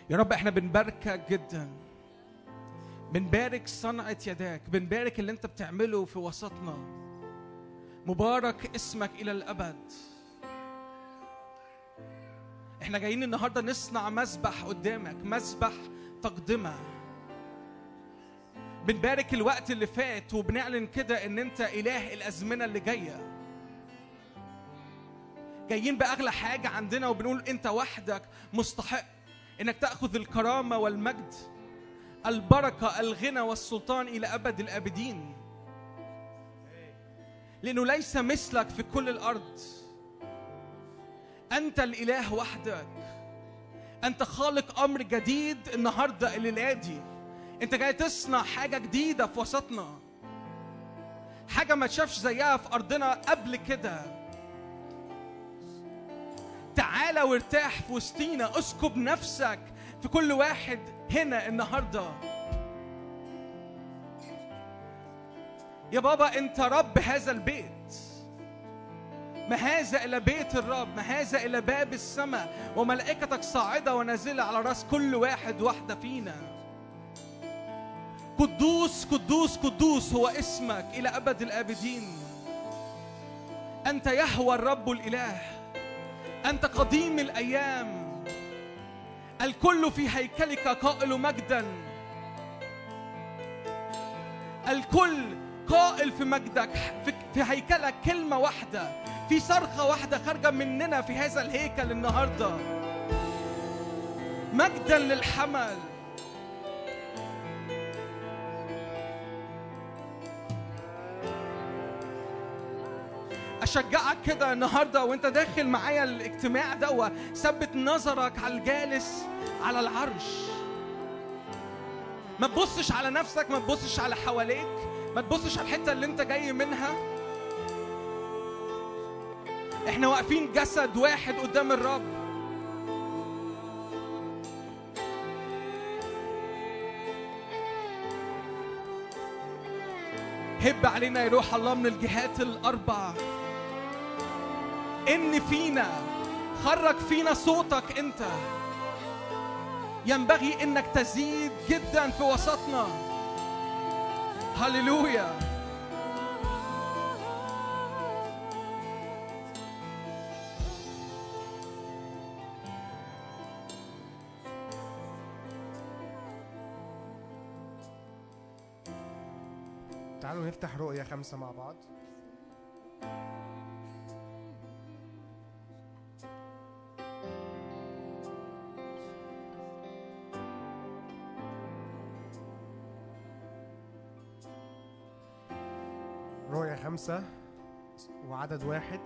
يا رب احنا بنباركك جدا بنبارك صنعة يداك بنبارك اللي انت بتعمله في وسطنا مبارك اسمك الى الابد احنا جايين النهارده نصنع مسبح قدامك مسبح تقدمه بنبارك الوقت اللي فات وبنعلن كده ان انت اله الازمنه اللي جايه جايين باغلى حاجه عندنا وبنقول انت وحدك مستحق انك تاخذ الكرامه والمجد البركه الغنى والسلطان الى ابد الابدين لانه ليس مثلك في كل الارض انت الاله وحدك انت خالق امر جديد النهارده الليله دي انت جاي تصنع حاجه جديده في وسطنا حاجه ما تشافش زيها في ارضنا قبل كده تعالى وارتاح في وسطينا اسكب نفسك في كل واحد هنا النهارده يا بابا انت رب هذا البيت ما هذا إلى بيت الرب ما هذا إلى باب السماء وملائكتك صاعدة ونازلة على رأس كل واحد واحدة فينا قدوس قدوس قدوس هو اسمك إلى أبد الآبدين أنت يهوى الرب الإله أنت قديم الأيام الكل في هيكلك قائل مجدا الكل قائل في مجدك في- في هيكلك كلمة واحدة في صرخة واحدة خارجة مننا في هذا الهيكل النهاردة مجدا للحمل اشجعك كده النهارده وانت داخل معايا الاجتماع ده ثبت نظرك على الجالس على العرش ما تبصش على نفسك ما تبصش على حواليك ما تبصش على الحته اللي انت جاي منها احنا واقفين جسد واحد قدام الرب هب علينا يا روح الله من الجهات الاربع ان فينا خرج فينا صوتك انت ينبغي انك تزيد جدا في وسطنا هللويا تعالوا نفتح رؤية خمسة مع بعض رؤية خمسة وعدد واحد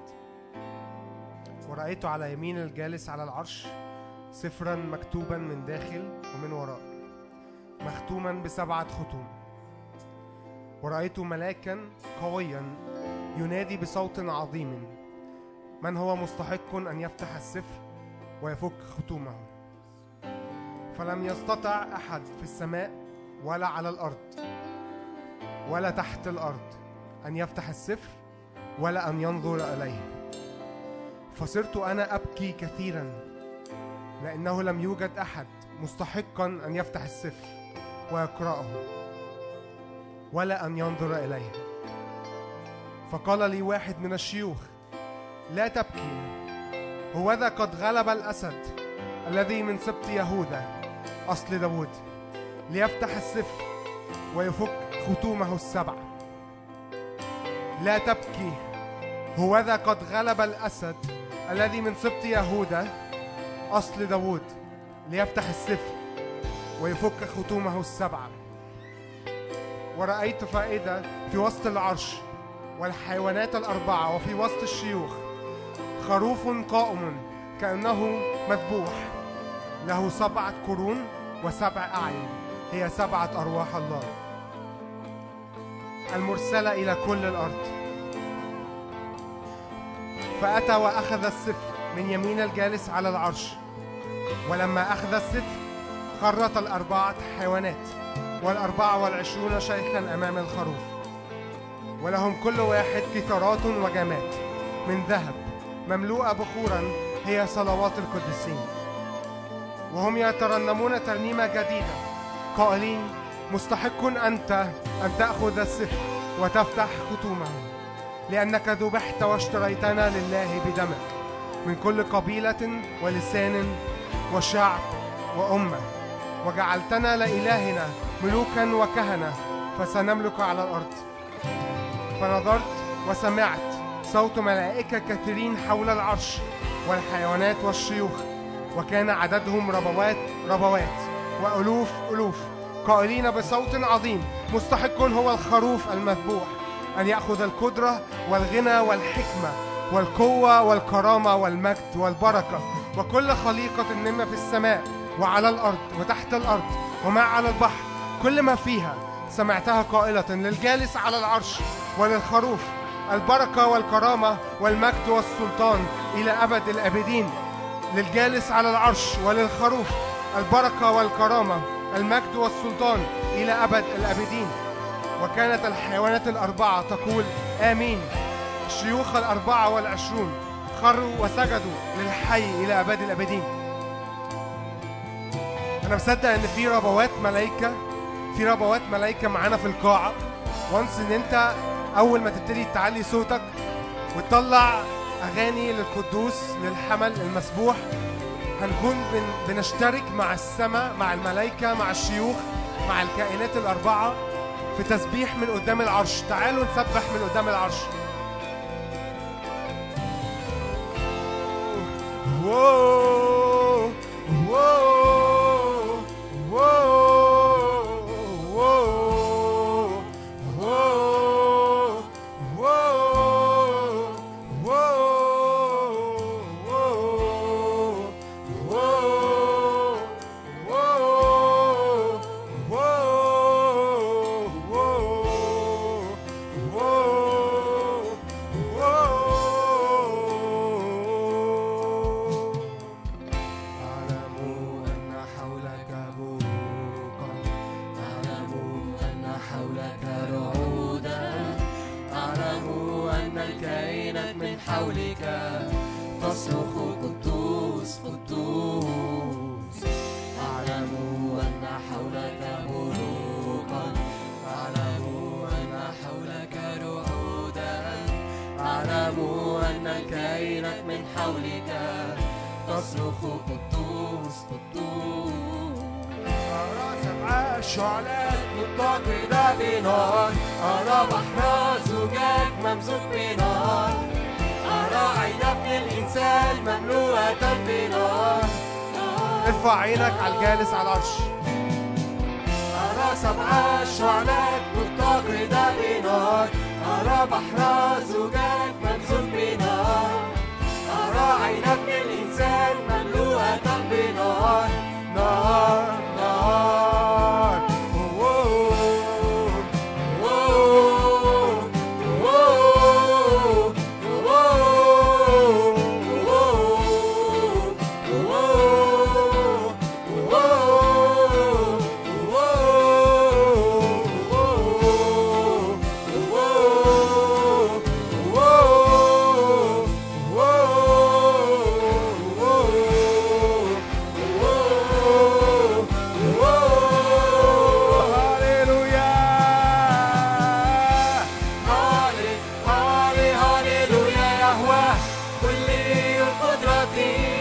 ورأيت على يمين الجالس على العرش سفرا مكتوبا من داخل ومن وراء مختوما بسبعة ختوم ورأيت ملاكا قويا ينادي بصوت عظيم من هو مستحق أن يفتح السفر ويفك ختومه فلم يستطع أحد في السماء ولا على الأرض ولا تحت الأرض أن يفتح السفر ولا أن ينظر إليه فصرت أنا أبكي كثيرا لأنه لم يوجد أحد مستحقا أن يفتح السفر ويقرأه ولا أن ينظر إليه فقال لي واحد من الشيوخ لا تبكي هوذا قد غلب الأسد الذي من سبط يهوذا أصل داود ليفتح السفر ويفك ختومه السبع لا تبكي هوذا قد غلب الأسد الذي من سبط يهوذا أصل داود ليفتح السفر ويفك ختومه السبعه ورأيت فائدة في وسط العرش والحيوانات الأربعة وفي وسط الشيوخ خروف قائم كأنه مذبوح له سبعة قرون وسبع أعين هي سبعة أرواح الله المرسلة إلى كل الأرض فأتى وأخذ السفر من يمين الجالس على العرش ولما أخذ السفر خرط الأربعة حيوانات والأربعة والعشرون شيخا أمام الخروف ولهم كل واحد كثارات وجمات من ذهب مملوءة بخورا هي صلوات القديسين وهم يترنمون ترنيمة جديدة قائلين مستحق أنت أن تأخذ السفر وتفتح ختومه لأنك ذبحت واشتريتنا لله بدمك من كل قبيلة ولسان وشعب وأمة وجعلتنا لإلهنا ملوكا وكهنة فسنملك على الأرض فنظرت وسمعت صوت ملائكة كثيرين حول العرش والحيوانات والشيوخ وكان عددهم ربوات ربوات وألوف ألوف قائلين بصوت عظيم مستحق هو الخروف المذبوح أن يأخذ القدرة والغنى والحكمة والقوة والكرامة والمجد والبركة وكل خليقة مما في السماء وعلى الأرض وتحت الأرض وما على البحر كل ما فيها سمعتها قائلة للجالس على العرش وللخروف البركة والكرامة والمجد والسلطان إلى أبد الآبدين للجالس على العرش وللخروف البركة والكرامة المجد والسلطان إلى أبد الآبدين وكانت الحيوانات الأربعة تقول آمين الشيوخ الأربعة والعشرون خروا وسجدوا للحي إلى أبد الآبدين أنا مصدق إن في ربوات ملايكة في ربوات ملايكة معانا في القاعة وانس إن أنت أول ما تبتدي تعلي صوتك وتطلع أغاني للقدوس للحمل المسبوح هنكون بن بنشترك مع السماء مع الملائكة مع الشيوخ مع الكائنات الأربعة في تسبيح من قدام العرش تعالوا نسبح من قدام العرش Whoa, whoa, whoa, whoa, whoa, whoa, whoa, whoa, whoa, whoa, whoa. أعلم أن حولك بروقا أعلم أن حولك رعودا أعلم أن الكائنات من حولك تصرخ قدوس قدوس أعلم أن حولك بروقا أعلم أن حولك رعودا أعلم أن الكائنات من حولك تصرخ قدوس قدوس أرى سبع شعلات متقدة بنار أرى بحر زجاج ممزوج بنار أرى عين ابن الإنسان مملوءة بنار ارفع عينك على الجالس على العرش أرى سبع شعلات متقدة بنار أرى بحر زجاج ممزوج بنار أرى عين ابن الإنسان مملوءة بنار نار نار هللويا هالي هالي هاليلويا يهوه كلي القدرة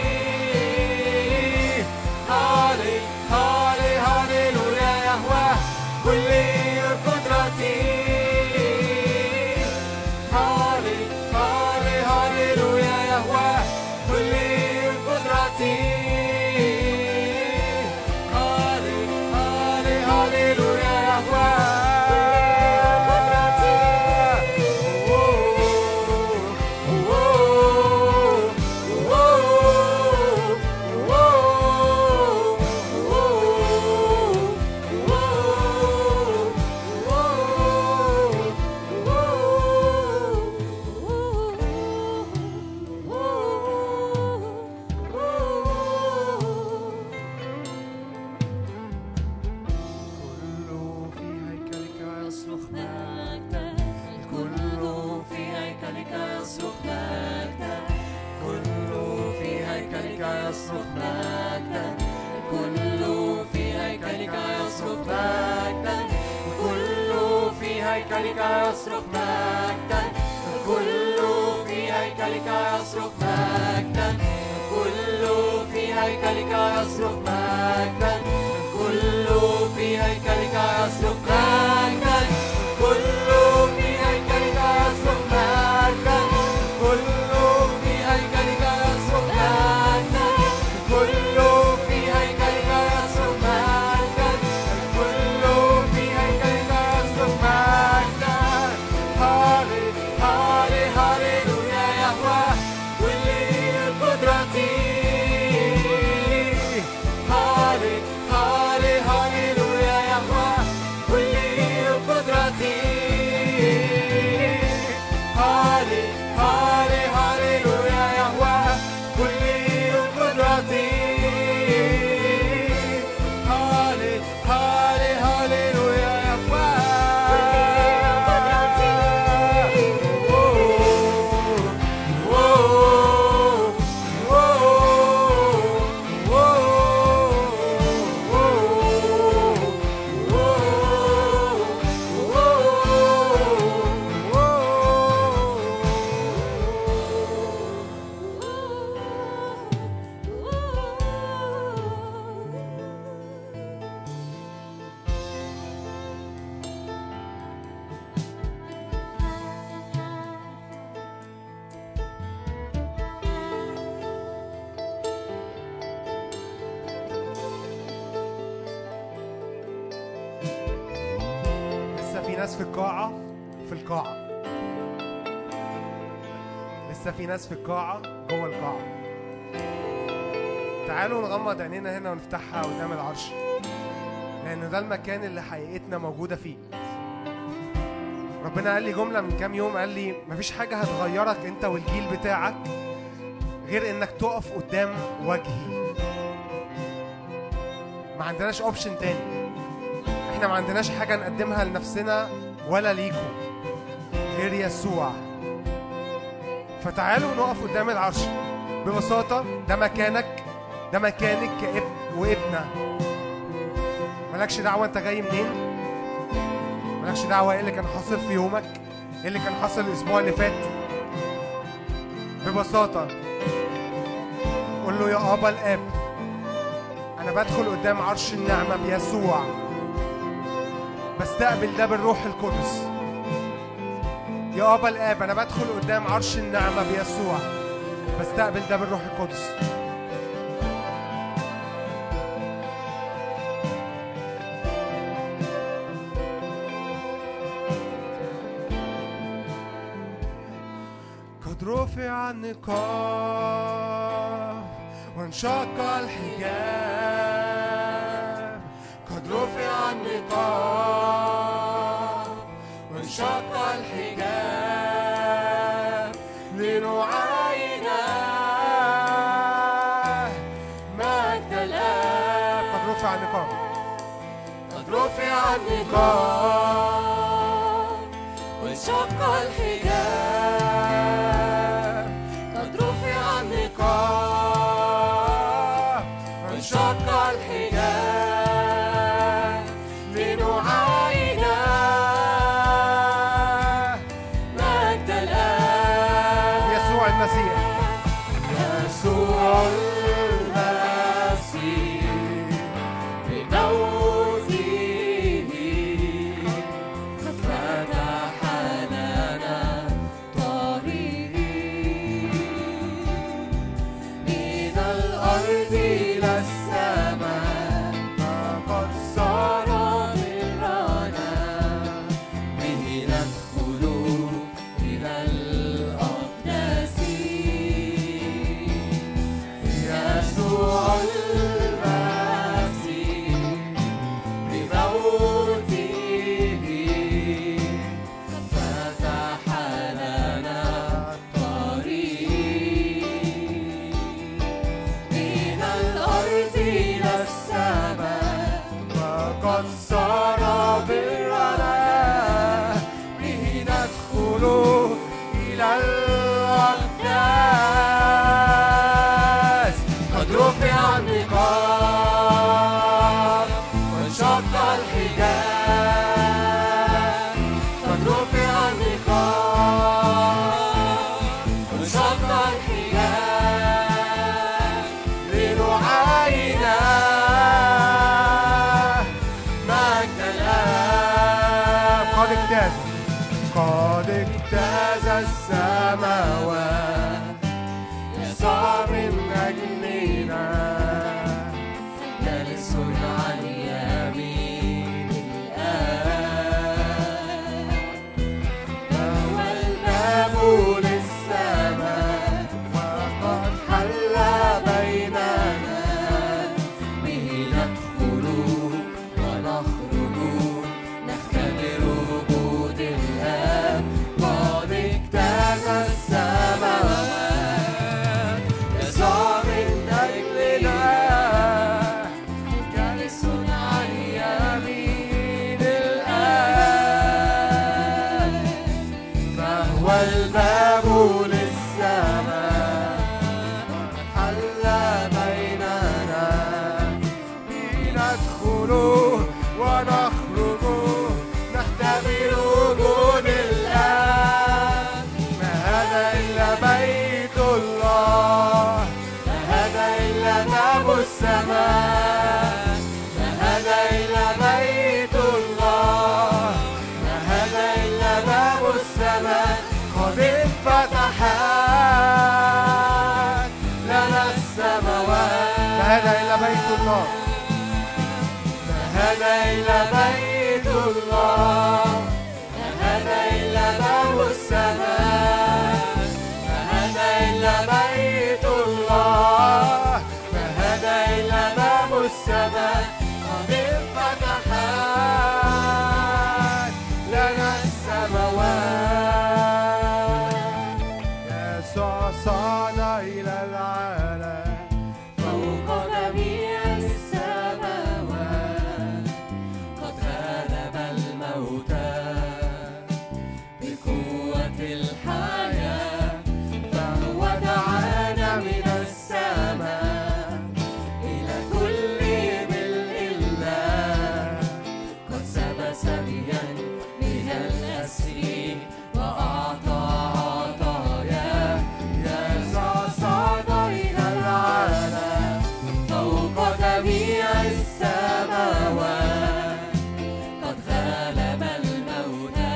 هالي هالي هاليلويا يهوه كلي القدرة هالي هالي هاليلويا يهوه كلي القدرة هالي هالي هاليلويا يهوه كل في هيكلك يصرخ مجدا الكل في هيكلك يصرخ مجدا الكل في هيكلك يصرخ مجدا الكل في هيكلك يصرخ مجدا الكل في هيكلك يصرخ مجدا الكل في هيكلك يصرخ مجدا الكل في هيكلك يصرخ مجدا الكل في هيكلك يصرخ مجدا هالي هالي هاليلويا يهوى كل القدرة هالي هالي هاليلويا يهوى كل القدرة هالي هالي هاليلويا يهوى كل القدرة هالي هالي هاليلويا يهوى لسه في ناس في القاعة في القاعة لسه في ناس في القاعة جوه القاعة تعالوا نغمض عينينا هنا ونفتحها قدام العرش لأن ده المكان اللي حقيقتنا موجودة فيه ربنا قال لي جملة من كام يوم قال لي مفيش حاجة هتغيرك انت والجيل بتاعك غير انك تقف قدام وجهي ما عندناش اوبشن تاني احنا ما عندناش حاجة نقدمها لنفسنا ولا ليكم غير يسوع فتعالوا نقف قدام العرش ببساطة ده مكانك ده مكانك كابن وابنة مالكش دعوة انت جاي منين مالكش دعوة ايه اللي كان حاصل في يومك ايه اللي كان حاصل الاسبوع اللي فات ببساطة قول له يا ابا الاب انا بدخل قدام عرش النعمة بيسوع بستقبل ده بالروح القدس يا ابا الاب انا بدخل قدام عرش النعمه بيسوع بستقبل ده بالروح القدس قد رفع النقاب وانشق الحجاب قد رفع النقاب وانشق الحجاب لنعاين مجد الآب قد رفع النقاب قد رفع النقاب وانشق الحجاب قد رفع النقاب وانشق الحجاب لنعاين مجد الآب يسوع المسيح يسوع المسيح بموته قد فتح لنا السلام قد اجتاز قد اجتاز السماوات يسوع من أجلنا جالس عن يمين الآب هو الباب للسماء وقد حل بيننا به ندخل ونخرج نختبر وجود الآب قد اجتاز السماوات يسوع من أجلنا جالس عن يمين الآب فهو الباب للسماء حل بيننا ندخل ونخرج نختبر وجود الآب ما هذا إلا بيت الله ما هذا إلا باب السماء ما هذا إلا بيت الله ما هذا إلا باب السماء قد انفتحت لنا السماوات ما هذا إلا بيت الله ما هذا إلا بيت الله ما هذا إلا باب السماء ما هذا إلا بيت الله ما هذا إلا باب السماء قد انفتحت لنا السماوات يسوع صعد إلى العالم فوق جميع السماوات قد غلب الموتى بقوة الحياة فهو دعانا من السماء إلى كل ملء الله قد سب سبيا من الأسر وأعطى عطايا يسوع صعد إلى العالم فوق جميع السماوات قد غلب الموتى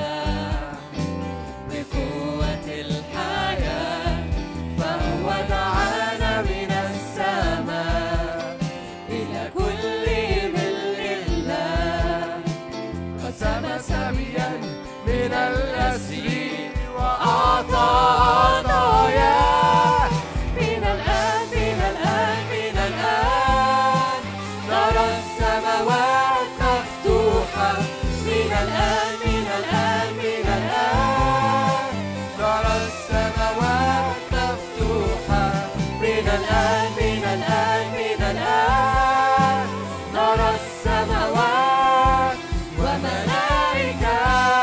بقوة الحياة فهو دعانا من السماء إلى كل ملء الله قسم سبيا من الأسر وأعطى عطاياه من الآن من الآن من الآن نرى السماوات مفتوحة من الآن من الآن من الآن نرى السماوات مفتوحة من الآن من الآن من الآن نرى السماوات وملائكة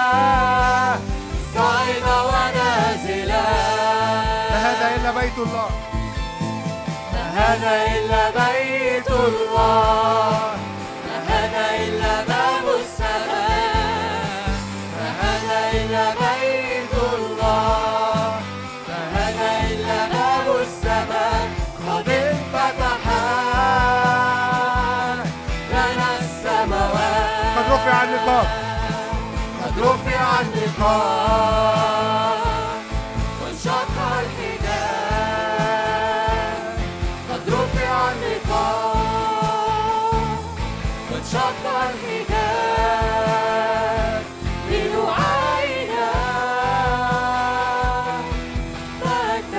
صاعدة ونازلة ما هذا إلا بيت الله ما هذا إلا بيت الله ما هذا إلا باب السماء ما هذا إلا بيت الله ما هذا إلا باب السماء قد انفتحت لنا السماوات قد رفع النقاب قد رفع النقاب وانشق الحجاب قد رفع النقاب وانشق الحجاب لنعاينا مجد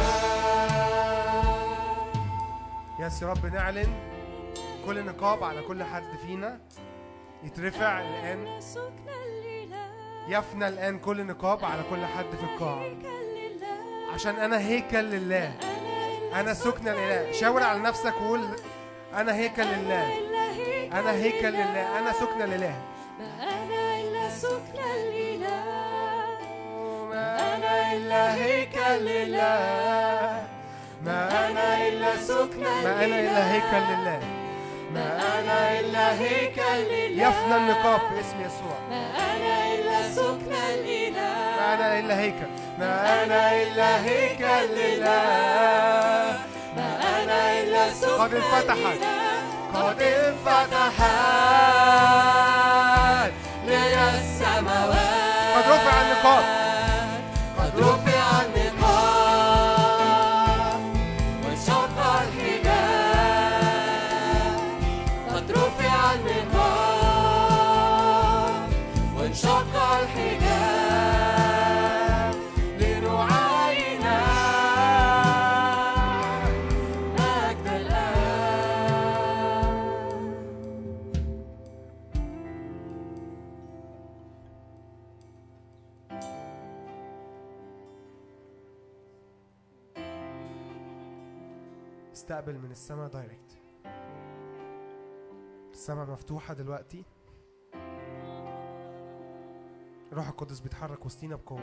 الآن يس يا رب نعلن كل نقاب على كل حد فينا يترفع الآن يفنى الآن كل نقاب على كل حد في القاعة عشان أنا هيكل لله أنا سكن الإله شاور على نفسك وقول أنا هيكل لله أنا هيكل لله أنا سكن الإله ما أنا إلا سكن الإله ما أنا إلا هيكل لله ما أنا إلا سكن ما أنا إلا هيكل لله ما أنا إلا هيكل لله يفنى النقاب باسم يسوع ما أنا إلا سكن الإله ما أنا إلا هيكل ما أنا إلا هيكل لله ما أنا إلا سكن قد انفتحت. الإله قد انفتحت النقاط قد رفع النقاب وانشق الحجاب قد رفع النقاب وانشق الحجاب لنعاين مجد الآب استقبل من السماء دايركت السماء مفتوحة دلوقتي الروح القدس بيتحرك وسطينا بقوة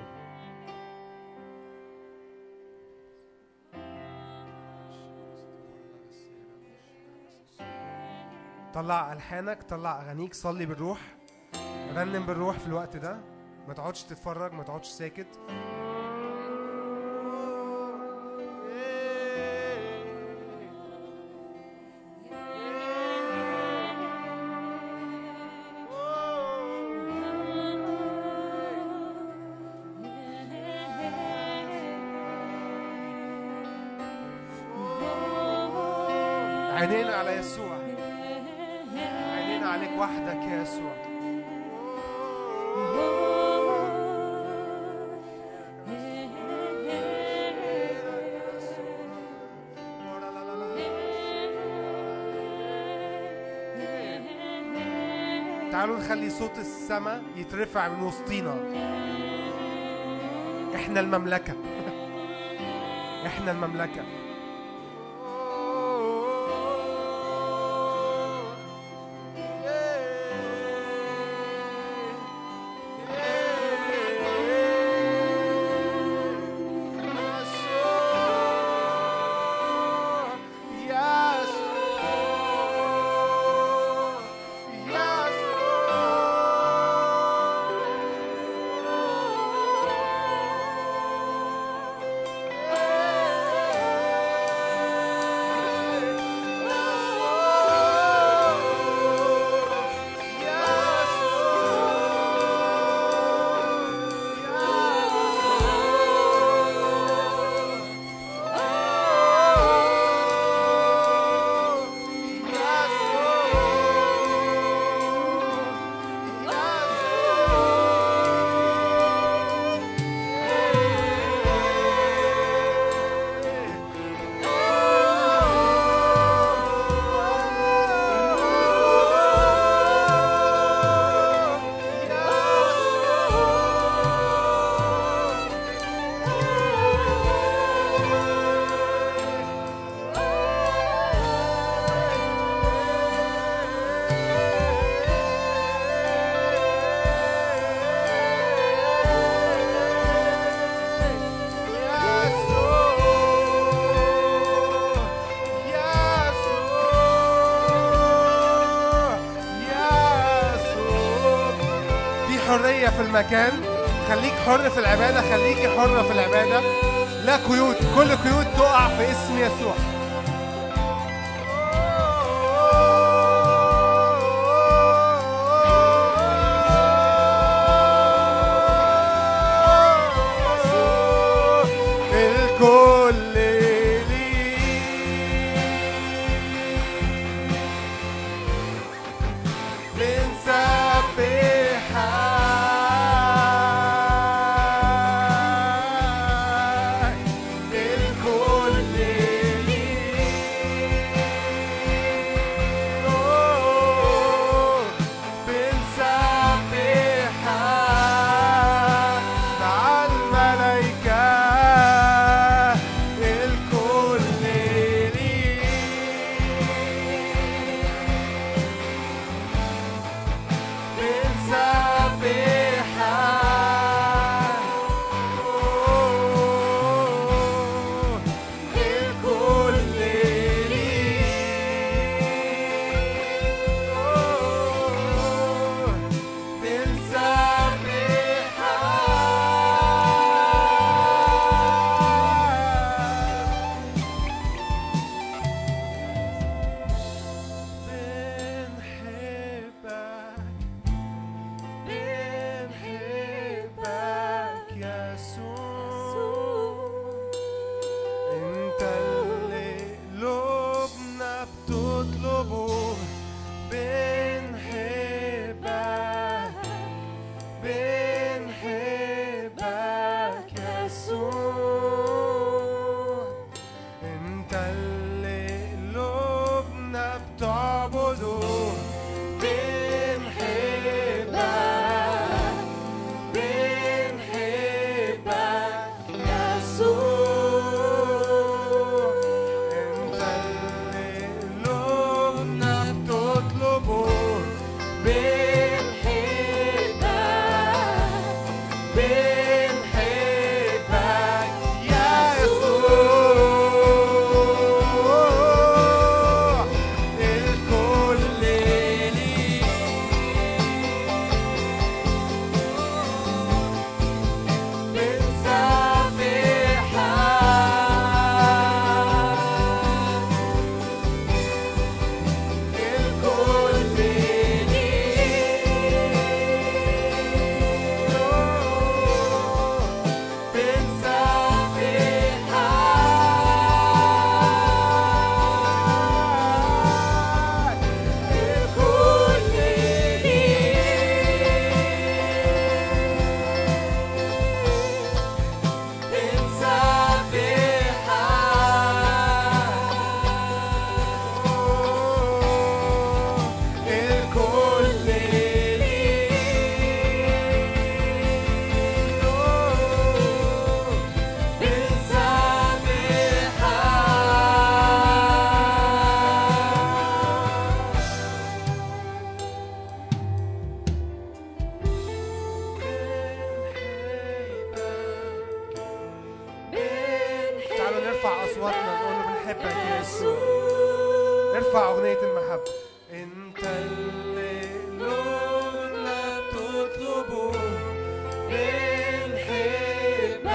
طلع ألحانك طلع أغانيك صلي بالروح رنم بالروح في الوقت ده ما تقعدش تتفرج ما تقعدش ساكت عينينا على يسوع عينينا عليك وحدك يا يسوع تعالوا نخلي صوت السماء يترفع من وسطينا احنا المملكة احنا المملكة في حرية في المكان خليك حر في العبادة خليكي حرة في العبادة لا قيود كل قيود تقع في اسم يسوع الكل ليك بنسبحك الكل ليك نرفع اصواتنا نقول له بنحبك يا يسوع ارفع اغنيه المحبه انت اللي قلوبنا بتطلبه بنحبك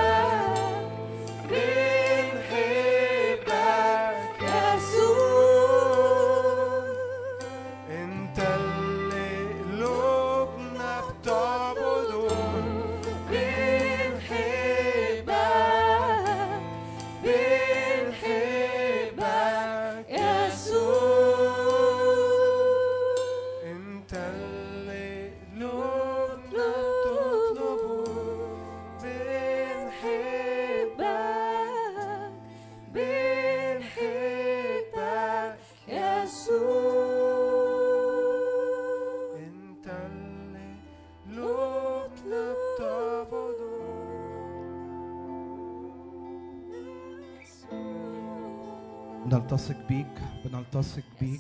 بنحبك يسوع انت اللي قلوبنا بتعبده بنحبك بنحبك يسوع انت اللي قلوبنا بتطلبه بنحبك بنحبك يسوع انت اللي قلوبنا بتعبده بنلتصق بيك بنلتصق بيك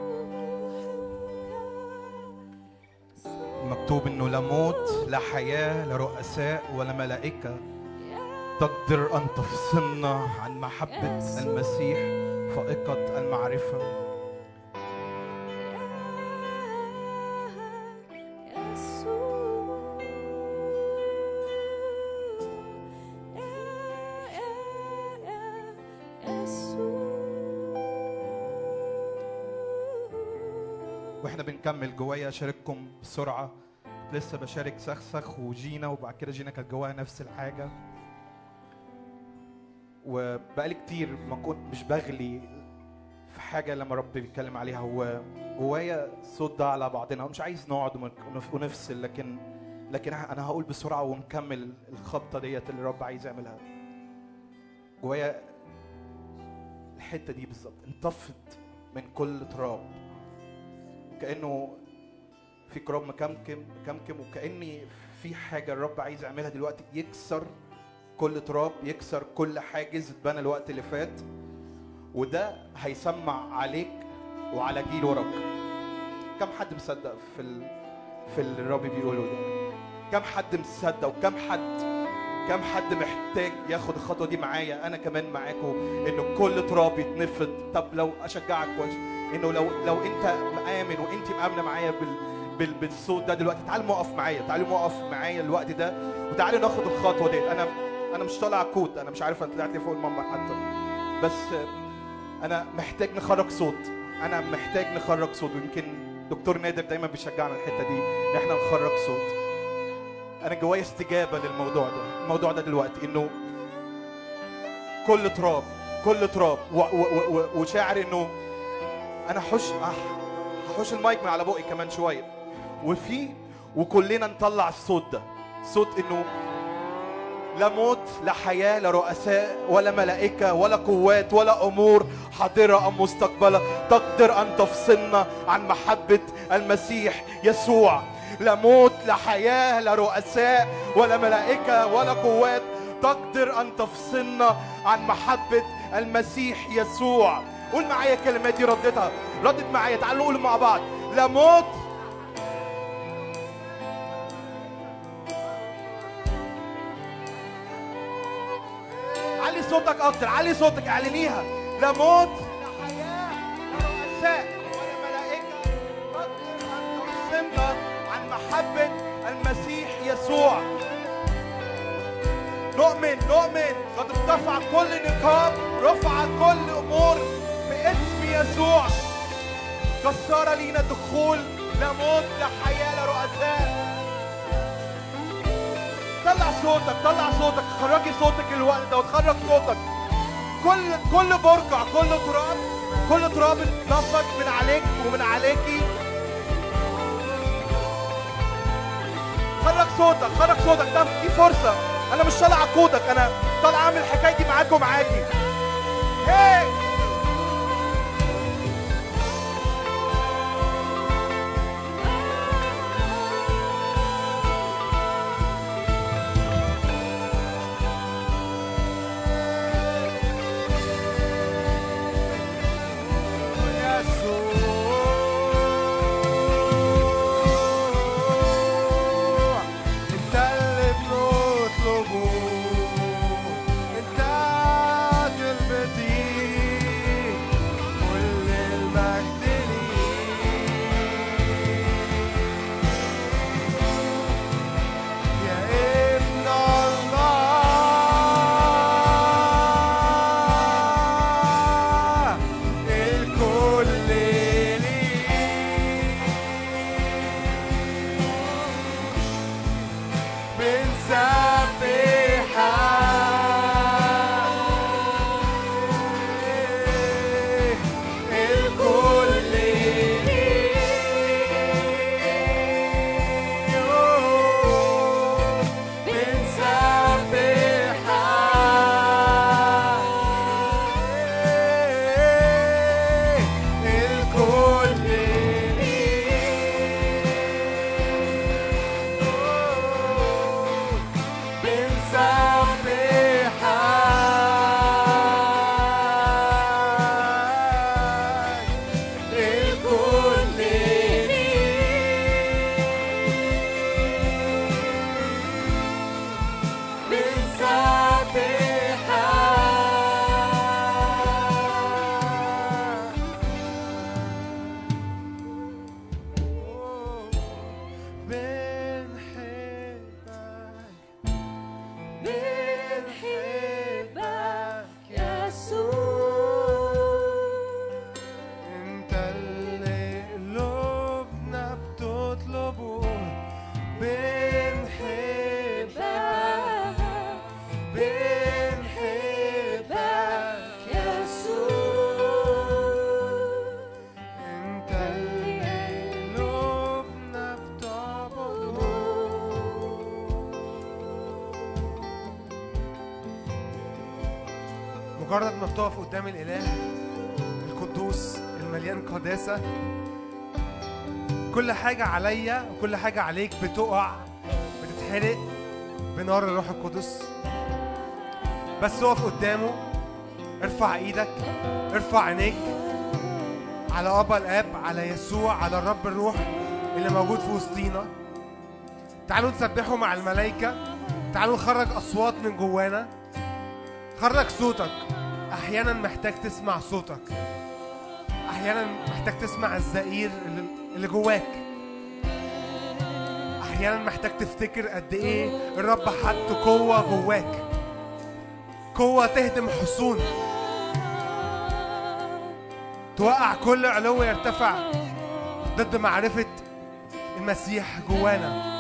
مكتوب انه لا موت لا حياه لا رؤساء ولا ملائكه تقدر ان تفصلنا عن محبه المسيح فائقه المعرفه واحنا بنكمل جوايا اشارككم بسرعه لسه بشارك سخسخ وجينا وبعد كده جينا كانت جواها نفس الحاجه وبقالي كتير ما كنت مش بغلي في حاجه لما رب بيتكلم عليها هو جوايا صوت ده على بعضنا مش عايز نقعد ونف- ونفصل لكن لكن انا هقول بسرعه ونكمل الخبطه ديت اللي رب عايز يعملها جوايا الحته دي بالظبط انتفض من كل تراب كانه في كراب مكمكم مكمكم وكاني في حاجه الرب عايز يعملها دلوقتي يكسر كل تراب يكسر كل حاجز اتبنى الوقت اللي فات وده هيسمع عليك وعلى جيل وراك كم حد مصدق في ال... في اللي الرب بيقوله ده كم حد مصدق وكم حد كم حد محتاج ياخد الخطوه دي معايا انا كمان معاكم انه كل تراب يتنفض طب لو اشجعك وش انه لو لو انت مآمن وانت مآمنه معايا بال بال بالصوت ده دلوقتي تعالوا نقف معايا تعالوا نقف معايا الوقت ده وتعالوا ناخد الخطوه ديت انا انا مش طالع كود انا مش عارف انا طلعت فوق المنبر حتى بس انا محتاج نخرج صوت انا محتاج نخرج صوت ويمكن دكتور نادر دايما بيشجعنا الحته دي ان احنا نخرج صوت انا جوايا استجابه للموضوع ده الموضوع ده دلوقتي انه كل تراب كل تراب و- و- و- وشاعر انه انا حش أح- هحوش المايك من على بقي كمان شويه وفي وكلنا نطلع الصوت ده صوت انه لا موت لا حياة لا رؤساء ولا ملائكة ولا قوات ولا أمور حاضرة أم مستقبلة تقدر أن تفصلنا عن محبة المسيح يسوع لا موت لا حياة لا رؤساء ولا ملائكة ولا قوات تقدر أن تفصلنا عن محبة المسيح يسوع قول معايا الكلمات دي ردتها ردت معايا تعالوا نقول مع بعض لا موت علي صوتك اكتر علي صوتك اعلنيها لا موت لا حياه لا رؤساء ولا ملائكه تقدر ان تفصلنا عن محبه المسيح يسوع نؤمن نؤمن قد ارتفع كل نقاب رفع كل امور باسم يسوع كسر لينا دخول لا موت لا حياه لا رؤساء طلع صوتك طلع صوتك خرجي صوتك الوقت ده وتخرج صوتك كل كل بركع كل تراب كل تراب اتنفض من عليك ومن عليكي خرج صوتك خرج صوتك ده دي فرصة أنا مش طالع أقودك أنا طالع أعمل الحكاية دي معاك ومعاكي هي يسوع انت اللي بنطلبه انت مجرد ما بتقف قدام الإله القدوس المليان قداسة كل حاجة عليا وكل حاجة عليك بتقع بتتحرق بنار الروح القدس بس اقف قدامه ارفع ايدك ارفع عينيك على ابا الاب على يسوع على الرب الروح اللي موجود في وسطينا تعالوا نسبحه مع الملائكة تعالوا نخرج أصوات من جوانا خرج صوتك أحيانا محتاج تسمع صوتك أحيانا محتاج تسمع الزئير اللي- اللي جواك أحيانا محتاج تفتكر قد إيه الرب حط قوة جواك قوة تهدم حصون توقع كل علو يرتفع ضد معرفة المسيح جوانا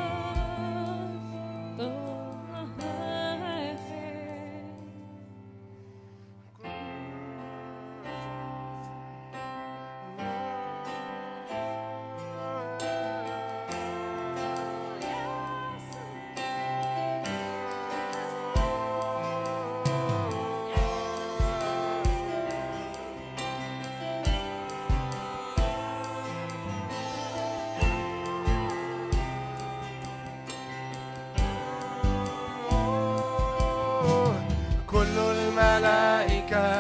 كل الملائكة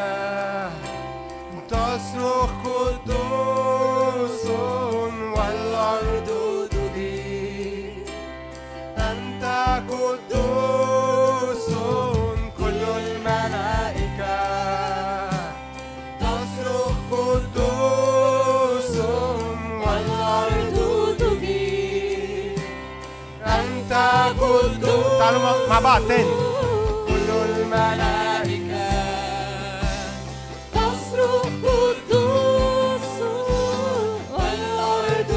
تصرخ قدوس والأرض تجيب أنت قدوس كل الملائكة تصرخ قدوس والأرض تجيب أنت قدوس تعالوا مع- مع بعض تاني كل الملائكة تصرخ قدوس والأرض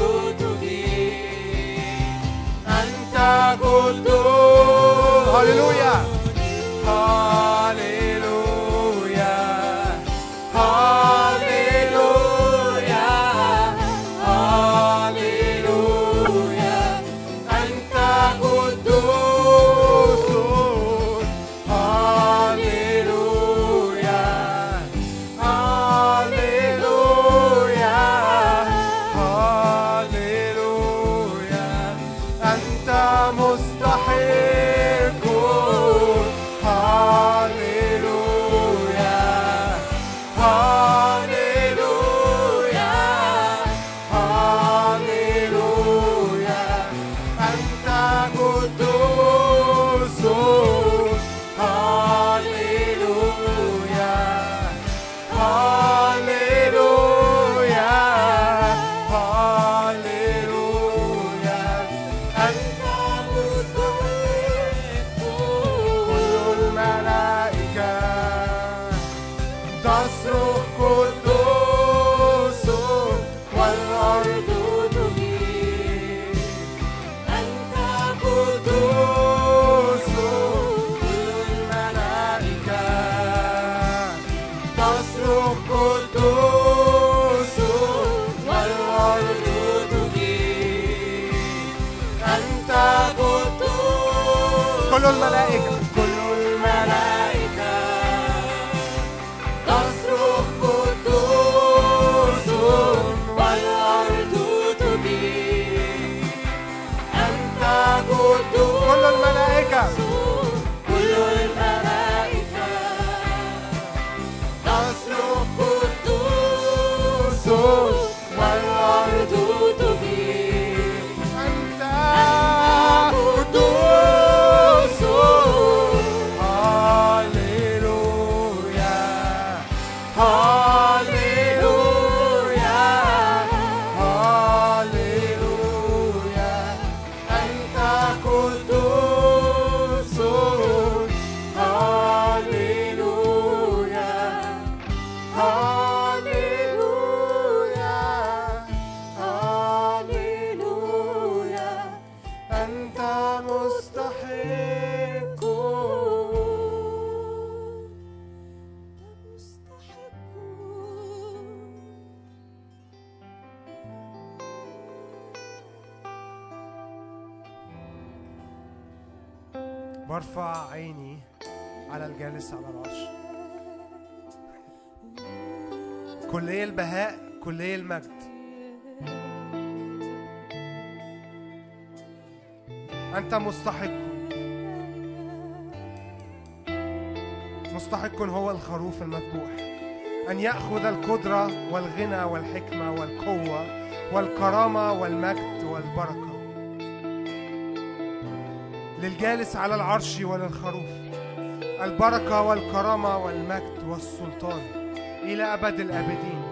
تجيب أنت قدوس هللويا هللويا هللويا هللويا أنت قدوس هللويا هللويا هللويا أنت مستحق هللويا هللويا هللويا أنت قدوس هللويا هللويا هللويا أنت مستحق كل الملائكة تصرخ قدوس والأرض تجيب أنت قدوس كل الملائكة تصرخ قدوس والأرض تجيب أنت قدوس كل الملائكة كل الملائكة تصرخ قدوس والأرض تجيب أنت قدوس كل الملائكة كل الملائكة تصرخ قدوس والأرض تجيب أنت قدوس هللويا هللويا هللويا أنت قدوس هللويا هللويا هللويا أنت مستحق برفع عيني على الجالس على العرش كلي البهاء كلي المجد أنت مستحق مستحق هو الخروف المذبوح أن يأخذ القدرة والغنى والحكمة والقوة والكرامة والمجد والبركة للجالس على العرش وللخروف البركة والكرامة والمجد والسلطان إلى أبد الآبدين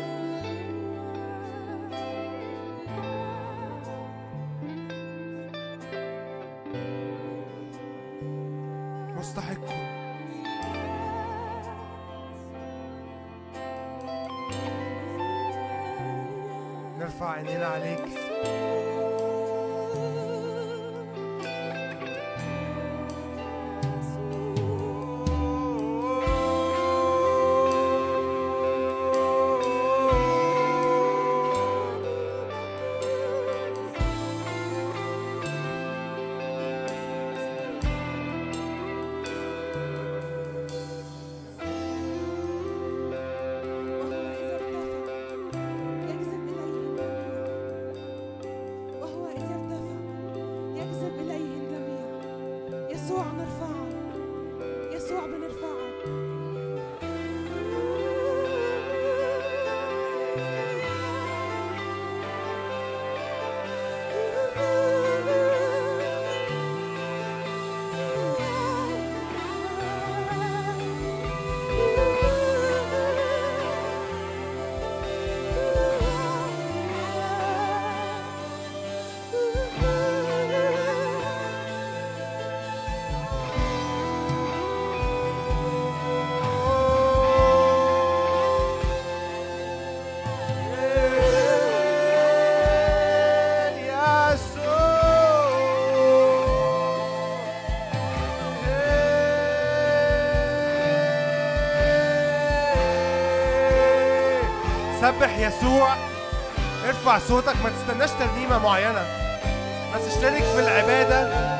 مستحق نرفع عينينا عليك وهو إذا ارتفع يجذب إليه الجميع يسوع نرفعه يسوع بنرفعه سبح يسوع ارفع صوتك ما تستناش ترنيمة معينة بس اشترك في العبادة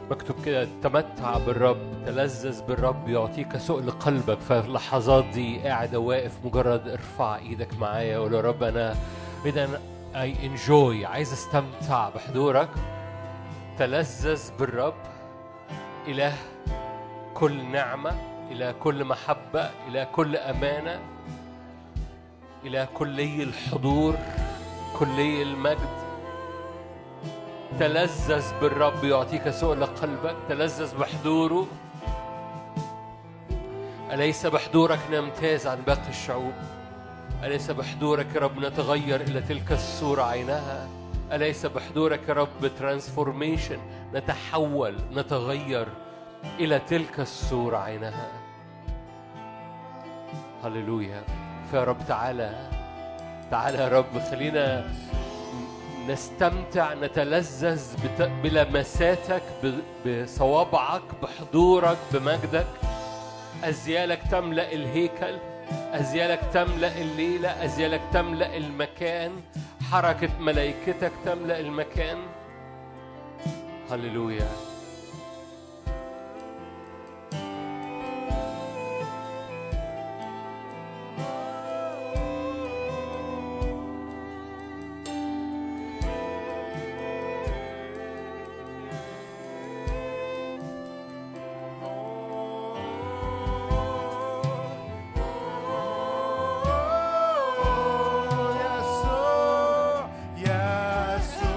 مكتوب كده تمتع بالرب تلذذ بالرب يعطيك سؤل قلبك ففي اللحظات دي قاعد واقف مجرد ارفع ايدك معايا وقول يا رب انا اذا اي انجوي عايز استمتع بحضورك تلذذ بالرب اله كل نعمه الى كل محبه الى كل امانه الى كلي الحضور كلي المجد تلذذ بالرب يعطيك سؤل قلبك تلذذ بحضوره أليس بحضورك نمتاز عن باقي الشعوب أليس بحضورك يا رب نتغير إلى تلك الصورة عينها أليس بحضورك يا رب ترانسفورميشن نتحول نتغير إلى تلك الصورة عينها هللويا فيا رب تعالى تعالى يا رب خلينا نستمتع نتلذذ بت- بلمساتك ب- بصوابعك بحضورك بمجدك أزيالك تملأ الهيكل أزيالك تملأ الليلة أزيالك تملأ المكان حركة ملائكتك تملأ المكان هللويا يسوع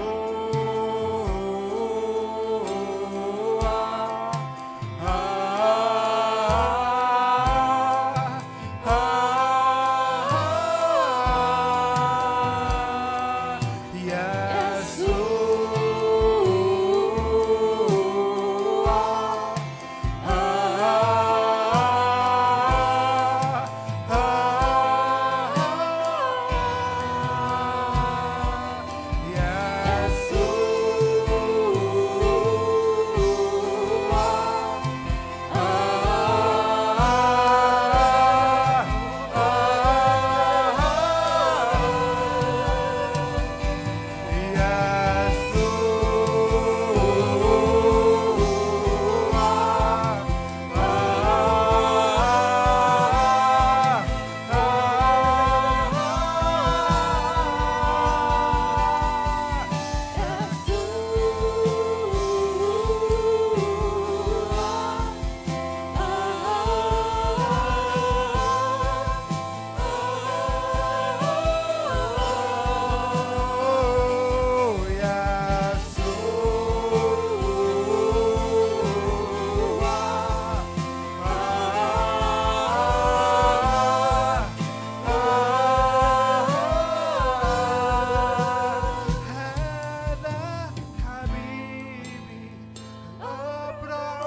هذا حبيبي أبرع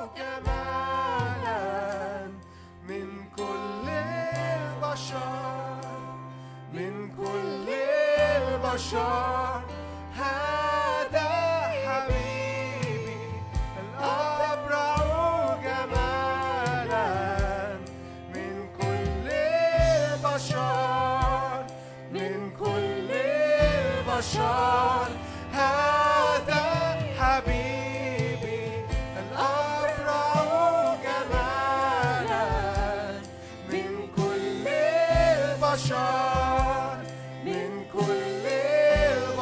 كمالا من كل البشر من كل البشر هذا حبيبي الأبرع جمالا من كل البشر من كل البشر هذا حبيبي الأبرع جمالا من كل البشر من كل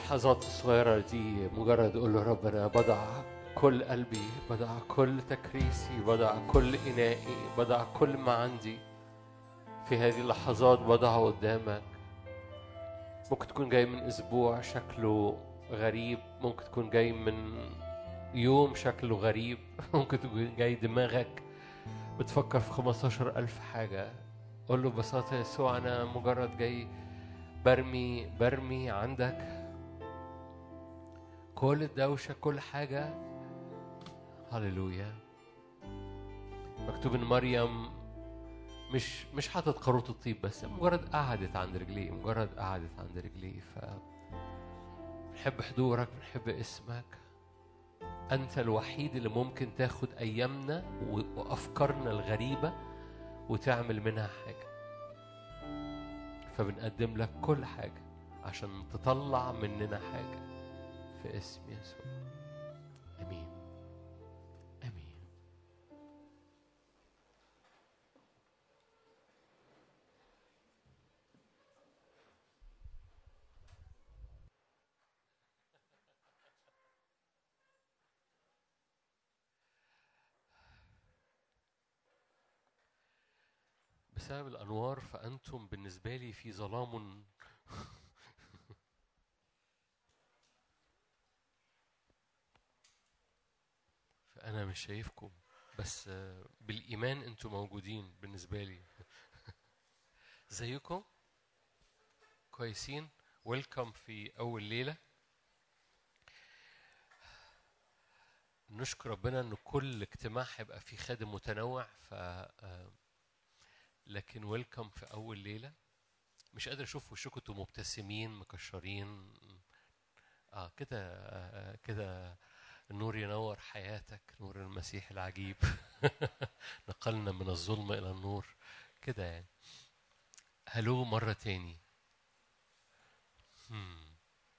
اللحظات الصغيرة دي مجرد قول له رب أنا بضع كل قلبي بضع كل تكريسي بضع كل إنائي بضع كل ما عندي في هذه اللحظات بضعه قدامك ممكن تكون جاي من أسبوع شكله غريب ممكن تكون جاي من يوم شكله غريب ممكن تكون جاي دماغك بتفكر في 15 ألف حاجة قول له ببساطة يسوع أنا مجرد جاي برمي برمي عندك كل الدوشة كل حاجة هللويا مكتوب ان مريم مش مش حاطط قاروره الطيب بس مجرد قعدت عند رجليه مجرد قعدت عند رجليه ف بنحب حضورك بنحب اسمك انت الوحيد اللي ممكن تاخد ايامنا و- وافكارنا الغريبه وتعمل منها حاجه فبنقدم لك كل حاجه عشان تطلع مننا حاجه في اسم يسوع امين امين بسبب الأنوار فأنتم بالنسبة لي في ظلام فأنا مش شايفكم بس آه، بالإيمان أنتم موجودين بالنسبة لي زيكم كويسين ويلكم في أول ليلة نشكر ربنا ان كل اجتماع هيبقى فيه خادم متنوع ف آه، لكن ويلكم في اول ليله مش قادر اشوف وشكم انتوا مبتسمين مكشرين اه كده آه كده النور ينور حياتك نور المسيح العجيب نقلنا من الظلم الى النور كده يعني هلو مرة تاني هم.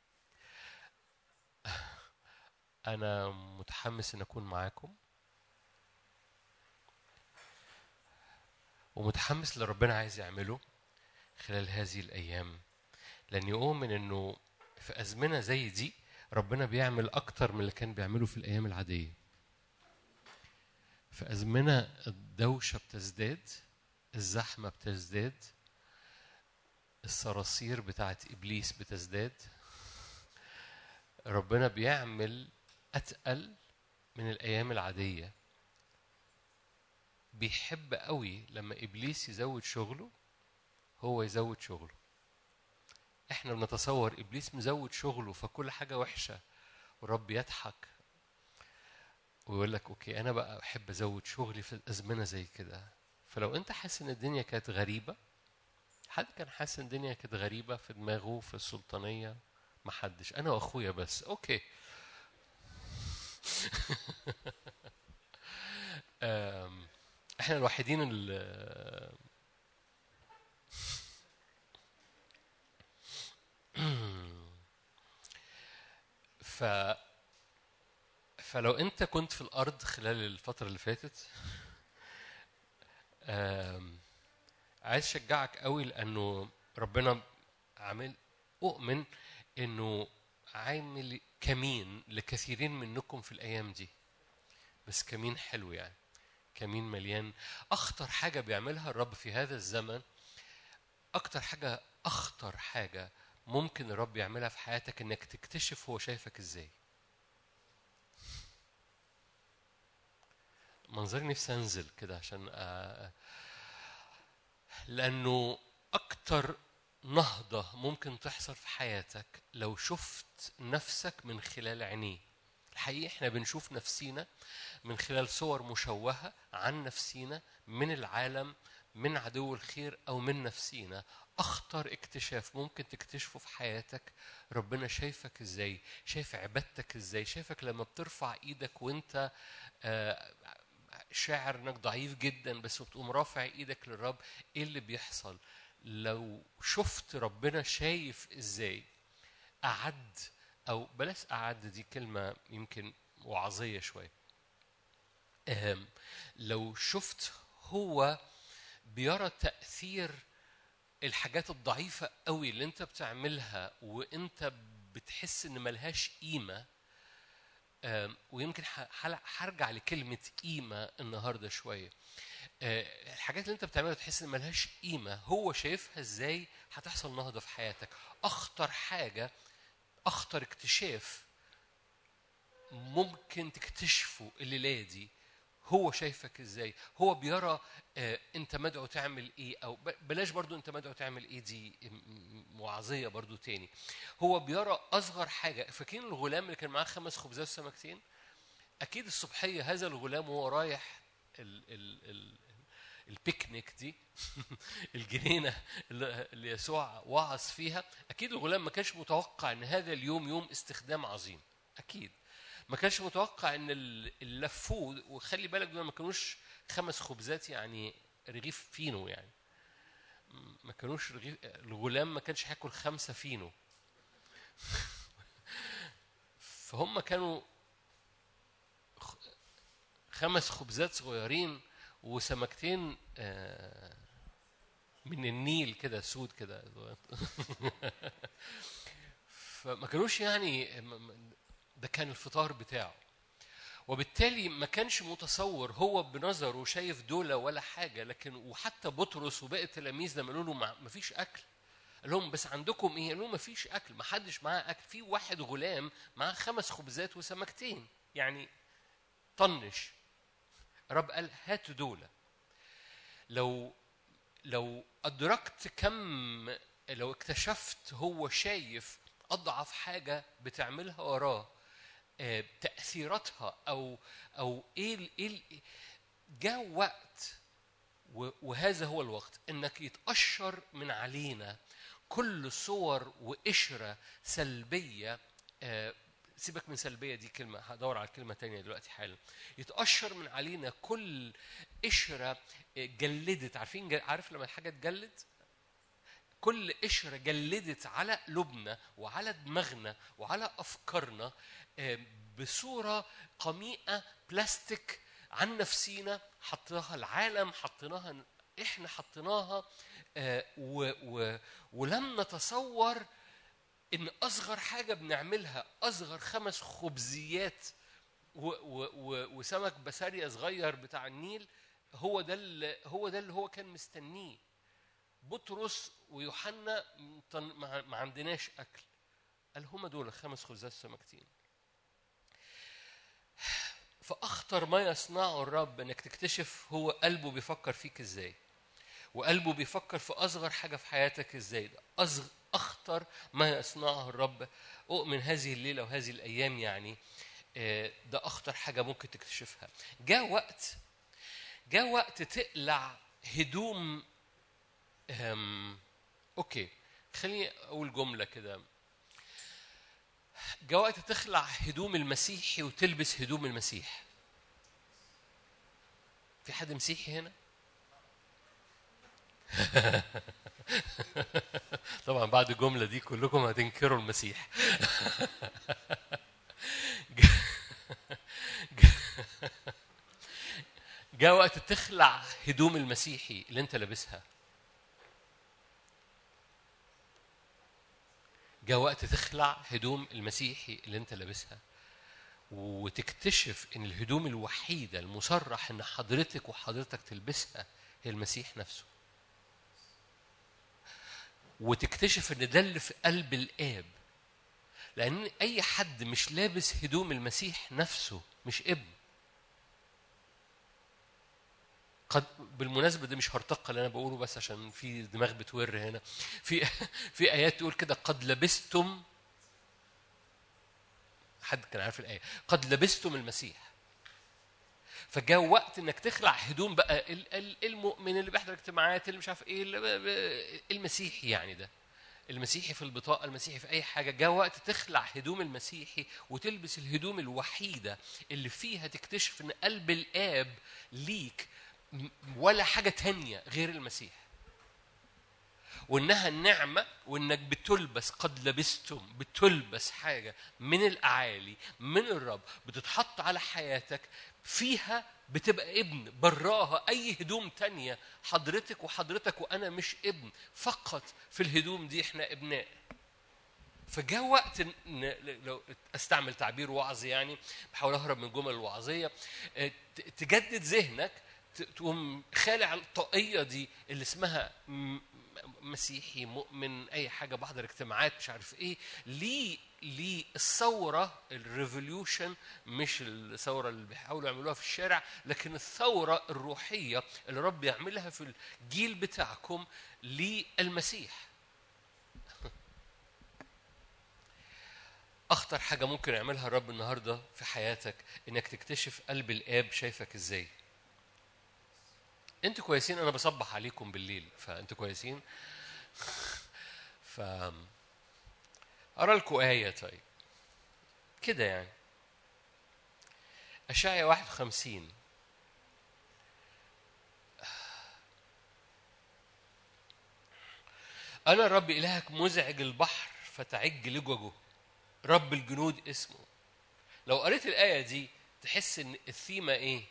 أنا متحمس إن أكون معاكم ومتحمس اللي ربنا عايز يعمله خلال هذه الأيام لأني أؤمن إنه في أزمنة زي دي ربنا بيعمل أكتر من اللي كان بيعمله في الأيام العادية في أزمنة الدوشة بتزداد الزحمة بتزداد الصراصير بتاعت إبليس بتزداد ربنا بيعمل أتقل من الأيام العادية بيحب قوي لما إبليس يزود شغله هو يزود شغله احنا بنتصور ابليس مزود شغله فكل حاجه وحشه والرب يضحك ويقول لك اوكي انا بقى احب ازود شغلي في الازمنه زي كده فلو انت حاسس ان الدنيا كانت غريبه حد كان حاسس ان الدنيا كانت غريبه في دماغه في السلطانيه محدش انا واخويا بس اوكي أم، احنا الوحيدين اللي ف فلو انت كنت في الارض خلال الفتره اللي فاتت آم، عايز اشجعك قوي لانه ربنا عامل اؤمن انه عامل كمين لكثيرين منكم في الايام دي بس كمين حلو يعني كمين مليان اخطر حاجه بيعملها الرب في هذا الزمن اكتر حاجه اخطر حاجه ممكن الرب يعملها في حياتك انك تكتشف هو شايفك ازاي منظري نفسي انزل كده عشان أ... لانه اكتر نهضه ممكن تحصل في حياتك لو شفت نفسك من خلال عينيه الحقيقه احنا بنشوف نفسينا من خلال صور مشوهه عن نفسينا من العالم من عدو الخير او من نفسينا اخطر اكتشاف ممكن تكتشفه في حياتك ربنا شايفك ازاي شايف عبادتك ازاي شايفك لما بترفع ايدك وانت آه، شاعر انك ضعيف جدا بس بتقوم رافع ايدك للرب ايه اللي بيحصل لو شفت ربنا شايف ازاي اعد او بلاش اعد دي كلمه يمكن وعظيه شويه أهم، لو شفت هو بيرى تاثير الحاجات الضعيفة قوي اللي انت بتعملها وانت بتحس ان ملهاش قيمه آم، ويمكن ح- حل- هرجع لكلمه قيمه النهارده شويه آه، الحاجات اللي انت بتعملها تحس ان ملهاش قيمه هو شايفها ازاي هتحصل نهضه في حياتك اخطر حاجه اخطر اكتشاف ممكن تكتشفه الليله دي هو شايفك ازاي هو بيرى آه انت مدعو تعمل ايه او ب- بلاش برضو انت مدعو تعمل ايه دي م- م- وعظيه برضو تاني هو بيرى اصغر حاجه فاكرين الغلام اللي كان معاه خمس خبزات وسمكتين اكيد الصبحيه هذا الغلام وهو رايح ال ال ال البيكنيك دي الجنينه اللي اللي يسوع وعظ فيها اكيد الغلام ما كانش متوقع ان هذا اليوم يوم استخدام عظيم اكيد ما كانش متوقع ان ال- اللي لفوه وخلي بالك دول ما كانوش خمس خبزات يعني رغيف فينو يعني م- ما كانوش رغيف الغلام ما كانش هياكل خمسه فينو فهم كانوا خ- خمس خبزات صغيرين وسمكتين آه، من النيل كده سود كده فما كانوش يعني م- م- ده كان الفطار بتاعه وبالتالي ما كانش متصور هو بنظره شايف دولة ولا حاجة لكن وحتى بطرس وباقي التلاميذ لما قالوا له ما ما فيش أكل قال لهم بس عندكم ايه؟ قالوا لهم ما فيش أكل ما حدش معاه أكل في واحد غلام معاه خمس خبزات وسمكتين يعني طنش رب قال هاتوا دولة لو لو أدركت كم لو اكتشفت هو شايف أضعف حاجة بتعملها وراه آه، تأثيراتها أو أو إيه ال- إيه ال- جاء وقت و- وهذا هو الوقت انك يتقشر من علينا كل صور وقشره سلبيه آه، سيبك من سلبيه دي كلمه هدور على كلمه تانية دلوقتي حالا يتقشر من علينا كل قشره آه، جلدت عارفين جل- عارف لما الحاجه تجلد كل قشره جلدت على قلوبنا وعلى دماغنا وعلى افكارنا آه، بصوره قميئه بلاستيك عن نفسينا حطيناها العالم حطيناها احنا حطيناها آه، و و ولم نتصور ان اصغر حاجه بنعملها اصغر خمس خبزيات و و و وسمك بسارية صغير بتاع النيل هو ده اللي هو ده اللي هو كان مستنيه بطرس ويوحنا طن- ما ما عندناش اكل قال هما دول خمس خبزات سمكتين فاخطر ما يصنعه الرب انك تكتشف هو قلبه بيفكر فيك ازاي وقلبه بيفكر في اصغر حاجه في حياتك ازاي ده أصغ اخطر ما يصنعه الرب اؤمن هذه الليله وهذه الايام يعني آه، ده اخطر حاجه ممكن تكتشفها جاء وقت جاء وقت تقلع هدوم أم اوكي خليني اقول جمله كده جاء وقت تخلع هدوم المسيحي وتلبس هدوم المسيح في حد مسيحي هنا طبعا بعد الجمله دي كلكم هتنكروا المسيح جاء وقت تخلع هدوم المسيحي اللي انت لابسها جاء وقت تخلع هدوم المسيحي اللي انت لابسها وتكتشف ان الهدوم الوحيده المصرح ان حضرتك وحضرتك تلبسها هي المسيح نفسه وتكتشف ان ده اللي في قلب الاب لان اي حد مش لابس هدوم المسيح نفسه مش ابن قد بالمناسبه ده مش هرتقى اللي انا بقوله بس عشان في دماغ بتور هنا في في ايات تقول كده قد لبستم حد كان عارف الايه قد لبستم المسيح فجاء وقت انك تخلع هدوم بقى ال- ال- المؤمن اللي بيحضر اجتماعات اللي مش عارف ايه اللي ب- ب- المسيحي يعني ده المسيحي في البطاقة المسيحي في أي حاجة جاء وقت تخلع هدوم المسيحي وتلبس الهدوم الوحيدة اللي فيها تكتشف إن قلب الآب ليك م- ولا حاجة تانية غير المسيح وإنها النعمة وإنك بتلبس قد لبستم بتلبس حاجة من الأعالي من الرب بتتحط على حياتك فيها بتبقى ابن براها أي هدوم تانية حضرتك وحضرتك وأنا مش ابن فقط في الهدوم دي إحنا ابناء فجاء وقت إن لو استعمل تعبير وعظي يعني بحاول اهرب من الجمل الوعظيه اه، ت- تجدد ذهنك ت- تقوم خالع الطاقيه دي اللي اسمها م- مسيحي مؤمن اي حاجه بحضر اجتماعات مش عارف ايه ليه ليه الثوره الريفوليوشن مش الثوره اللي بيحاولوا يعملوها في الشارع لكن الثوره الروحيه اللي رب يعملها في الجيل بتاعكم للمسيح اخطر حاجه ممكن يعملها الرب النهارده في حياتك انك تكتشف قلب الاب شايفك ازاي انتوا كويسين انا بصبح عليكم بالليل فانتوا كويسين ف ارى لكم ايه طيب كده يعني اشعيا 51 انا رب الهك مزعج البحر فتعج لجوجه رب الجنود اسمه لو قريت الآية دي تحس إن الثيمة إيه؟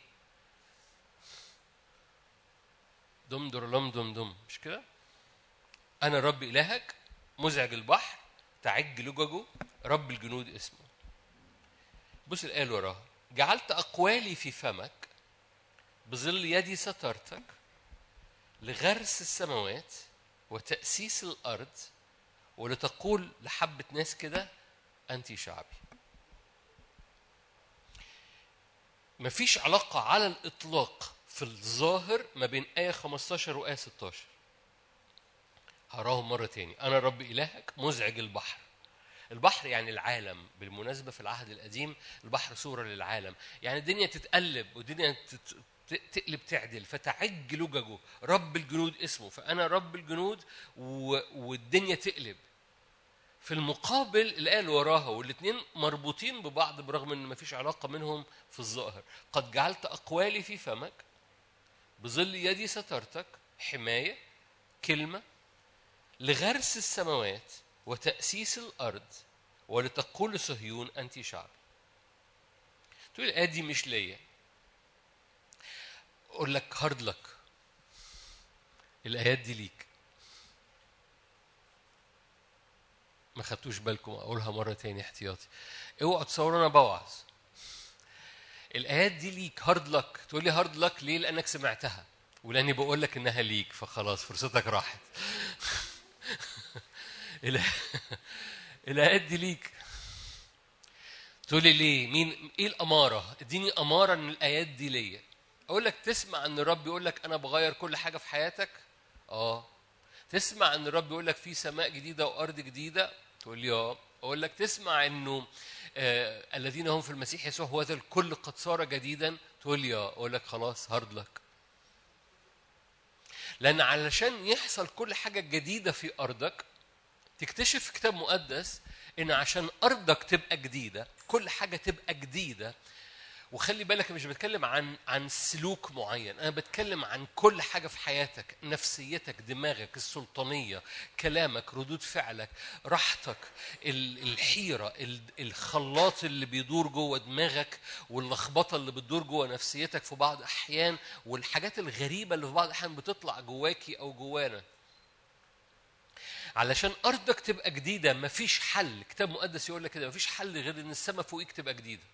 دم در لم دم دم مش كده؟ أنا رب إلهك مزعج البحر تعج لججه رب الجنود اسمه بص الآية اللي وراها جعلت أقوالي في فمك بظل يدي سترتك لغرس السماوات وتأسيس الأرض ولتقول لحبة ناس كده أنت شعبي مفيش علاقة على الإطلاق في الظاهر ما بين آية 15 وآية 16 هراهم مرة تاني أنا رب إلهك مزعج البحر البحر يعني العالم بالمناسبة في العهد القديم البحر صورة للعالم يعني الدنيا تتقلب والدنيا تت- ت- تقلب تعدل فتعج لججه رب الجنود اسمه فأنا رب الجنود و... والدنيا تقلب في المقابل الآية اللي وراها والاثنين مربوطين ببعض برغم ان مفيش علاقة منهم في الظاهر قد جعلت أقوالي في فمك بظل يدي سترتك حماية كلمة لغرس السماوات وتأسيس الأرض ولتقول لصهيون أنت شعب تقول الآية دي مش ليا أقول لك هارد لك الآيات دي ليك ما خدتوش بالكم اقولها مره تاني احتياطي اوعوا تصوروا انا بوعظ الايات دي ليك هارد لك تقول لي هارد لك ليه لانك سمعتها ولاني بقول لك انها ليك فخلاص فرصتك راحت الآ- الايات دي ليك تقول لي ليه مين ايه الاماره اديني اماره ان الايات دي ليا اقول لك تسمع ان الرب يقول لك انا بغير كل حاجه في حياتك اه تسمع ان الرب يقول لك في سماء جديده وارض جديده تقول لي اه اقول لك تسمع انه آه الذين هم في المسيح يسوع هو ذا الكل قد صار جديدا تقول لي اه اقول لك خلاص هارد لك لان علشان يحصل كل حاجه جديده في ارضك تكتشف في كتاب مقدس ان عشان ارضك تبقى جديده كل حاجه تبقى جديده وخلي بالك مش بتكلم عن عن سلوك معين انا بتكلم عن كل حاجه في حياتك نفسيتك دماغك السلطانيه كلامك ردود فعلك راحتك ال- الحيره ال- الخلاط اللي بيدور جوه دماغك واللخبطه اللي بتدور جوه نفسيتك في بعض احيان والحاجات الغريبه اللي في بعض الاحيان بتطلع جواكي او جوانا علشان ارضك تبقى جديده مفيش حل كتاب مقدس يقول لك كده مفيش حل غير ان السماء فوقيك تبقى جديده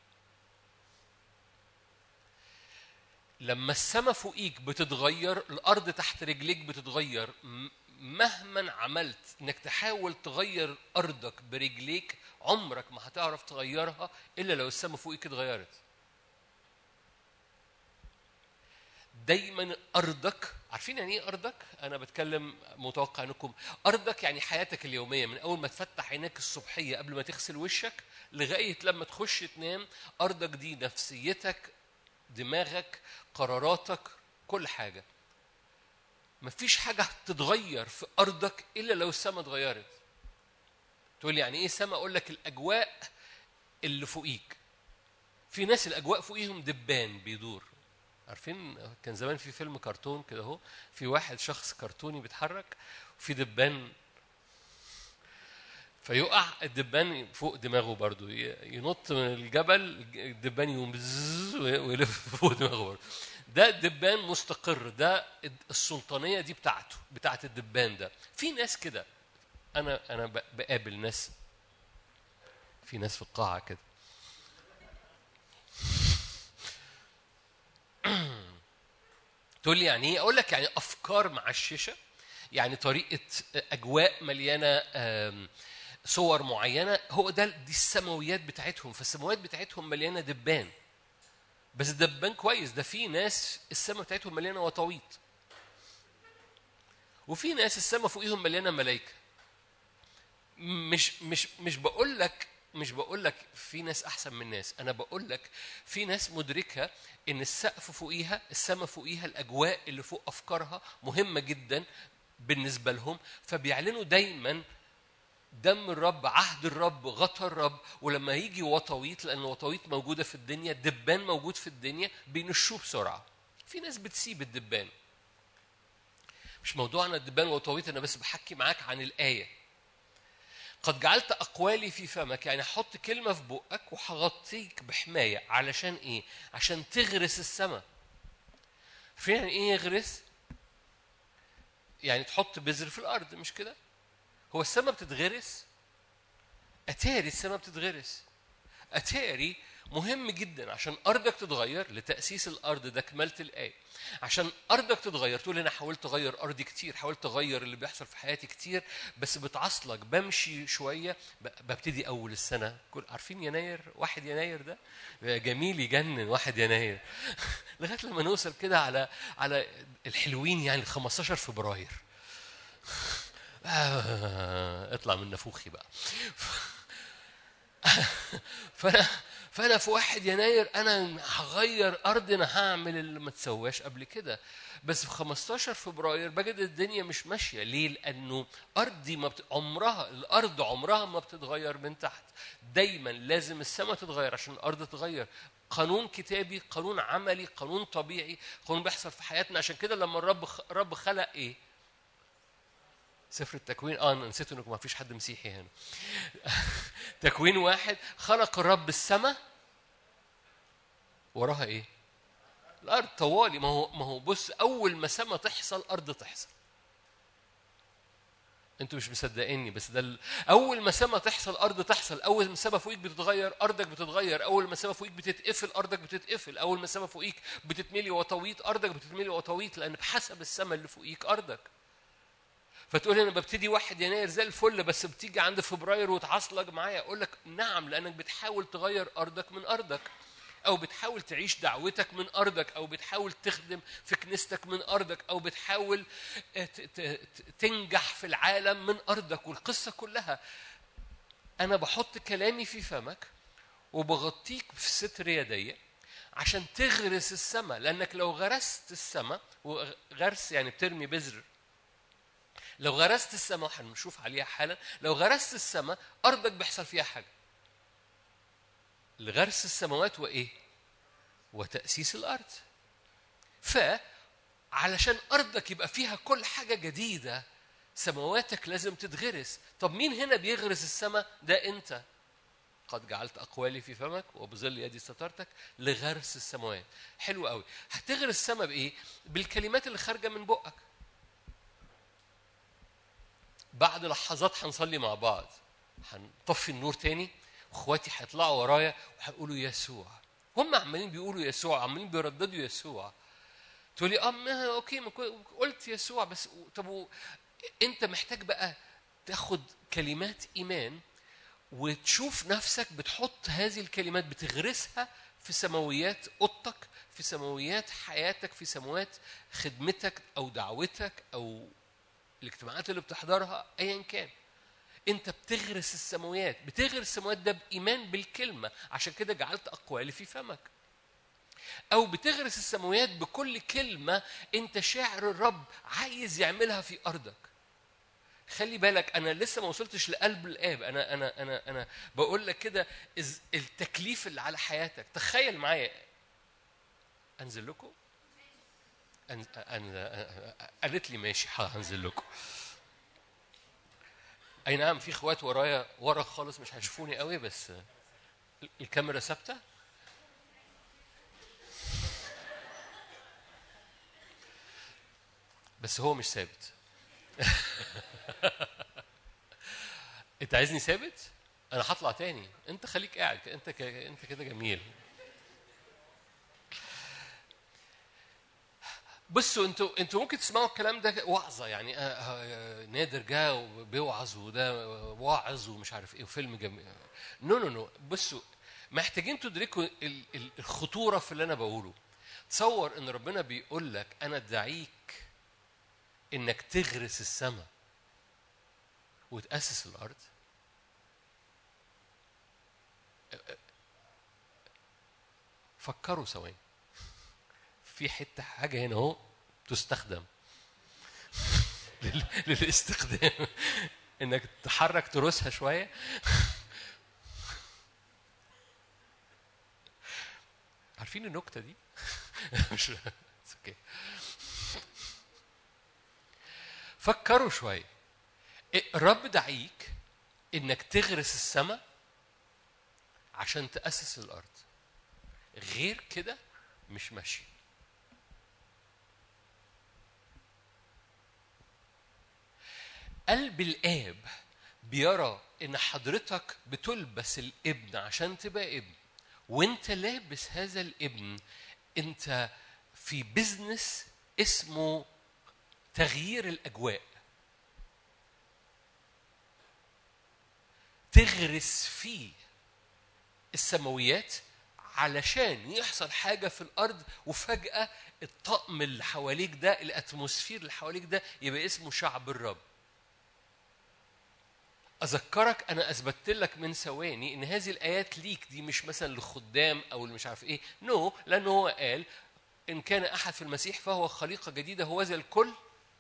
لما السماء فوقيك بتتغير الارض تحت رجليك بتتغير م- مهما عملت انك تحاول تغير ارضك برجليك عمرك ما هتعرف تغيرها الا لو السماء فوقيك اتغيرت دايما ارضك عارفين يعني ايه ارضك انا بتكلم متوقع انكم ارضك يعني حياتك اليوميه من اول ما تفتح عينيك الصبحيه قبل ما تغسل وشك لغايه لما تخش تنام ارضك دي نفسيتك دماغك قراراتك كل حاجه مفيش حاجه هتتغير في ارضك الا لو السماء اتغيرت تقول لي يعني ايه سماء اقول لك الاجواء اللي فوقيك في ناس الاجواء فوقيهم دبان بيدور عارفين كان زمان في فيلم كرتون كده اهو في واحد شخص كرتوني بيتحرك وفي دبان فيقع الدبان فوق دماغه برضو ي- ينط من الجبل الدبان يقوم بزز ويلف فوق دماغه برضو ده دبان مستقر ده السلطانيه دي بتاعته بتاعت الدبان ده في ناس كده انا انا ب- بقابل ناس في ناس في القاعة كده تقول لي يعني ايه؟ اقول لك يعني افكار معششه يعني طريقه اجواء مليانه آم، صور معينه هو ده دي السماويات بتاعتهم فالسماويات بتاعتهم مليانه دبان بس الدبان كويس ده في ناس السماء بتاعتهم مليانه وطويط وفي ناس السماء فوقيهم مليانه ملائكه مش مش مش بقول لك مش بقول لك في ناس احسن من ناس انا بقول لك في ناس مدركه ان السقف فوقيها السماء فوقيها الاجواء اللي فوق افكارها مهمه جدا بالنسبه لهم فبيعلنوا دايما دم الرب عهد الرب غطى الرب ولما يجي وطويط لان وطويط موجوده في الدنيا دبان موجود في الدنيا بينشوه بسرعه في ناس بتسيب الدبان مش موضوعنا الدبان وطويط انا بس بحكي معاك عن الايه قد جعلت اقوالي في فمك يعني احط كلمه في بقك وهغطيك بحمايه علشان ايه عشان تغرس السماء عارفين يعني ايه يغرس يعني تحط بذر في الارض مش كده هو السماء بتتغرس اتاري السماء بتتغرس اتاري مهم جدا عشان ارضك تتغير لتاسيس الارض ده كملت الايه عشان ارضك تتغير تقول انا حاولت اغير ارضي كتير حاولت اغير اللي بيحصل في حياتي كتير بس بتعصلك بمشي شويه ب- ببتدي اول السنه كل عارفين يناير واحد يناير ده جميل يجنن واحد يناير لغايه لما نوصل كده على على الحلوين يعني 15 فبراير آه، اطلع من نافوخي بقى فانا فانا في واحد يناير انا هغير ارضي انا هعمل اللي ما تسواش قبل كده بس في 15 فبراير بجد الدنيا مش ماشيه ليه؟ لانه ارضي ما بت... عمرها الارض عمرها ما بتتغير من تحت دايما لازم السماء تتغير عشان الارض تتغير قانون كتابي قانون عملي قانون طبيعي قانون بيحصل في حياتنا عشان كده لما الرب خ... الرب خلق ايه سفر التكوين اه انا نسيت انكم ما فيش حد مسيحي هنا تكوين واحد خلق الرب السماء وراها ايه الارض طوالي ما هو ما هو بص اول ما سما تحصل ارض تحصل انتوا مش مصدقيني بس ده ال- اول ما سما تحصل ارض تحصل اول ما سما فوقيك بتتغير ارضك بتتغير اول ما سما فوقيك بتتقفل ارضك بتتقفل اول ما سما فوقيك بتتملي وطويط ارضك بتتملي وطويط لان بحسب السما اللي فوقيك ارضك فتقول انا ببتدي واحد يناير زي الفل بس بتيجي عند فبراير وتعصلك معايا اقول لك نعم لانك بتحاول تغير ارضك من ارضك او بتحاول تعيش دعوتك من ارضك او بتحاول تخدم في كنيستك من ارضك او بتحاول ت- ت- ت- تنجح في العالم من ارضك والقصه كلها انا بحط كلامي في فمك وبغطيك في ستر يدي عشان تغرس السماء لانك لو غرست السماء وغرس يعني بترمي بذر لو غرست السماء وهنشوف عليها حالا لو غرست السماء ارضك بيحصل فيها حاجه لغرس السماوات وايه وتاسيس الارض ف علشان ارضك يبقى فيها كل حاجه جديده سماواتك لازم تتغرس طب مين هنا بيغرس السماء ده انت قد جعلت اقوالي في فمك وبظل يدي سترتك لغرس السماوات حلو قوي هتغرس السماء بايه بالكلمات اللي خارجه من بقك بعد لحظات هنصلي مع بعض هنطفي النور تاني واخواتي هيطلعوا ورايا وهيقولوا يسوع هم عمالين بيقولوا يسوع عمالين بيرددوا يسوع تقولي اه ما اوكي ما كو- قلت يسوع بس طب و- انت محتاج بقى تاخد كلمات ايمان وتشوف نفسك بتحط هذه الكلمات بتغرسها في سماويات اوضتك في سماويات حياتك في سماوات خدمتك او دعوتك او الاجتماعات اللي بتحضرها ايا كان انت بتغرس السماويات بتغرس السماوات ده بايمان بالكلمه عشان كده جعلت اقوالي في فمك او بتغرس السماويات بكل كلمه انت شاعر الرب عايز يعملها في ارضك خلي بالك انا لسه ما وصلتش لقلب الاب انا انا انا انا بقول لك كده إز- التكليف اللي على حياتك تخيل معايا انزل لكم أن... أن... قالت لي ماشي هنزل لكم اي نعم في اخوات ورايا ورا خالص مش هيشوفوني قوي بس الكاميرا ثابته بس هو مش ثابت انت عايزني ثابت انا هطلع تاني انت خليك قاعد انت ك... انت كده جميل بصوا انتوا انتوا ممكن تسمعوا الكلام ده وعظه يعني آه آه نادر جه وبيوعظ وده واعظ ومش عارف ايه وفيلم جميل نو نو نو بصوا محتاجين تدركوا ال- ال- الخطوره في اللي انا بقوله تصور ان ربنا بيقول لك انا ادعيك انك تغرس السماء وتاسس الارض فكروا ثواني في حته حاجه هنا اهو تستخدم لل- للاستخدام انك تحرك تروسها شويه عارفين النكته دي مش It's okay. فكروا شويه الرب دعيك انك تغرس السماء عشان تاسس الارض غير كده مش ماشي قلب الاب بيرى ان حضرتك بتلبس الابن عشان تبقى ابن وانت لابس هذا الابن انت في بزنس اسمه تغيير الاجواء تغرس فيه السماويات علشان يحصل حاجة في الأرض وفجأة الطقم اللي حواليك ده الأتموسفير اللي حواليك ده يبقى اسمه شعب الرب أذكرك أنا أثبتت لك من ثواني إن هذه الآيات ليك دي مش مثلا للخدام أو اللي مش عارف إيه نو no, لأنه هو قال إن كان أحد في المسيح فهو خليقة جديدة هو ذا الكل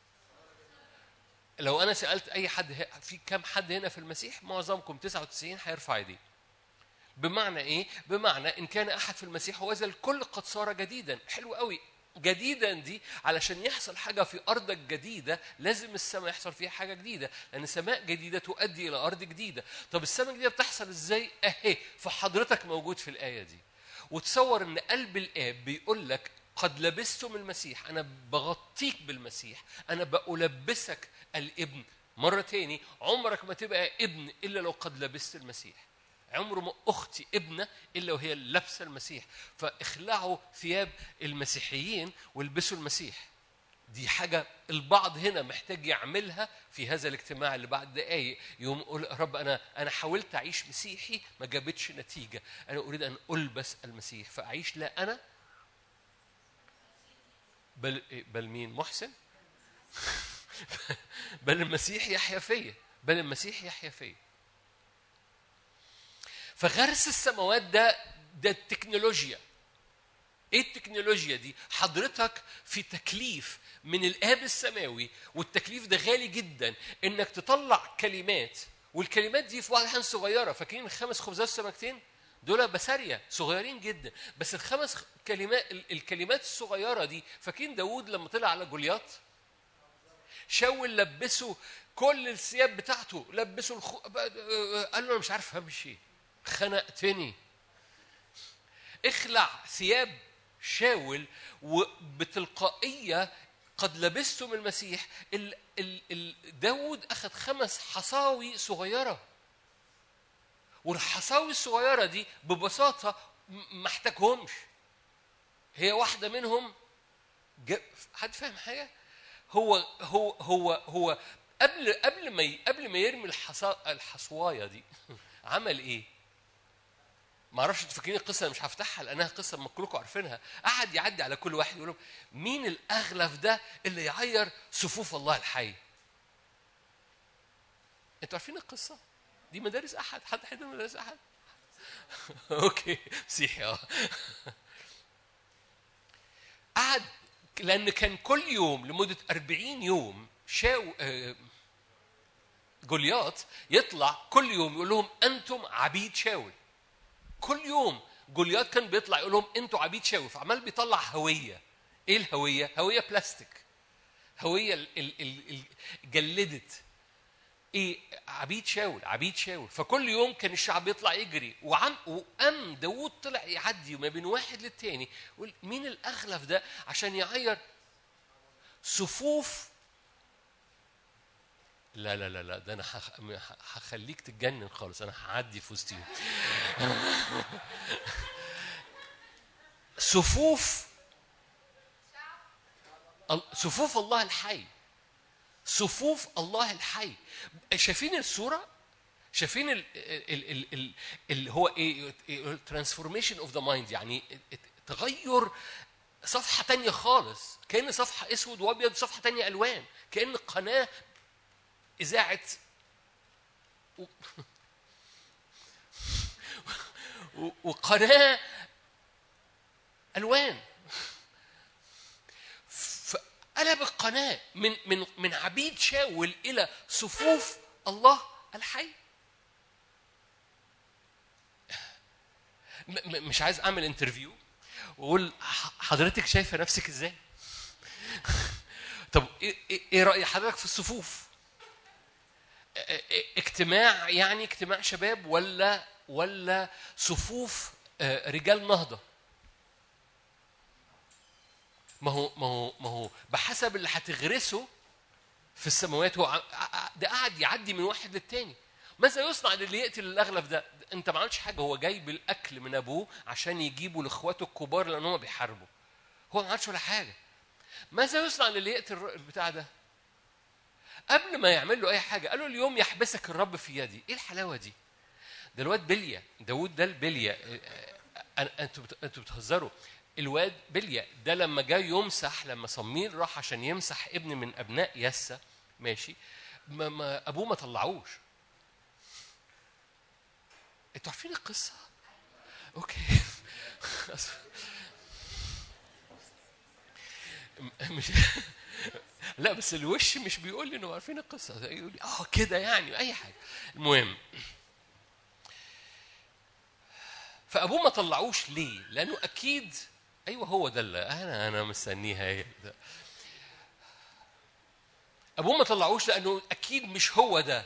لو أنا سألت أي حد ه- في كم حد هنا في المسيح معظمكم 99 هيرفع ايديه بمعنى ايه؟ بمعنى ان كان احد في المسيح هو ذا الكل قد صار جديدا، حلو قوي جديدا دي علشان يحصل حاجه في ارضك جديده لازم السماء يحصل فيها حاجه جديده، لان سماء جديده تؤدي الى ارض جديده، طب السماء الجديده بتحصل ازاي؟ اهي فحضرتك موجود في الايه دي. وتصور ان قلب الاب بيقول لك قد لبستم المسيح انا بغطيك بالمسيح انا بألبسك الابن مرة تاني عمرك ما تبقى ابن إلا لو قد لبست المسيح عمر ما أختي ابنة إلا وهي لابسة المسيح فاخلعوا ثياب المسيحيين والبسوا المسيح دي حاجة البعض هنا محتاج يعملها في هذا الاجتماع اللي بعد دقايق يوم يقول رب أنا أنا حاولت أعيش مسيحي ما جابتش نتيجة أنا أريد أن ألبس المسيح فأعيش لا أنا بل بل مين محسن بل المسيح يحيا فيا بل المسيح يحيا فيا فغرس السماوات ده ده التكنولوجيا ايه التكنولوجيا دي حضرتك في تكليف من الاب السماوي والتكليف ده غالي جدا انك تطلع كلمات والكلمات دي في بعض الاحيان صغيره فاكرين الخمس خبزات والسمكتين دول بسارية صغيرين جدا بس الخمس كلمات الكلمات الصغيرة دي فاكرين داوود لما طلع على جولياط شاول لبسه كل الثياب بتاعته لبسه الخو... قال له انا مش عارف امشي خنقتني اخلع ثياب شاول وبتلقائيه قد لبستم المسيح ال... ال... ال... داود اخذ خمس حصاوي صغيره والحصاوي الصغيره دي ببساطه ما احتاجهمش هي واحده منهم ج... حد فاهم حاجه هو هو هو هو قبل قبل ما ي... قبل ما يرمي الحصا... الحصوايه دي عمل ايه ما اعرفش انتوا فاكرين القصه انا مش هفتحها لانها قصه ما كلكم عارفينها قعد يعدي على كل واحد يقول لهم مين الاغلف ده اللي يعير صفوف الله الحي انتوا عارفين القصه دي مدارس احد حد حد مدارس احد اوكي مسيحي اه قعد لان كان كل يوم لمده 40 يوم شاو آه جولياط يطلع كل يوم يقول لهم انتم عبيد شاول كل يوم جولياط كان بيطلع يقول لهم انتوا عبيد شاول فعمال بيطلع هويه ايه الهويه هويه بلاستيك هويه ال ال ال جلدت ايه عبيد شاول عبيد شاول فكل يوم كان الشعب يطلع يجري وعم وقام داوود طلع يعدي ما بين واحد للتاني يقول مين الاغلف ده عشان يعير صفوف لا لا لا لا ده انا هخ- م- ه- هخليك تتجنن خالص انا هعدي في وسطيهم صفوف ال- صفوف الله الحي صفوف الله الحي شايفين الصوره شايفين ال ال ال ال اللي هو ايه ترانسفورميشن اوف ذا مايند يعني تغير صفحه تانية خالص كان صفحه اسود وابيض صفحه تانية الوان كان قناه اذاعه و- و- وقناه الوان فقلب القناه من من من عبيد شاول الى صفوف الله الحي م- م- مش عايز اعمل انترفيو واقول ح- حضرتك شايفه نفسك ازاي طب ايه إيه- إيه راي حضرتك في الصفوف ا- ا- اجتماع يعني اجتماع شباب ولا ولا صفوف آه، رجال نهضه ما هو ما هو ما هو بحسب اللي هتغرسه في السماوات هو ع- ع- ده قاعد يعدي من واحد للتاني ماذا يصنع للي يقتل الاغلب ده انت ما عملتش حاجه هو جايب الاكل من ابوه عشان يجيبه لاخواته الكبار لان هم بيحاربوا هو ما عملش ولا حاجه ماذا يصنع للي يقتل الر- البتاع ده قبل ما يعمل له اي حاجه قالوا اليوم يحبسك الرب في يدي ايه الحلاوه دي ده الواد بليا داود ده البليا أنا- انتوا بت- انتوا بتهزروا الواد بليا ده لما جاي يمسح لما صميل راح عشان يمسح ابن من ابناء يسا ماشي ما, ما ابوه ما طلعوش انتوا عارفين القصه اوكي أصل- م- مش لا بس الوش مش بيقول لي انه عارفين القصه يقول لي اه كده يعني اي حاجه المهم فابوه ما طلعوش ليه؟ لانه اكيد ايوه هو ده اللي انا انا مستنيها هي ده. ابوه ما طلعوش لانه اكيد مش هو ده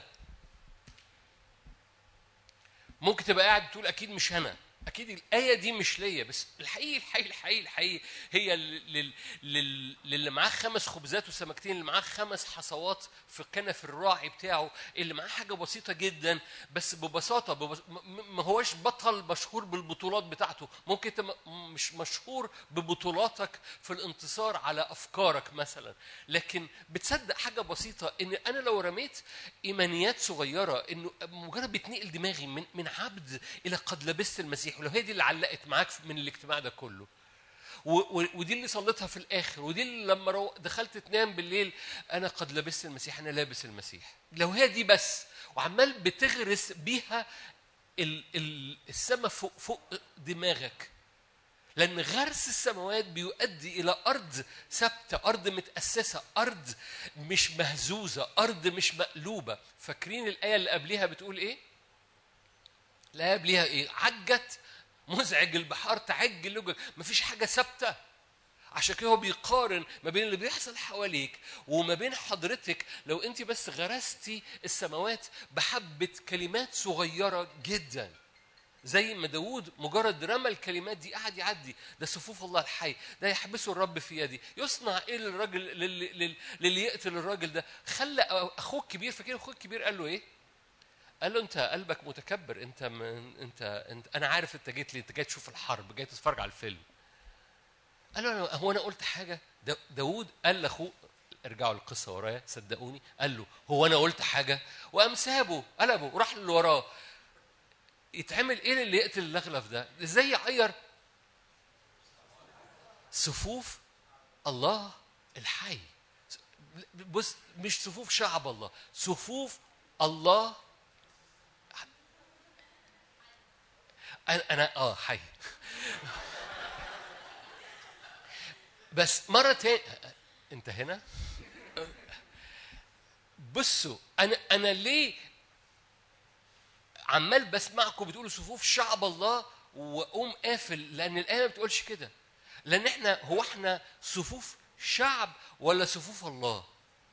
ممكن تبقى قاعد تقول اكيد مش انا اكيد الايه دي مش ليا بس الحقيقي الحقيقي الحقيقي الحقيقي هي لل- لل- للي معاه خمس خبزات وسمكتين اللي معاه خمس حصوات في كنف الراعي بتاعه اللي معاه حاجه بسيطه جدا بس ببساطه ببس... م- م- ما هوش بطل مشهور بالبطولات بتاعته ممكن انت م- مش مشهور ببطولاتك في الانتصار على افكارك مثلا لكن بتصدق حاجه بسيطه ان انا لو رميت ايمانيات صغيره انه مجرد بتنقل دماغي من من عبد الى قد لبست المسيح ولو هي دي اللي علقت معاك من الاجتماع ده كله و- و- ودي اللي صليتها في الاخر ودي اللي لما رو- دخلت تنام بالليل انا قد لبست المسيح انا لابس المسيح لو هي دي بس وعمال بتغرس بيها ال- ال- السما فوق فوق دماغك لأن غرس السماوات بيؤدي إلى أرض ثابتة، أرض متأسسة، أرض مش مهزوزة، أرض مش مقلوبة، فاكرين الآية اللي قبليها بتقول إيه؟ الآية قبليها إيه؟ عجت مزعج البحار تعج اللجج، مفيش حاجة ثابتة. عشان كده هو بيقارن ما بين اللي بيحصل حواليك وما بين حضرتك لو انت بس غرستي السماوات بحبة كلمات صغيرة جدا زي ما داوود مجرد رمى الكلمات دي قعد يعدي ده صفوف الله الحي ده يحبسه الرب في يدي يصنع ايه للراجل للي, للي, للي يقتل الراجل ده خلى اخوه الكبير فاكر اخوه الكبير قال له ايه قال له انت قلبك متكبر انت من انت, انت انا عارف انت جيت لي انت جاي تشوف الحرب جاي تتفرج على الفيلم قال له أنا- هو انا قلت حاجه دا- داوود قال لاخوه ارجعوا القصه ورايا صدقوني قال له هو انا قلت حاجه وقام سابه قلبه وراح للي وراه يتعمل ايه اللي يقتل الاغلف ده ازاي يعير صفوف الله الحي بص مش صفوف شعب الله صفوف الله انا انا اه حي بس مرة تاني انت هنا بصوا انا انا ليه عمال بسمعكم بتقولوا صفوف شعب الله واقوم قافل لان الايه ما بتقولش كده لان احنا هو احنا صفوف شعب ولا صفوف الله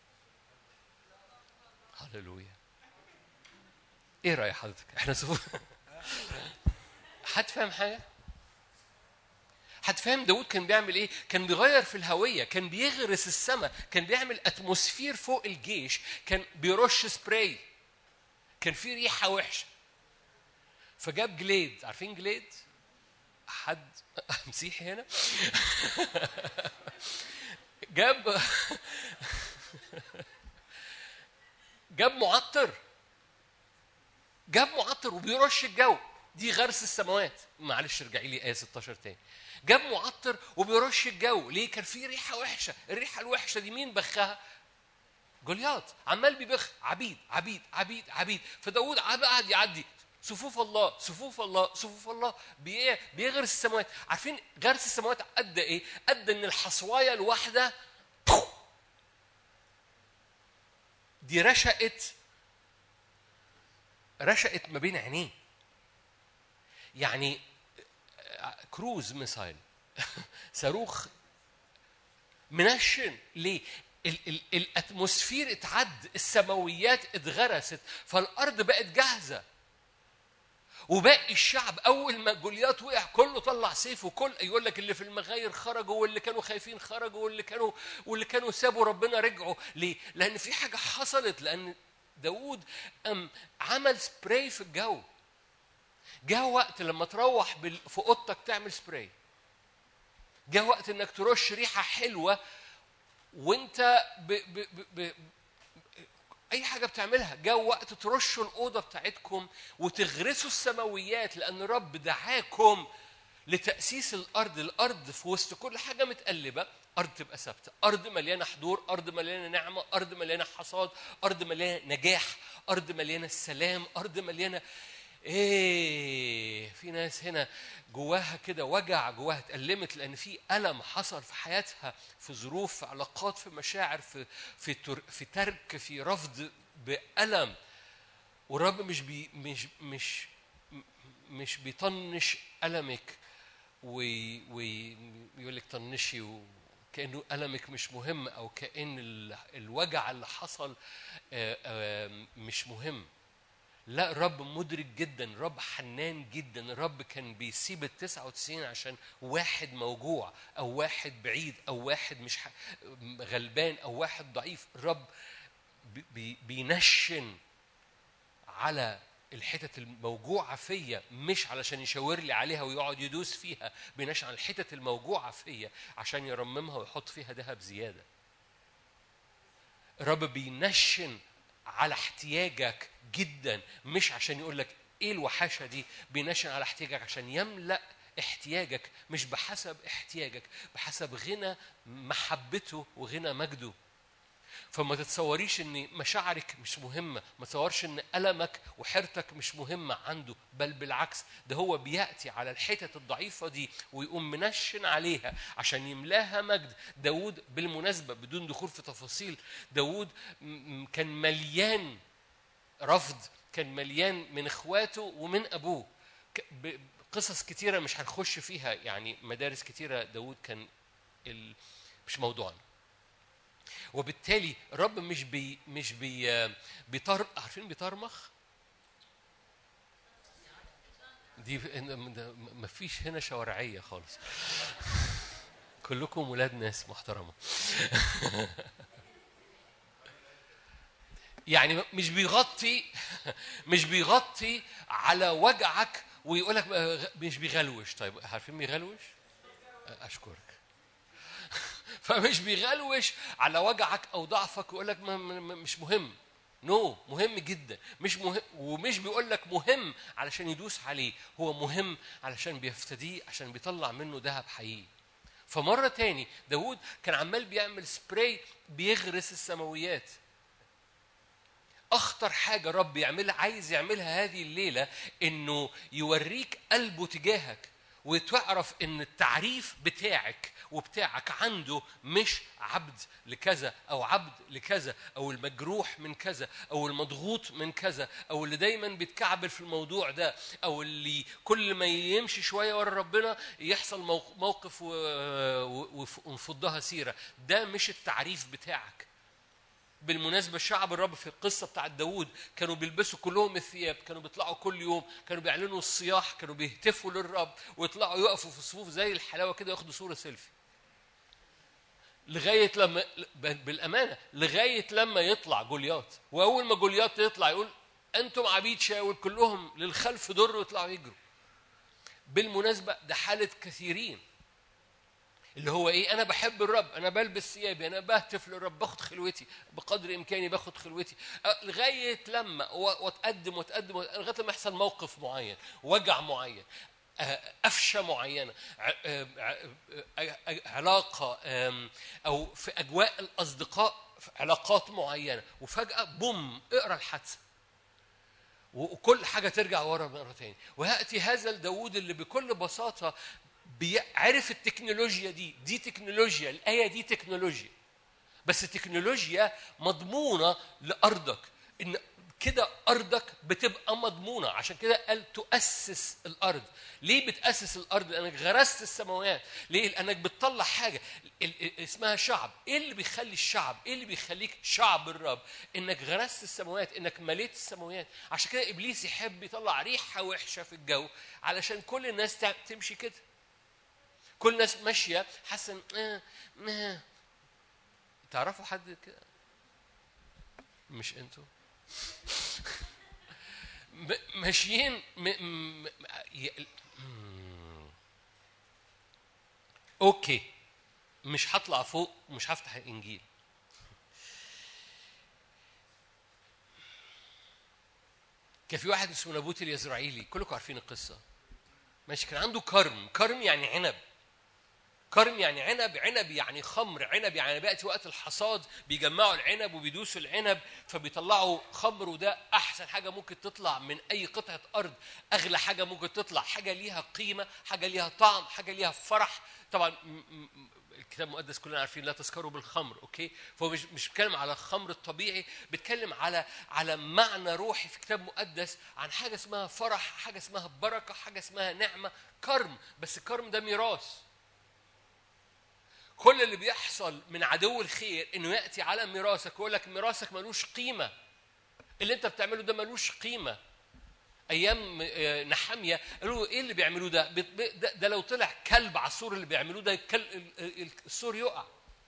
هللويا ايه راي حضرتك احنا صفوف حد فاهم حاجه هتفهم داود كان بيعمل ايه كان بيغير في الهويه كان بيغرس السماء كان بيعمل اتموسفير فوق الجيش كان بيرش سبراي كان في ريحه وحشه فجاب جليد عارفين جليد حد مسيحي هنا جاب جاب معطر جاب معطر وبيرش الجو دي غرس السماوات معلش ارجعي لي ايه 16 تاني جاب معطر وبيرش الجو ليه كان في ريحه وحشه الريحه الوحشه دي مين بخها جولياط عمال بيبخ عبيد عبيد عبيد عبيد فداود قعد يعدي صفوف الله صفوف الله صفوف الله بي بيغرس السماوات عارفين غرس السماوات ادى ايه ادى ان الحصوايه الواحده دي رشقت رشقت ما بين عينيه يعني كروز ميسايل صاروخ منشن ليه ال- ال- الاتموسفير اتعد السماويات اتغرست فالارض بقت جاهزه وباقي الشعب اول ما جوليات وقع كله طلع سيفه كل يقول لك اللي في المغاير خرجوا واللي كانوا خايفين خرجوا واللي كانوا واللي كانوا سابوا ربنا رجعوا ليه؟ لان في حاجه حصلت لان داوود أم عمل سبراي في الجو جاء وقت لما تروح بال- في اوضتك تعمل سبراي جاء وقت انك ترش ريحه حلوه وانت ب ب ب ب اي حاجه بتعملها جاء وقت ترشوا الاوضه بتاعتكم وتغرسوا السماويات لان الرب دعاكم لتاسيس الارض الارض في وسط كل حاجه متقلبه ارض تبقى ثابته ارض مليانه حضور ارض مليانه نعمه ارض مليانه حصاد ارض مليانه نجاح ارض مليانه السلام ارض مليانه ايه في ناس هنا جواها كده وجع جواها اتألمت لان في ألم حصل في حياتها في ظروف في علاقات في مشاعر في في تر في ترك في رفض بألم والرب مش بي مش مش مش بيطنش ألمك ويقول لك طنشي وكأنه ألمك مش مهم أو كأن ال- الوجع اللي حصل آه، آه، مش مهم لا الرب مدرك جدا الرب حنان جدا الرب كان بيسيب ال 99 عشان واحد موجوع او واحد بعيد او واحد مش ح... غلبان او واحد ضعيف الرب بي- بي... بينشن على الحتت الموجوعة فيا مش علشان يشاور لي عليها ويقعد يدوس فيها بينشن على الحتت الموجوعة فيا عشان يرممها ويحط فيها ذهب زيادة الرب بينشن على احتياجك جدا مش عشان يقول لك ايه الوحشه دي بينشن على احتياجك عشان يملا احتياجك مش بحسب احتياجك بحسب غنى محبته وغنى مجده فما تتصوريش ان مشاعرك مش مهمه ما تتصورش ان المك وحيرتك مش مهمه عنده بل بالعكس ده هو بياتي على الحتت الضعيفه دي ويقوم منشن عليها عشان يملاها مجد داود بالمناسبه بدون دخول في تفاصيل داود م- م- كان مليان رفض كان مليان من اخواته ومن ابوه ك- ب- قصص كتيره مش هنخش فيها يعني مدارس كتيره داود كان ال... مش موضوعنا وبالتالي الرب مش بي مش بي بيطر عارفين بيطرمخ دي ما فيش هنا شوارعيه خالص كلكم ولاد ناس محترمه يعني مش بيغطي مش بيغطي على وجعك ويقول لك مش بيغلوش طيب عارفين بيغلوش اشكرك فمش بيغلوش على وجعك او ضعفك ويقول لك مش مهم نو no, مهم جدا مش مهم ومش بيقول لك مهم علشان يدوس عليه هو مهم علشان بيفتديه عشان بيطلع منه ذهب حقيقي فمرة تاني داود كان عمال بيعمل سبراي بيغرس السماويات اخطر حاجه رب يعملها عايز يعملها هذه الليله انه يوريك قلبه تجاهك وتعرف ان التعريف بتاعك وبتاعك عنده مش عبد لكذا او عبد لكذا او المجروح من كذا او المضغوط من كذا او اللي دايما بيتكعبل في الموضوع ده او اللي كل ما يمشي شويه ورا ربنا يحصل موقف ونفضها سيره ده مش التعريف بتاعك بالمناسبة شعب الرب في القصة بتاعت داوود كانوا بيلبسوا كلهم الثياب كانوا بيطلعوا كل يوم كانوا بيعلنوا الصياح كانوا بيهتفوا للرب ويطلعوا يقفوا في صفوف زي الحلاوة كده ياخدوا صورة سيلفي لغاية لما بالأمانة لغاية لما يطلع جوليات وأول ما جوليات يطلع يقول أنتم عبيد شاول كلهم للخلف در ويطلعوا يجروا بالمناسبة ده حالة كثيرين اللي هو ايه انا بحب الرب انا بلبس ثيابي انا بهتف للرب باخد خلوتي بقدر امكاني باخد خلوتي أه، لغايه لما واتقدم واتقدم لغايه لما يحصل موقف معين وجع معين أه، قفشه معينه أه، علاقه او في اجواء الاصدقاء علاقات معينه وفجاه بوم اقرا الحادثه وكل حاجة ترجع ورا مرة تاني ويأتي هذا الداود اللي بكل بساطة عرف التكنولوجيا دي دي تكنولوجيا الآية دي تكنولوجيا بس التكنولوجيا مضمونة لأرضك إن كده أرضك بتبقى مضمونة عشان كده قال تؤسس الأرض ليه بتأسس الأرض لأنك غرست السماوات ليه لأنك بتطلع حاجة اسمها شعب إيه اللي بيخلي الشعب إيه اللي بيخليك شعب الرب إنك غرست السماوات إنك مليت السماوات عشان كده إبليس يحب يطلع ريحة وحشة في الجو علشان كل الناس تمشي كده كل الناس ماشيه حاسه آه آه. تعرفوا حد كده مش انتوا ماشيين م... م... ي... اوكي مش هطلع فوق مش هفتح الانجيل كان في واحد اسمه نابوت اليزرعيلي كلكم عارفين القصه ماشي كان عنده كرم كرم يعني عنب كرم يعني عنب عنب يعني خمر عنب يعني بيأتي وقت الحصاد بيجمعوا العنب وبيدوسوا العنب فبيطلعوا خمر وده أحسن حاجة ممكن تطلع من أي قطعة أرض أغلى حاجة ممكن تطلع حاجة ليها قيمة حاجة ليها طعم حاجة ليها فرح طبعا الكتاب المقدس كلنا عارفين لا تسكروا بالخمر اوكي فهو مش مش بيتكلم على الخمر الطبيعي بيتكلم على على معنى روحي في كتاب مقدس عن حاجه اسمها فرح حاجه اسمها بركه حاجه اسمها نعمه كرم بس الكرم ده ميراث كل اللي بيحصل من عدو الخير انه ياتي على ميراثك ويقول لك ميراثك ملوش قيمه اللي انت بتعمله ده ملوش قيمه ايام آه، نحاميه قالوا ايه اللي بيعملوه ده؟ ده, ده لو طلع كلب على السور اللي بيعملوه ده السور يقع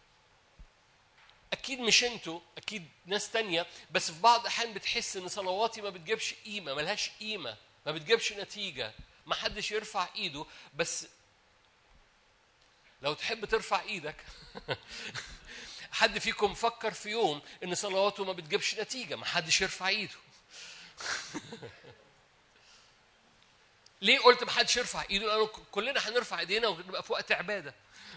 اكيد مش انتوا اكيد ناس تانية بس في بعض الاحيان بتحس ان صلواتي ما بتجيبش قيمه ملهاش قيمه ما بتجيبش نتيجه ما حدش يرفع ايده بس لو تحب ترفع ايدك حد فيكم فكر في يوم ان صلواته ما بتجيبش نتيجه ما حدش يرفع ايده ليه قلت ما حدش يرفع ايده لانه كلنا هنرفع ايدينا ونبقى في وقت عباده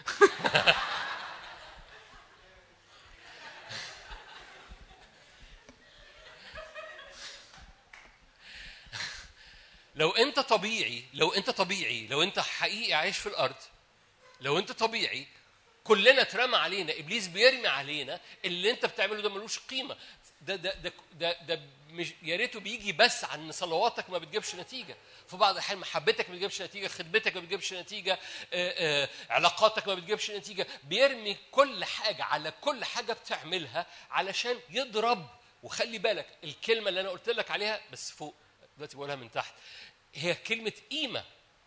لو انت طبيعي لو انت طبيعي لو انت حقيقي عايش في الارض لو انت طبيعي كلنا اترمى علينا ابليس بيرمي علينا اللي انت بتعمله ده ملوش قيمه ده ده ده ده, ده مش يا ريته بيجي بس عن صلواتك ما بتجيبش نتيجه في بعض الاحيان محبتك ما بتجيبش نتيجه خدمتك ما بتجيبش نتيجه آآ آه، آآ آه، علاقاتك ما بتجيبش نتيجه بيرمي كل حاجه على كل حاجه بتعملها علشان يضرب وخلي بالك الكلمه اللي انا قلت لك عليها بس فوق دلوقتي بقولها من تحت هي كلمه قيمه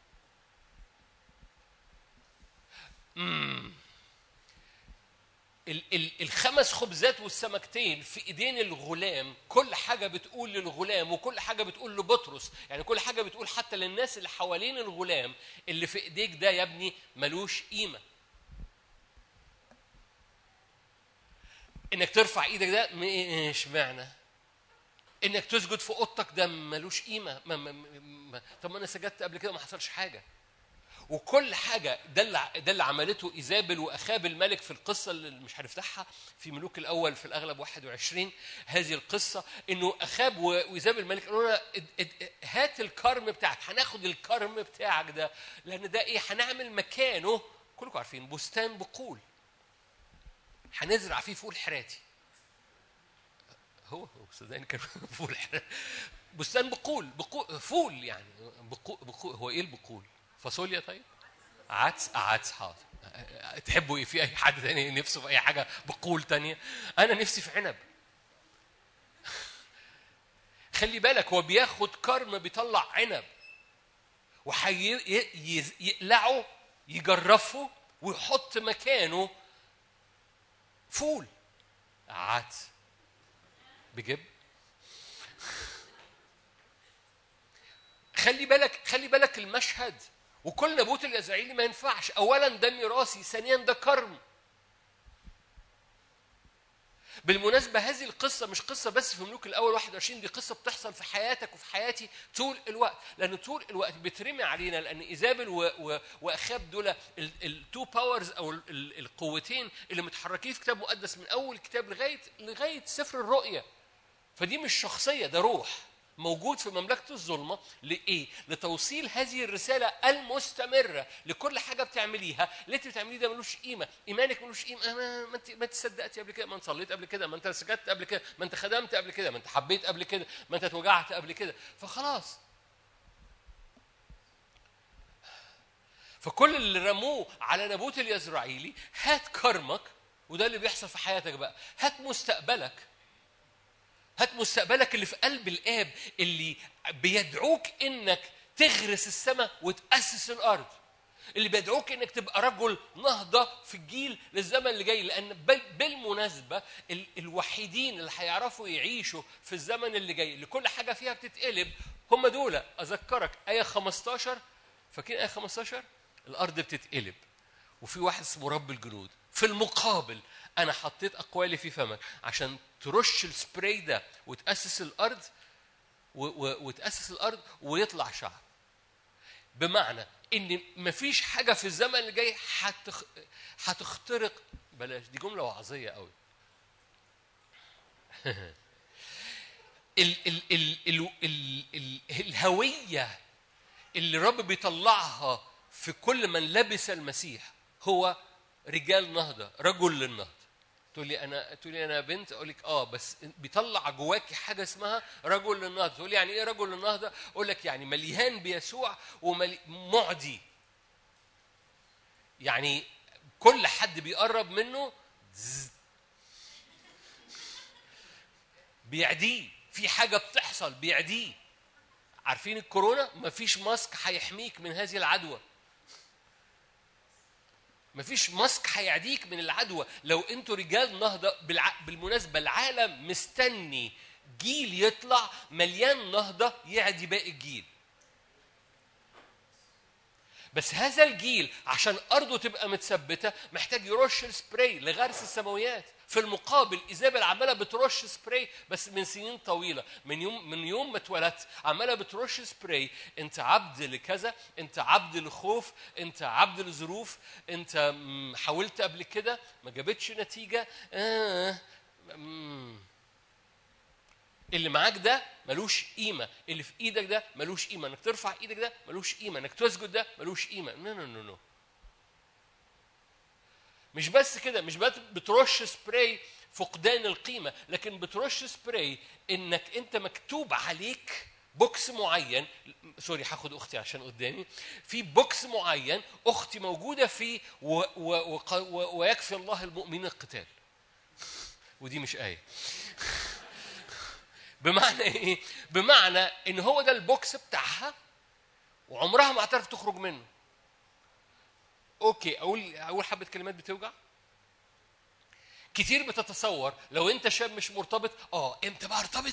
الخمس خبزات والسمكتين في ايدين الغلام كل حاجه بتقول للغلام وكل حاجه بتقول لبطرس يعني كل حاجه بتقول حتى للناس اللي حوالين الغلام اللي في ايديك ده يا ابني ملوش قيمه انك ترفع ايدك ده مش معنى انك تسجد في اوضتك ده ملوش قيمه ما ما ما طب ما انا سجدت قبل كده ما حصلش حاجه وكل حاجة ده اللي ده اللي عملته إيزابل وأخاب الملك في القصة اللي مش هنفتحها في ملوك الأول في الأغلب 21 هذه القصة إنه أخاب وإيزابل الملك قالوا لنا هات الكرم بتاعك هناخد الكرم بتاعك ده لأن ده إيه هنعمل مكانه كلكم عارفين بستان بقول هنزرع فيه فول حراتي هو هو صدقني كان فول حراتي بستان بقول بقول فول يعني بقول, بقول هو ايه البقول؟ فاصوليا طيب عدس عدس حاضر تحبوا ايه في اي حد تاني نفسه في اي حاجه بقول تانية انا نفسي في عنب خلي بالك هو بياخد كرم بيطلع عنب وهيقلعه يجرفه ويحط مكانه فول عدس بجب خلي بالك خلي بالك المشهد وكل نبوت الازرائيلي ما ينفعش اولا ده ميراثي ثانيا ده كرم بالمناسبة هذه القصة مش قصة بس في ملوك الأول 21 دي قصة بتحصل في حياتك وفي حياتي طول الوقت لأن طول الوقت بترمي علينا لأن إيزابل و... و... وأخاب دول التو باورز أو ال- ال- القوتين اللي متحركين في كتاب مقدس من أول كتاب لغاية لغاية سفر الرؤيا فدي مش شخصية ده روح موجود في مملكة الظلمة لإيه؟ لتوصيل هذه الرسالة المستمرة لكل حاجة بتعمليها، اللي أنت بتعمليه ده ملوش قيمة، إيمانك ملوش قيمة، ما ما أنت ما أنت صدقتي قبل كده، ما أنت صليت قبل كده، ما أنت سجدت قبل كده، ما أنت خدمت قبل كده، ما أنت حبيت قبل كده، ما أنت اتوجعت قبل كده، فخلاص. فكل اللي رموه على نابوت اليزرعيلي هات كرمك وده اللي بيحصل في حياتك بقى، هات مستقبلك هات مستقبلك اللي في قلب الاب اللي بيدعوك انك تغرس السماء وتاسس الارض اللي بيدعوك انك تبقى رجل نهضه في الجيل للزمن اللي جاي لان بل بالمناسبه ال- الوحيدين اللي هيعرفوا يعيشوا في الزمن اللي جاي اللي كل حاجه فيها بتتقلب هم دول اذكرك ايه 15 فاكرين ايه 15 الارض بتتقلب وفي واحد اسمه رب الجنود في المقابل انا حطيت اقوالي في فمك عشان ترش السبراي ده وتاسس الارض و- و- وتاسس الارض ويطلع شعب بمعنى ان مفيش حاجه في الزمن اللي جاي هتخ... هتخترق بلاش دي جمله وعظيه قوي ال ال ال ال ال ال الهويه اللي الرب بيطلعها في كل من لبس المسيح هو رجال نهضه رجل للنهضه تقول لي انا تقول لي انا بنت اقول لك اه بس بيطلع جواكي حاجه اسمها رجل للنهضه تقول لي يعني ايه رجل للنهضه اقول لك يعني مليان بيسوع ومعدي يعني كل حد بيقرب منه زز. بيعديه في حاجه بتحصل بيعديه عارفين الكورونا مفيش ماسك هيحميك من هذه العدوى مفيش ماسك هيعديك من العدوى لو انتوا رجال نهضه بالع... بالمناسبه العالم مستني جيل يطلع مليان نهضه يعدي باقي الجيل بس هذا الجيل عشان ارضه تبقى متثبته محتاج يرش السبراي لغرس السماويات في المقابل ايزابل عماله بترش سبراي بس من سنين طويله من يوم من يوم ما اتولدت عماله بترش سبراي انت عبد لكذا انت عبد لخوف انت عبد لظروف انت مم، حاولت قبل كده ما جابتش نتيجه آه مم. اللي معاك ده ملوش قيمه اللي في ايدك ده ملوش قيمه انك ترفع ايدك ده ملوش قيمه انك تسجد ده ملوش قيمه نو نو نو نو مش بس كده مش بس بترش سبراي فقدان القيمه لكن بترش سبراي انك انت مكتوب عليك بوكس معين سوري هاخد اختي عشان قدامي في بوكس معين اختي موجوده فيه و و و و ويكفي الله المؤمنين القتال ودي مش ايه بمعنى ايه بمعنى ان هو ده البوكس بتاعها وعمرها ما هتعرف تخرج منه اوكي اقول اقول حبه كلمات بتوجع كتير بتتصور لو انت شاب مش مرتبط اه امتى بقى ارتبط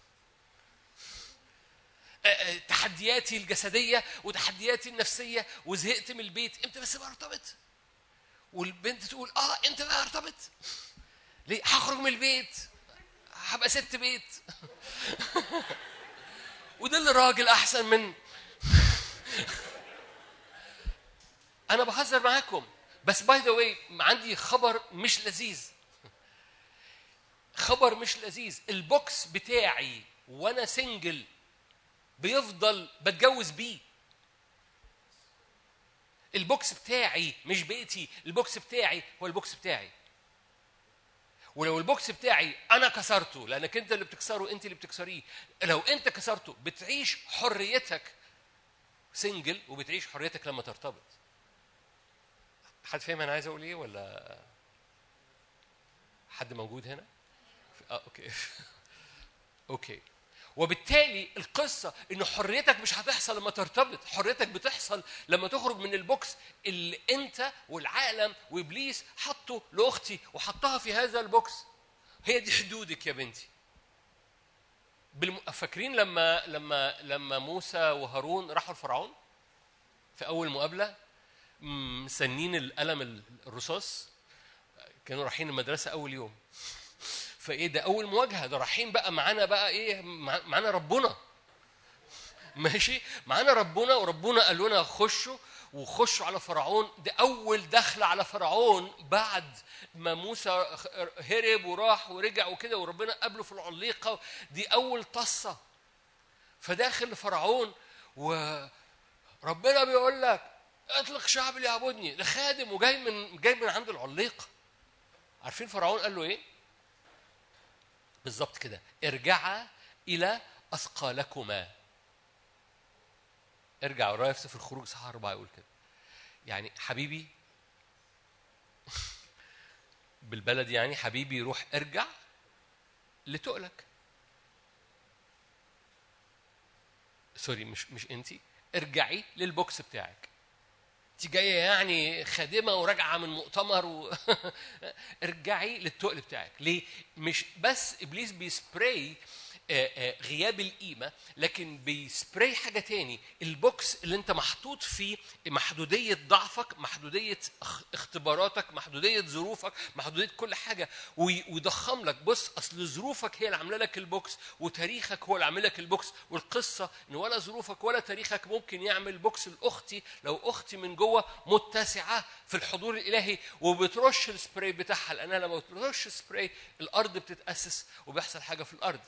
آه، آه، تحدياتي الجسديه وتحدياتي النفسيه وزهقت من البيت امتى بس بقى ارتبط والبنت تقول اه امتى بقى ارتبط ليه هخرج من البيت هبقى ست بيت وده اللي راجل احسن من انا بهزر معاكم بس باي ذا واي عندي خبر مش لذيذ خبر مش لذيذ البوكس بتاعي وانا سنجل بيفضل بتجوز بيه البوكس بتاعي مش بيتي البوكس بتاعي هو البوكس بتاعي ولو البوكس بتاعي انا كسرته لانك انت اللي بتكسره انت اللي بتكسريه لو انت كسرته بتعيش حريتك سنجل وبتعيش حريتك لما ترتبط حد فاهم انا عايز اقول ايه ولا حد موجود هنا اه اوكي اوكي وبالتالي القصة إن حريتك مش هتحصل لما ترتبط حريتك بتحصل لما تخرج من البوكس اللي أنت والعالم وإبليس حطوا لأختي وحطها في هذا البوكس هي دي حدودك يا بنتي بالم... فاكرين لما لما لما موسى وهارون راحوا لفرعون في أول مقابلة م- مسنين القلم الرصاص كانوا رايحين المدرسة أول يوم فايه ده اول مواجهه ده رايحين بقى معانا بقى ايه مع- معانا ربنا ماشي معانا ربنا وربنا قال لنا خشوا وخشوا على فرعون ده اول دخله على فرعون بعد ما موسى هرب وراح ورجع وكده وربنا قابله في العليقه دي اول طصه فداخل لفرعون وربنا بيقول لك اطلق شعب ليعبدني ده خادم وجاي من جاي من عند العليقه عارفين فرعون قال له ايه؟ بالظبط كده ارجعا الى اثقالكما ارجع ورايا في سفر الخروج صح أربعة يقول كده يعني حبيبي بالبلد يعني حبيبي روح ارجع لتقلك سوري مش مش انت ارجعي للبوكس بتاعك انت جايه يعني خادمه وراجعه من مؤتمر و... ارجعي للتقل بتاعك ليه مش بس ابليس بيسبراي آه، آه، غياب القيمه لكن بيسبراي حاجه تاني البوكس اللي انت محطوط فيه محدوديه ضعفك محدوديه اخ- اختباراتك محدوديه ظروفك محدوديه كل حاجه وي- ويضخم لك بص اصل ظروفك هي اللي عامله لك البوكس وتاريخك هو اللي عامل لك البوكس والقصه ان ولا ظروفك ولا تاريخك ممكن يعمل بوكس لاختي لو اختي من جوه متسعه في الحضور الالهي وبترش السبراي بتاعها لانها لما بترش سبراي الارض بتتاسس وبيحصل حاجه في الارض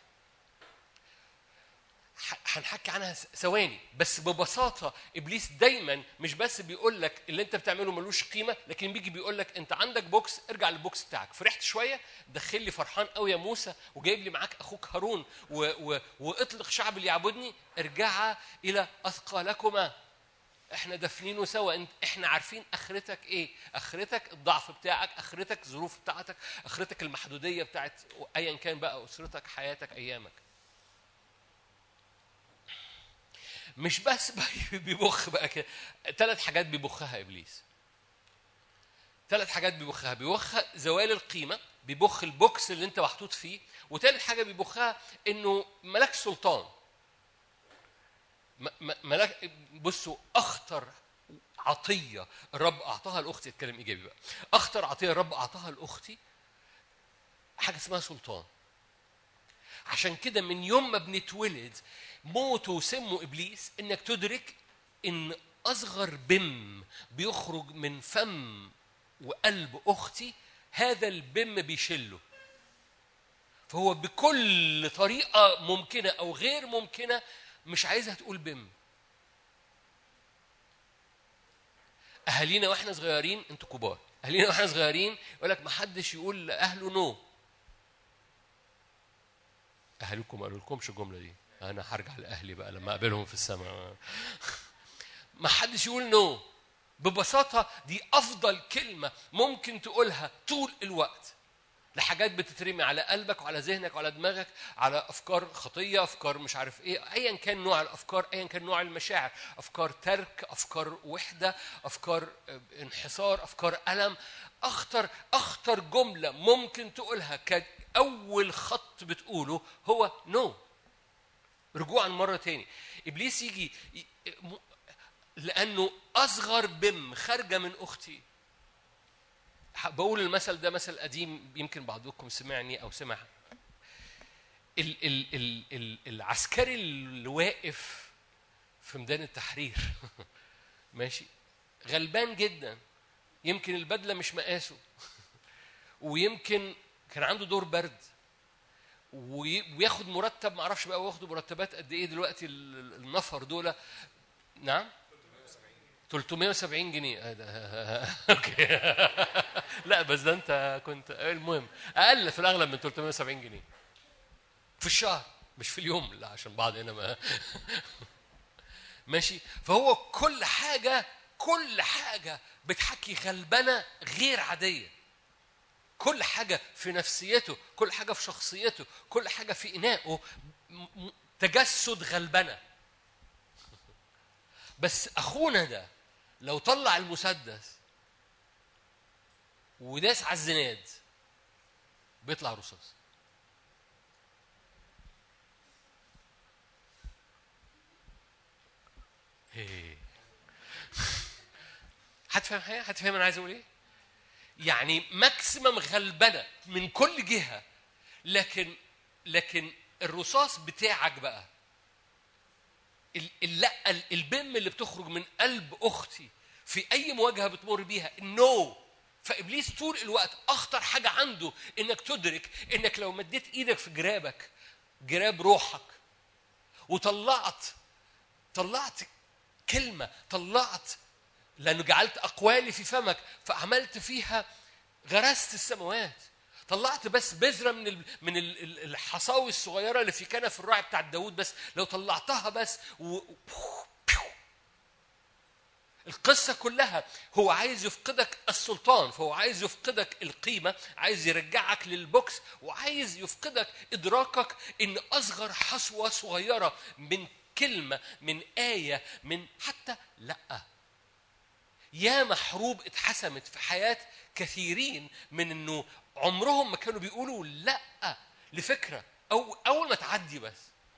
ح- هنحكي عنها س- ثواني بس ببساطه ابليس دايما مش بس بيقول لك اللي انت بتعمله ملوش قيمه لكن بيجي بيقول لك انت عندك بوكس ارجع للبوكس بتاعك فرحت شويه دخل لي فرحان قوي يا موسى وجايب لي معاك اخوك هارون و و واطلق شعب ليعبدني ارجعا الى اثقالكما احنا دافنينه سوا انت احنا عارفين اخرتك ايه اخرتك الضعف بتاعك اخرتك الظروف بتاعتك اخرتك المحدوديه بتاعت ايا كان بقى اسرتك حياتك ايامك مش بس بقى بيبخ بقى كده ثلاث حاجات بيبخها ابليس ثلاث حاجات بيبخها بيبخ زوال القيمه بيبخ البوكس اللي انت محطوط فيه وثالث حاجه بيبخها انه ملكش سلطان م- م- ملك بصوا اخطر عطيه الرب اعطاها لاختي اتكلم ايجابي بقى اخطر عطيه الرب اعطاها لاختي حاجه اسمها سلطان عشان كده من يوم ما بنتولد موته وسمه ابليس انك تدرك ان اصغر بم بيخرج من فم وقلب اختي هذا البم بيشله فهو بكل طريقه ممكنه او غير ممكنه مش عايزها تقول بم اهالينا واحنا صغيرين انتوا كبار اهالينا واحنا صغيرين يقول لك ما حدش يقول لاهله نو اهاليكم ما قالوا لكمش الجمله دي انا هرجع لاهلي بقى لما اقابلهم في السماء ما حدش يقول نو ببساطه دي افضل كلمه ممكن تقولها طول الوقت لحاجات بتترمي على قلبك وعلى ذهنك وعلى دماغك على افكار خطيه افكار مش عارف ايه ايا كان نوع الافكار ايا كان نوع المشاعر افكار ترك افكار وحده افكار آه، انحصار افكار الم اخطر اخطر جمله ممكن تقولها كاول خط بتقوله هو نو no. رجوعا مره تاني ابليس يجي ي- م- لانه اصغر بم خارجه من اختي ح- بقول المثل ده مثل قديم يمكن بعضكم سمعني او سمع ال ال ال ال العسكري اللي واقف في ميدان التحرير ماشي غلبان جدا يمكن البدله مش مقاسه ويمكن كان عنده دور برد وي- وياخد مرتب معرفش بقى واخدوا مرتبات قد ايه دلوقتي ال- ال- النفر دول نعم 370 جنيه آه ده- اوكي لا بس ده انت كنت المهم اقل في الاغلب من 370 جنيه في الشهر مش في اليوم لا عشان بعض هنا ما ماشي فهو كل حاجه كل حاجه بتحكي غلبنه غير عاديه كل حاجة في نفسيته كل حاجة في شخصيته كل حاجة في إنائه م- م- تجسد غلبنه بس اخونا ده لو طلع المسدس وداس على الزناد بيطلع رصاص هي. حد فاهم حاجه؟ حد فاهم انا عايز اقول ايه؟ يعني ماكسيمم غلبنه من كل جهه لكن لكن الرصاص بتاعك بقى ال- اللقه ال- البم اللي بتخرج من قلب اختي في اي مواجهه بتمر بيها النو فابليس طول الوقت اخطر حاجه عنده انك تدرك انك لو مديت ايدك في جرابك جراب روحك وطلعت طلعت كلمه طلعت لانه جعلت اقوالي في فمك فعملت فيها غرست السماوات طلعت بس بذره من ال من ال- ال- الحصاوي الصغيره اللي في كنف الراعي بتاع داوود بس لو طلعتها بس و... القصة كلها هو عايز يفقدك السلطان فهو عايز يفقدك القيمة عايز يرجعك للبوكس وعايز يفقدك إدراكك إن أصغر حصوة صغيرة من كلمة من آية من حتى لأ ياما حروب اتحسمت في حياة كثيرين من انه عمرهم ما كانوا بيقولوا لا لفكرة او اول ما تعدي بس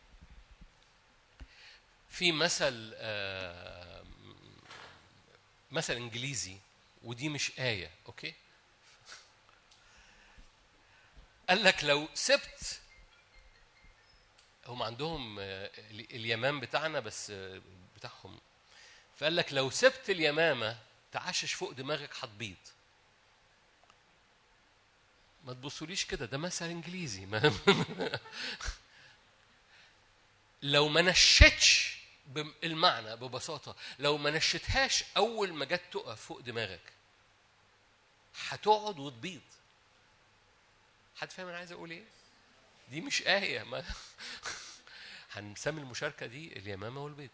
في مثل آه، مثل انجليزي ودي مش آية اوكي قال لك لو سبت هم عندهم آه، اليمام بتاعنا بس آه، بتاعهم فقال لك لو سبت اليمامة تعشش فوق دماغك هتبيض ما تبصوليش كده ده مثل انجليزي ما لو ما نشتش المعنى ببساطة لو ما نشتهاش أول ما جت تقف فوق دماغك هتقعد وتبيض حد فاهم أنا عايز أقول إيه؟ دي مش آية ما هنسمي المشاركة دي اليمامة والبيض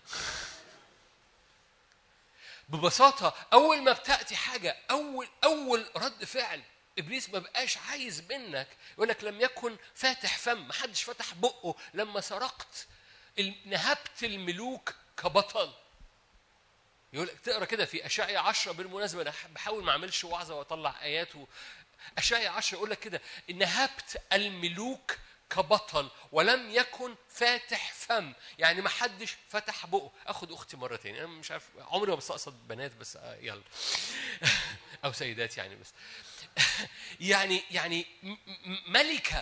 ببساطة أول ما بتأتي حاجة أول أول رد فعل إبليس ما بقاش عايز منك يقول لك لم يكن فاتح فم ما حدش فتح بقه لما سرقت ال- نهبت الملوك كبطل يقول لك تقرا كده في اشعيا 10 بالمناسبه انا بحاول ما اعملش وعظه واطلع ايات و... اشعيا 10 يقول لك كده نهبت الملوك كبطل ولم يكن فاتح فم يعني ما حدش فتح بقه اخد اختي مره تاني انا مش عارف عمري ما بستقصد بنات بس آه، يلا او سيدات يعني بس يعني يعني م- م- ملكه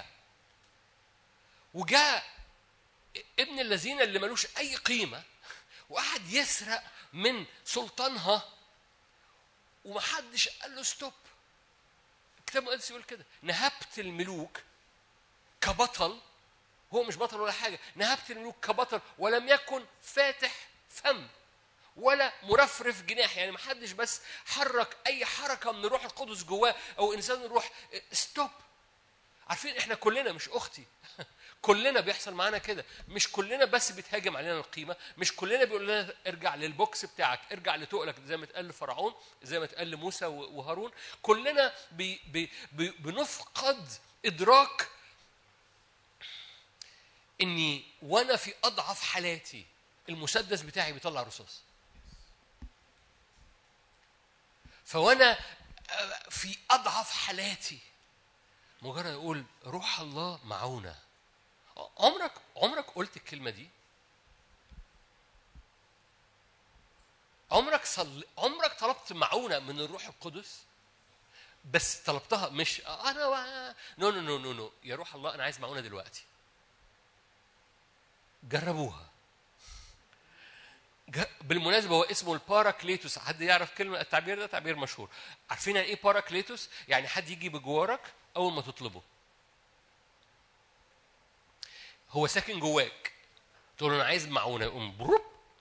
وجاء ابن الذين اللي ملوش اي قيمه وقعد يسرق من سلطانها ومحدش قال له ستوب الكتاب المقدس يقول كده نهبت الملوك كبطل هو مش بطل ولا حاجه نهبت الملوك كبطل ولم يكن فاتح فم ولا مرفرف جناح يعني محدش بس حرك اي حركه من الروح القدس جواه او انسان الروح ستوب عارفين احنا كلنا مش اختي كلنا بيحصل معانا كده مش كلنا بس بيتهاجم علينا القيمه مش كلنا بيقول لنا ارجع للبوكس بتاعك ارجع لتقلك زي ما اتقال لفرعون زي ما اتقال لموسى و- وهارون كلنا بي بي بي بنفقد ادراك اني وانا في اضعف حالاتي المسدس بتاعي بيطلع رصاص فوانا آه، في اضعف حالاتي مجرد اقول روح الله معونا عمرك عمرك قلت الكلمه دي عمرك صل... عمرك طلبت معونه من الروح القدس بس طلبتها مش انا و... نو نو نو نو نو يا روح الله انا عايز معونه دلوقتي جربوها ج- بالمناسبة هو اسمه الباراكليتوس حد يعرف كلمة التعبير ده تعبير مشهور عارفين يعني ايه باراكليتوس يعني حد يجي بجوارك اول ما تطلبه هو ساكن جواك تقول له انا عايز معونه يقوم بروب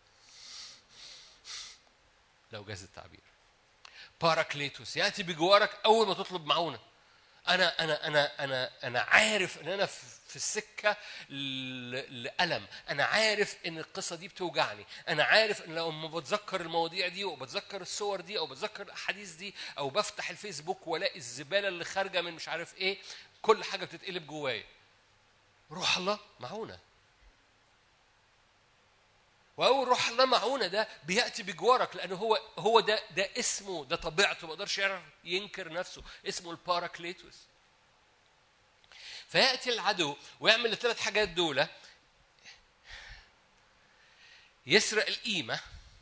لو جاز التعبير باراكليتوس ياتي بجوارك اول ما تطلب معونه انا انا انا انا انا عارف ان انا في في السكه ل- لالم انا عارف ان القصه دي بتوجعني انا عارف ان لما بتذكر المواضيع دي وبتذكر الصور دي او بتذكر الاحاديث دي او بفتح الفيسبوك والاقي الزباله اللي خارجه من مش عارف ايه كل حاجه بتتقلب جوايا روح الله معونه واول روح الله معونه ده بياتي بجوارك لانه هو هو ده ده اسمه ده طبيعته ما يقدرش يعرف ينكر نفسه اسمه الباراكليتوس فياتي العدو ويعمل الثلاث حاجات دول يسرق القيمه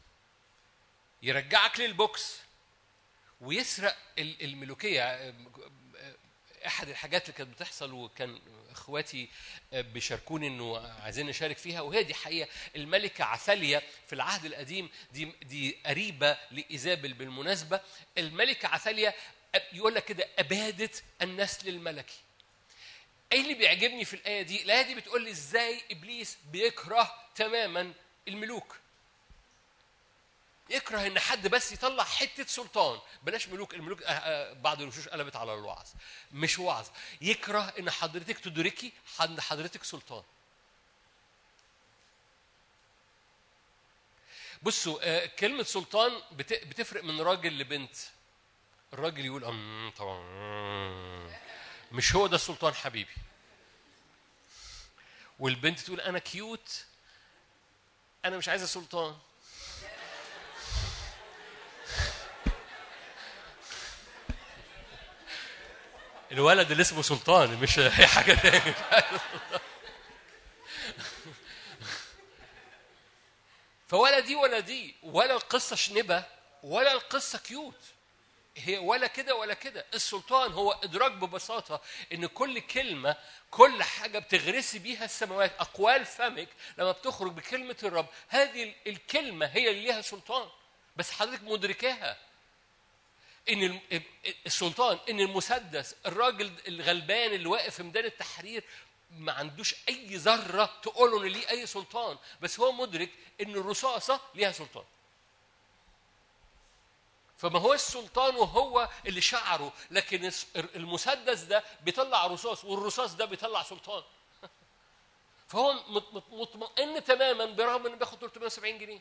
يرجعك للبوكس ويسرق ال- الملوكيه احد الحاجات اللي كانت بتحصل وكان اخواتي بيشاركوني انه عايزين نشارك فيها وهي دي حقيقه الملكه عثاليا في العهد القديم دي دي قريبه لايزابل بالمناسبه الملكه عثاليا يقول لك كده ابادت النسل الملكي ايه اللي بيعجبني في الايه دي الايه دي بتقول لي ازاي ابليس بيكره تماما الملوك يكره ان حد بس يطلع حته سلطان بلاش ملوك الملوك آه، آه، بعض الوشوش قلبت على الوعظ مش وعظ يكره ان حضرتك تدركي ان حضرتك سلطان بصوا آه، كلمة سلطان بت- بتفرق من راجل لبنت الراجل يقول أم طبعا مم. مش هو ده السلطان حبيبي والبنت تقول أنا كيوت أنا مش عايزة سلطان الولد اللي اسمه سلطان مش اي حاجه تاني فولا دي ولا دي ولا القصه شنبه ولا القصه كيوت هي ولا كده ولا كده السلطان هو ادراك ببساطه ان كل كلمه كل حاجه بتغرسي بيها السماوات اقوال فمك لما بتخرج بكلمه الرب هذه الكلمه هي اللي ليها سلطان بس حضرتك مدركاها ان الم- السلطان ان المسدس الراجل الغلبان اللي واقف في ميدان التحرير ما عندوش اي ذره تقول له ان ليه اي سلطان بس هو مدرك ان الرصاصه ليها سلطان فما هو السلطان وهو اللي شعره لكن الس- المسدس ده بيطلع رصاص والرصاص ده بيطلع سلطان فهو مط- مط- مطمئن تماما برغم انه بياخد 370 جنيه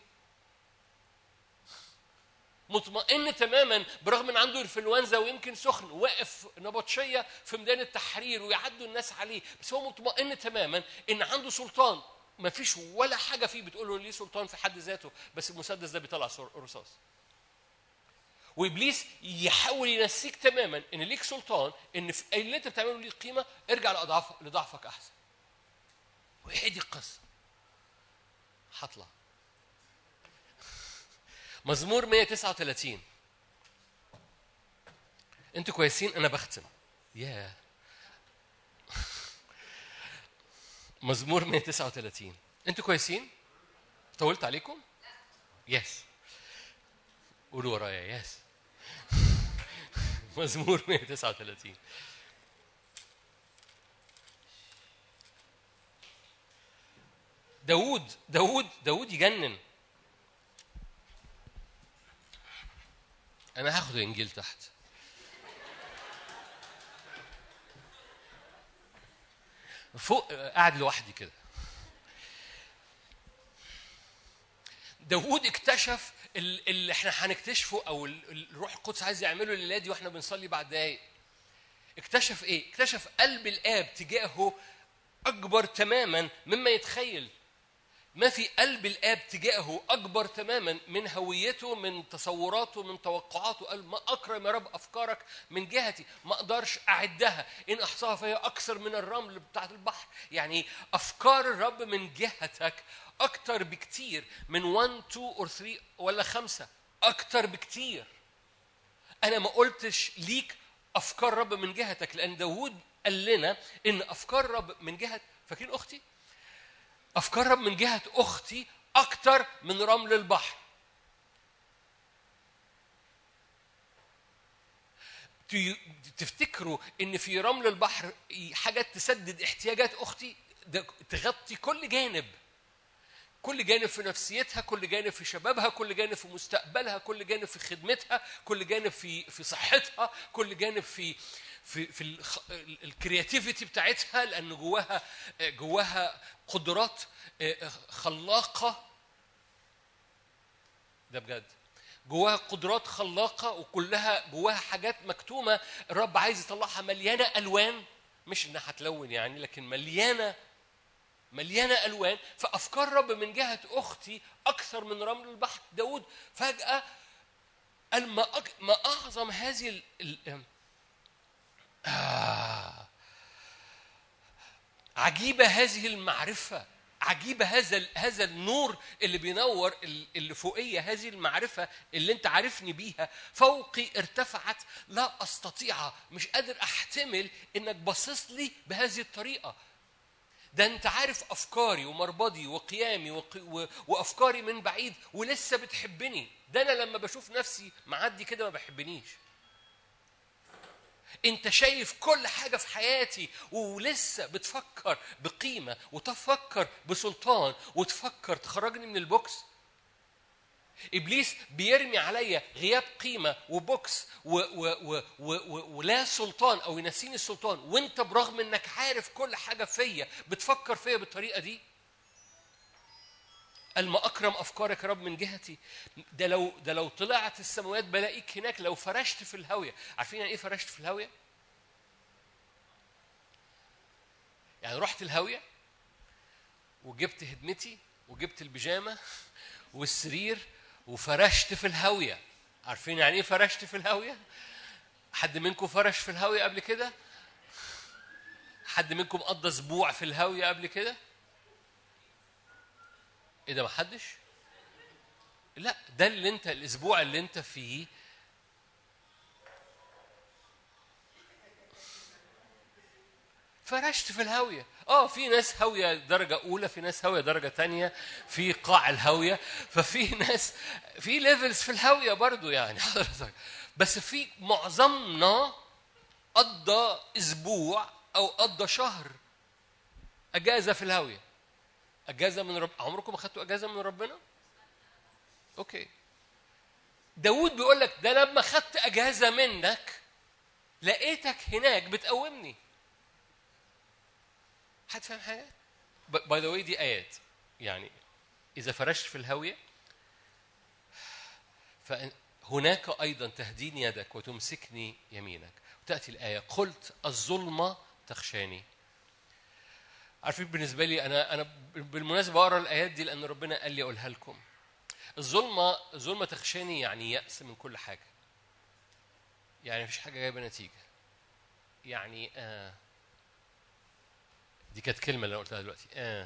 مطمئن تماما برغم ان عنده انفلونزا ويمكن سخن واقف نبطشيه في ميدان التحرير ويعدوا الناس عليه بس هو مطمئن تماما ان عنده سلطان ما فيش ولا حاجه فيه بتقول له ليه سلطان في حد ذاته بس المسدس ده بيطلع سر- رصاص وابليس يحاول ينسيك تماما ان ليك سلطان ان في اللي انت بتعمله ليه قيمه ارجع لاضعاف لضعفك احسن وهي دي القصه هطلع مزمور 139 انتوا كويسين انا بختم ياه مزمور 139 انتوا كويسين طولت عليكم يس قولوا ورايا يس مزمور 139 داوود داوود داوود يجنن انا هاخد الانجيل تحت فوق قاعد لوحدي كده داوود اكتشف ال- اللي احنا هنكتشفه او ال- ال- الروح القدس عايز يعمله الليله دي واحنا بنصلي بعد دقايق اكتشف ايه اكتشف قلب الاب تجاهه اكبر تماما مما يتخيل ما في قلب الاب تجاهه اكبر تماما من هويته من تصوراته من توقعاته قال ما اكرم يا رب افكارك من جهتي ما اقدرش اعدها ان احصاها فهي اكثر من الرمل بتاعت البحر يعني افكار الرب من جهتك اكتر بكتير من 1 2 or 3 ولا خمسة اكتر بكتير انا ما قلتش ليك افكار رب من جهتك لان داوود قال لنا ان افكار رب من جهه فاكرين اختي افكار رب من جهه اختي اكتر من رمل البحر تي- تفتكروا ان في رمل البحر حاجات تسدد احتياجات اختي ده تغطي كل جانب كل جانب في نفسيتها كل جانب في شبابها كل جانب في مستقبلها كل جانب في خدمتها كل جانب في في صحتها كل جانب في في في الكرياتيفيتي بتاعتها لان جواها جواها قدرات خلاقه ده بجد جواها قدرات خلاقه وكلها جواها حاجات مكتومه الرب عايز يطلعها مليانه الوان مش انها هتلون يعني لكن مليانه مليانه الوان فافكار الرب من جهه اختي اكثر من رمل البحر داود فجاه قال ما أك... ما اعظم هذه ال... ال... آه. عجيبه هذه المعرفه عجيبه هذا ال- هذا النور اللي بينور ال- اللي فوقيه هذه المعرفه اللي انت عارفني بيها فوقي ارتفعت لا استطيع مش قادر احتمل انك باصص لي بهذه الطريقه ده انت عارف افكاري ومربضي وقيامي وق... و... وافكاري من بعيد ولسه بتحبني ده انا لما بشوف نفسي معدي كده ما بحبنيش انت شايف كل حاجه في حياتي ولسه بتفكر بقيمه وتفكر بسلطان وتفكر تخرجني من البوكس ابليس بيرمي عليا غياب قيمه وبوكس و و و و و ولا سلطان او ينسيني السلطان وانت برغم انك عارف كل حاجه فيا بتفكر فيا بالطريقه دي قال ما اكرم افكارك يا رب من جهتي ده لو ده لو طلعت السماوات بلاقيك هناك لو فرشت في الهاويه عارفين يعني ايه فرشت في الهاويه يعني رحت الهاويه وجبت هدمتي وجبت البيجامه والسرير وفرشت في الهاويه عارفين يعني ايه فرشت في الهاويه حد منكم فرش في الهاويه قبل كده حد منكم قضى اسبوع في الهاويه قبل كده ايه ده ما حدش لا ده اللي انت الاسبوع اللي انت فيه فرشت في الهاوية اه في ناس هاوية درجة أولى في ناس هاوية درجة تانية في قاع الهاوية ففي ناس في ليفلز في الهاوية برضو يعني حضرتك بس في معظمنا قضى أسبوع أو قضى شهر أجازة في الهاوية اجازه من رب عمركم اخدتوا اجازه من ربنا اوكي داود بيقول لك ده لما خدت اجازه منك لقيتك هناك بتقومني حد فاهم حاجه باي ذا واي دي ايات يعني اذا فرشت في الهاويه فهناك ايضا تهديني يدك وتمسكني يمينك وتاتي الايه قلت الظلمه تخشاني عارفين بالنسبة لي أنا أنا بالمناسبة أقرأ الآيات دي لأن ربنا قال لي أقولها لكم. الظلمة الظلمة تخشاني يعني يأس من كل حاجة. يعني مفيش حاجة جايبة نتيجة. يعني آه دي كانت كلمة اللي أنا قلتها دلوقتي آه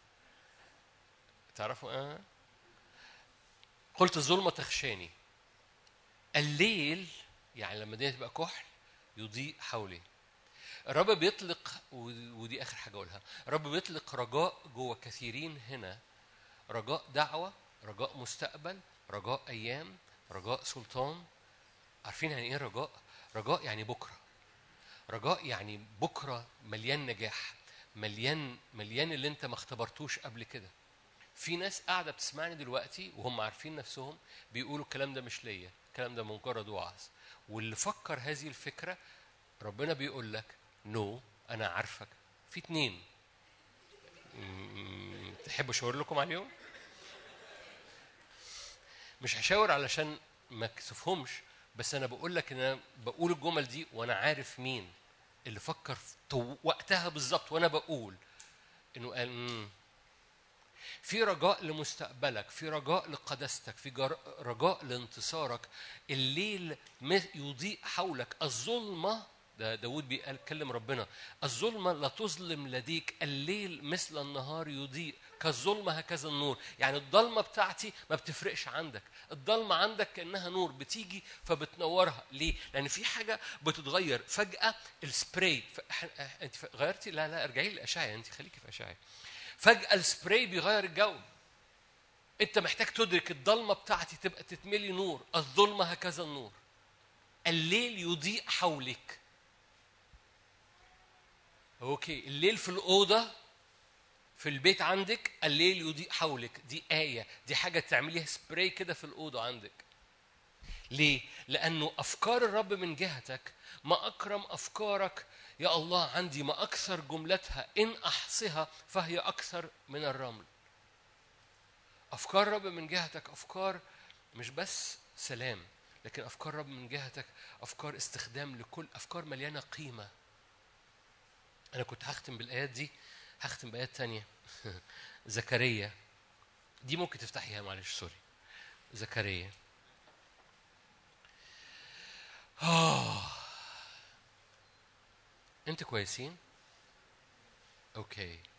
تعرفوا آه قلت الظلمة تخشاني الليل يعني لما الدنيا تبقى كحل يضيء حولي الرب بيطلق ودي اخر حاجه اقولها الرب بيطلق رجاء جوه كثيرين هنا رجاء دعوه رجاء مستقبل رجاء ايام رجاء سلطان عارفين يعني ايه رجاء رجاء يعني بكره رجاء يعني بكره مليان نجاح مليان مليان اللي انت ما اختبرتوش قبل كده في ناس قاعده بتسمعني دلوقتي وهم عارفين نفسهم بيقولوا الكلام ده مش ليا الكلام ده مجرد وعظ واللي فكر هذه الفكره ربنا بيقول لك نو no, انا عارفك في اتنين تحبوا اشاور لكم عليهم مش هشاور علشان ما اكسفهمش بس انا بقول لك ان انا بقول الجمل دي وانا عارف مين اللي فكر في وقتها بالظبط وانا بقول انه قال مم. في رجاء لمستقبلك في رجاء لقداستك في رجاء لانتصارك الليل يضيء حولك الظلمه ده داود بيتكلم ربنا الظلمة لا تظلم لديك الليل مثل النهار يضيء كالظلمة هكذا النور يعني الضلمة بتاعتي ما بتفرقش عندك الضلمة عندك كأنها نور بتيجي فبتنورها ليه؟ لأن في حاجة بتتغير فجأة السبراي ف... أنت غيرتي؟ لا لا ارجعي للأشعة أنت خليكي في أشعة فجأة السبراي بيغير الجو أنت محتاج تدرك الضلمة بتاعتي تبقى تتملي نور الظلمة هكذا النور الليل يضيء حولك اوكي الليل في الاوضه في البيت عندك الليل يضيء حولك دي ايه دي حاجه تعمليها سبراي كده في الاوضه عندك ليه لانه افكار الرب من جهتك ما اكرم افكارك يا الله عندي ما اكثر جملتها ان احصها فهي اكثر من الرمل افكار الرب من جهتك افكار مش بس سلام لكن افكار الرب من جهتك افكار استخدام لكل افكار مليانه قيمه انا كنت هختم بالايات دي هختم بآيات تانية زكريا دي ممكن تفتحيها معلش سوري زكريا آه انتوا كويسين؟ اوكي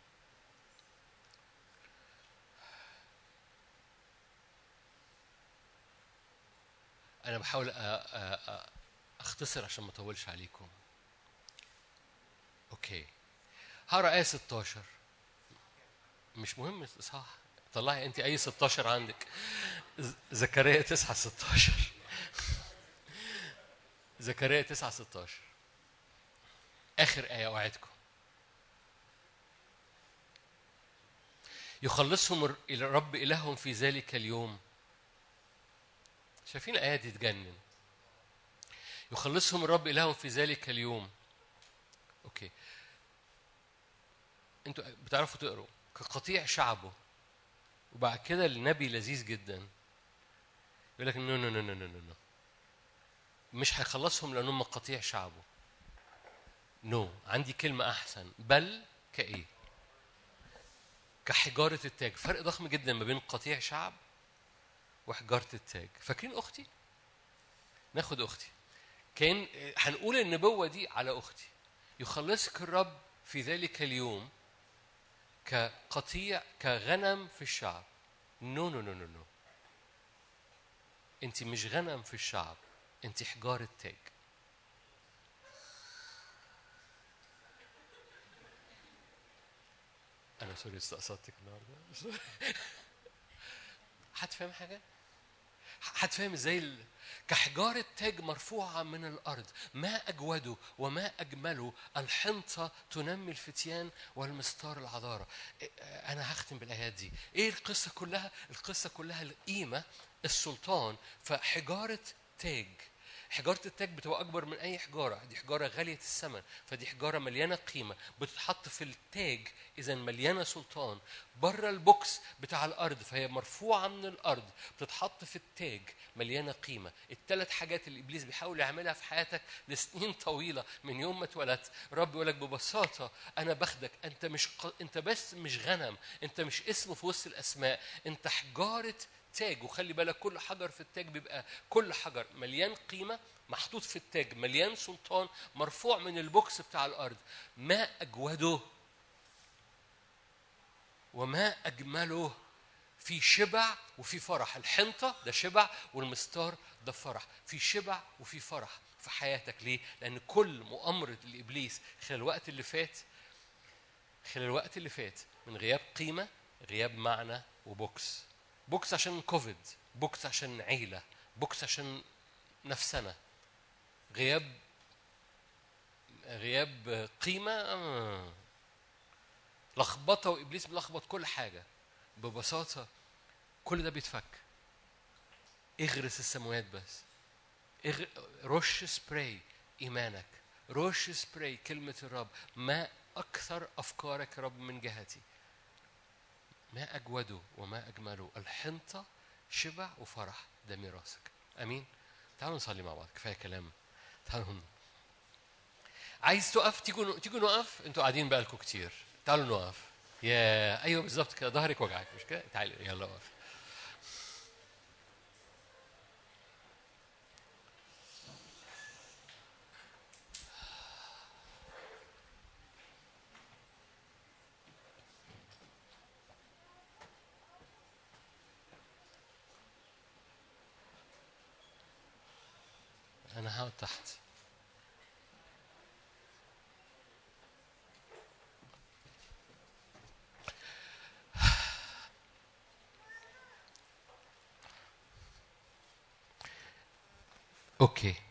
انا بحاول أ- أ- أ- اختصر عشان ما اطولش عليكم اوكي هقرا ايه 16 مش مهم صح طلعي انت اي 16 عندك ز- زكريا 9 16 زكريا 9 16 اخر ايه اوعدكم يخلصهم الر- الى الرب الههم في ذلك اليوم شايفين الايه دي تجنن يخلصهم الرب الههم في ذلك اليوم اوكي انتوا بتعرفوا تقروا كقطيع شعبه وبعد كده النبي لذيذ جدا يقول لك نو نو نو نو نو نو نو مش هيخلصهم لانهم قطيع شعبه نو no. عندي كلمة أحسن بل كإيه؟ كحجارة التاج فرق ضخم جدا ما بين قطيع شعب وحجارة التاج فاكرين أختي؟ ناخد أختي كان هنقول النبوة دي على أختي يخلصك الرب في ذلك اليوم كقطيع كغنم في الشعب نو نو نو نو نو انت مش غنم في الشعب انت حجارة تاج انا سوري استقصدتك النهارده حد فاهم حاجه حد فاهم ازاي ال... كحجارة تاج مرفوعة من الأرض ما أجوده وما أجمله الحنطة تنمي الفتيان والمستار العذارة إيه، أنا هختم بالآيات دي إيه القصة كلها؟ القصة كلها القيمة السلطان فحجارة تاج حجارة التاج بتبقى أكبر من أي حجارة دي حجارة غالية الثمن فدي حجارة مليانة قيمة بتتحط في التاج إذا مليانة سلطان بره البوكس بتاع الأرض فهي مرفوعة من الأرض بتتحط في التاج مليانة قيمة الثلاث حاجات اللي إبليس بيحاول يعملها في حياتك لسنين طويلة من يوم ما اتولدت رب يقول لك ببساطة أنا باخدك أنت مش ق... أنت بس مش غنم أنت مش اسم في وسط الأسماء أنت حجارة تاج وخلي بالك كل حجر في التاج بيبقى كل حجر مليان قيمة محطوط في التاج مليان سلطان مرفوع من البوكس بتاع الأرض ما أجوده وما أجمله في شبع وفي فرح الحنطة ده شبع والمستار ده فرح في شبع وفي فرح في حياتك ليه؟ لأن كل مؤامرة الإبليس خلال الوقت اللي فات خلال الوقت اللي فات من غياب قيمة غياب معنى وبوكس بوكس عشان كوفيد بوكس عشان عيلة بوكس عشان نفسنا غياب غياب قيمة آه. لخبطة وإبليس ملخبط كل حاجة ببساطة كل ده بيتفك اغرس السماوات بس اغ... رش سبراي إيمانك رش سبراي كلمة الرب ما أكثر أفكارك يا رب من جهتي ما أجوده وما أجمله الحنطة شبع وفرح ده ميراثك أمين تعالوا نصلي مع بعض كفاية كلام تعالوا ن- عايز تقف تيجوا تيجوا نقف انتوا قاعدين بقالكم كتير تعالوا نقف يا ايوه بالظبط كده ظهرك وجعك مش كده تعالي يلا اقف انا هقعد تحت اوكي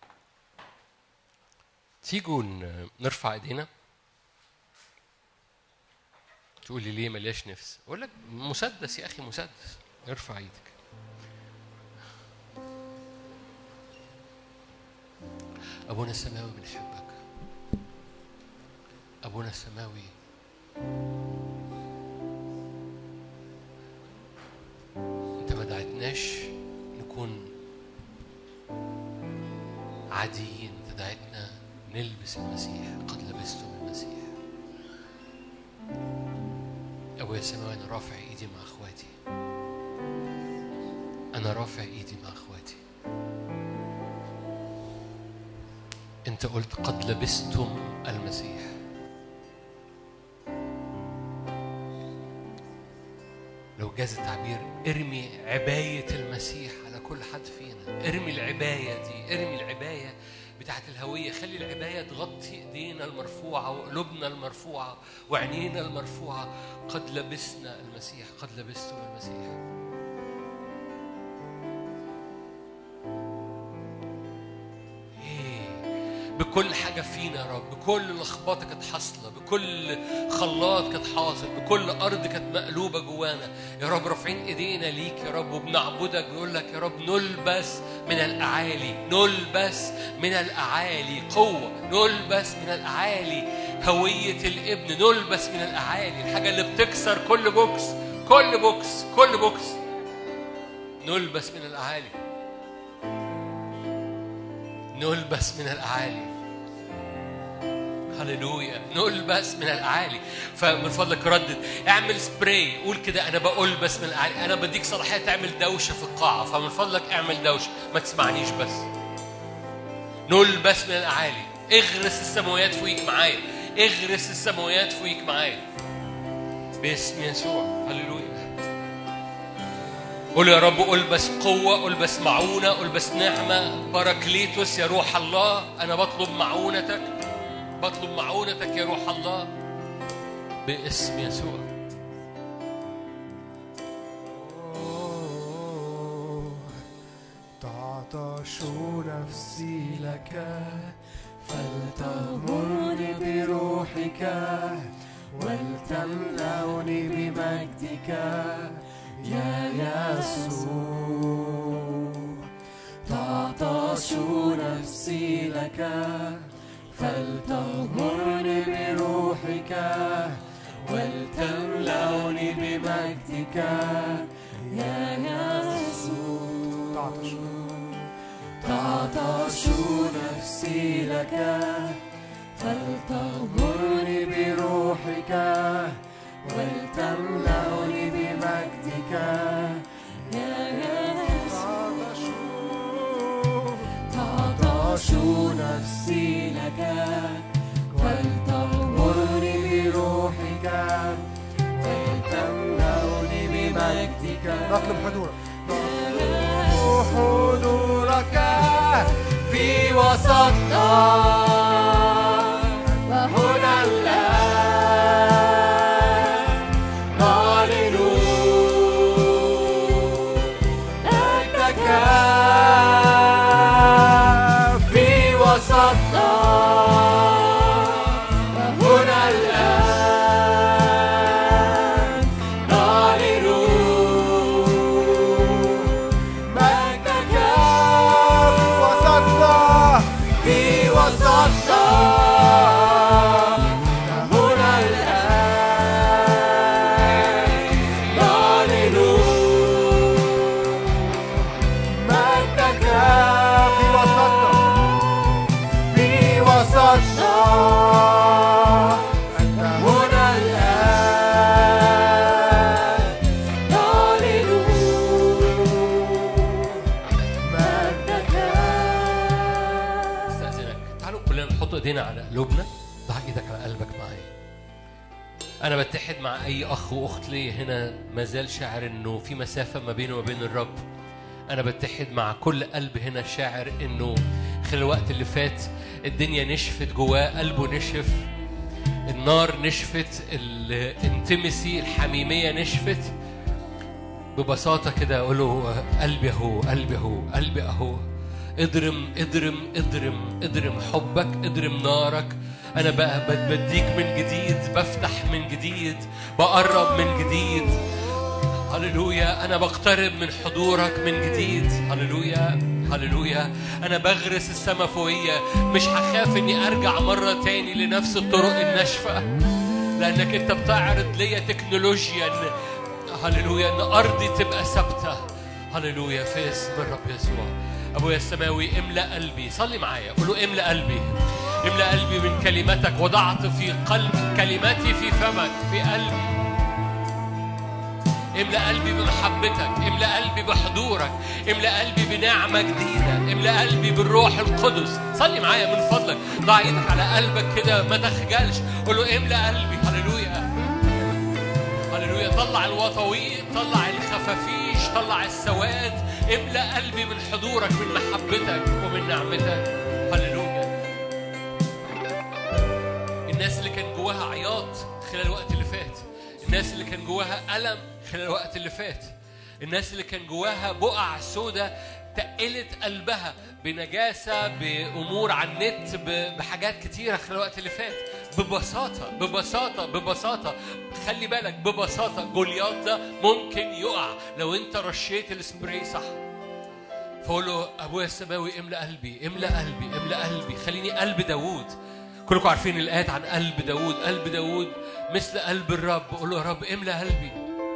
تيجوا ن- نرفع ايدينا تقولي ليه ملياش نفس اقول لك مسدس يا اخي مسدس ارفع ايدك ابونا السماوي بنحبك ابونا السماوي انت ما دعيتناش نكون عاديين تدعيتنا نلبس المسيح قد لبستم المسيح ابويا السماوي انا رافع ايدي مع اخواتي انا رافع ايدي مع اخواتي انت قلت قد لبستم المسيح لو جاز التعبير ارمي عباية المسيح على كل حد فينا ارمي العباية دي ارمي العباية بتاعت الهوية خلي العباية تغطي ايدينا المرفوعة وقلوبنا المرفوعة وعينينا المرفوعة قد لبسنا المسيح قد لبستم المسيح إيه. بكل حاجة فينا يا رب بكل لخبطة كانت حاصلة بكل خلاط كانت حاصل بكل أرض كانت مقلوبة جوانا يا رب رافعين إيدينا ليك يا رب وبنعبدك بنقول لك يا رب نلبس من الأعالي نلبس من الأعالي قوة نلبس من الأعالي هوية الابن نلبس من الأعالي الحاجة اللي بتكسر كل بوكس كل بوكس كل بوكس نلبس من الأعالي نلبس من الأعالي هللويا نلبس من الأعالي فمن فضلك ردد اعمل سبراي قول كده أنا بألبس من الأعالي أنا بديك صلاحية تعمل دوشة في القاعة فمن فضلك اعمل دوشة ما تسمعنيش بس نلبس من الأعالي اغرس السماويات فوقيك معايا اغرس السماويات فوقيك معايا باسم يسوع هللويا قول يا رب ألبس قوة ألبس معونة ألبس نعمة باراكليتوس يا روح الله أنا بطلب معونتك بطلب معونتك يا روح الله باسم يسوع تعطش نفسي لك فلتغمرني بروحك ولتملأني بمجدك يا يسوع تعطش نفسي لك فلتغمرني بروحك ولتملأني بمجدك يا يسوع تعطش تعطش نفسي لك فلتغمرني بروحك ولتملأني بمجدك يا يسوع تعطش نفسي لك ولتغمرني بروحك ولتملأني بمجدك نطلب حضورك حضورك في وسطنا وهنا الآن نعلن أنك في وسطنا وهنا الآن نعلن مجدك في وسطنا في وسطنا هنا الآن نعلن مجدك في وسطنا في وسطنا أنت هنا الآن نعلن مجدك استاذنك تعالوا كلنا نحط ايدينا على قلوبنا ضع ايدك على قلبك معايا انا بتحد مع اي اخ واخت ليا هنا ما زال شاعر انه في مسافه ما بينه وبين الرب انا بتحد مع كل قلب هنا شاعر انه خلال الوقت اللي فات الدنيا نشفت جواه قلبه نشف النار نشفت الانتمسي الحميميه نشفت ببساطه كده اقول له قلبي اهو قلبي اهو قلبي اهو اضرم اضرم اضرم اضرم حبك اضرم نارك انا بقى بد- بديك من جديد بفتح من جديد بقرب من جديد هللويا انا بقترب من حضورك من جديد هللويا هللويا انا بغرس السما فوقيا مش هخاف اني ارجع مره تاني لنفس الطرق الناشفه لانك انت بتعرض ليا تكنولوجيا ان هللويا ان ارضي تبقى ثابته هللويا في اسم الرب يسوع ابويا السماوي املا قلبي صلي معايا قول له املا قلبي املا قلبي من كلمتك وضعت في قلب كلماتي في فمك في قلبي املأ قلبي بمحبتك املأ قلبي بحضورك املأ قلبي بنعمة جديدة املأ قلبي بالروح القدس صلي معايا من فضلك ضع ايدك على قلبك كده ما تخجلش قول له املأ قلبي هللويا هللويا طلع الوطويق طلع الخفافيش طلع السواد املأ قلبي من حضورك من محبتك ومن نعمتك هللويا الناس اللي كان جواها عياط خلال الوقت اللي فات الناس اللي كان جواها ألم خلال الوقت اللي فات الناس اللي كان جواها بقع سودة تقلت قلبها بنجاسة بأمور على النت ب- بحاجات كتيرة خلال الوقت اللي فات ببساطة ببساطة ببساطة خلي بالك ببساطة جولياط ده ممكن يقع لو انت رشيت السبراي صح فقول له ابويا السماوي املا قلبي املا قلبي املا قلبي خليني قلب داوود كلكم عارفين الايات عن قلب داوود قلب داوود مثل قلب الرب قول له يا رب املا قلبي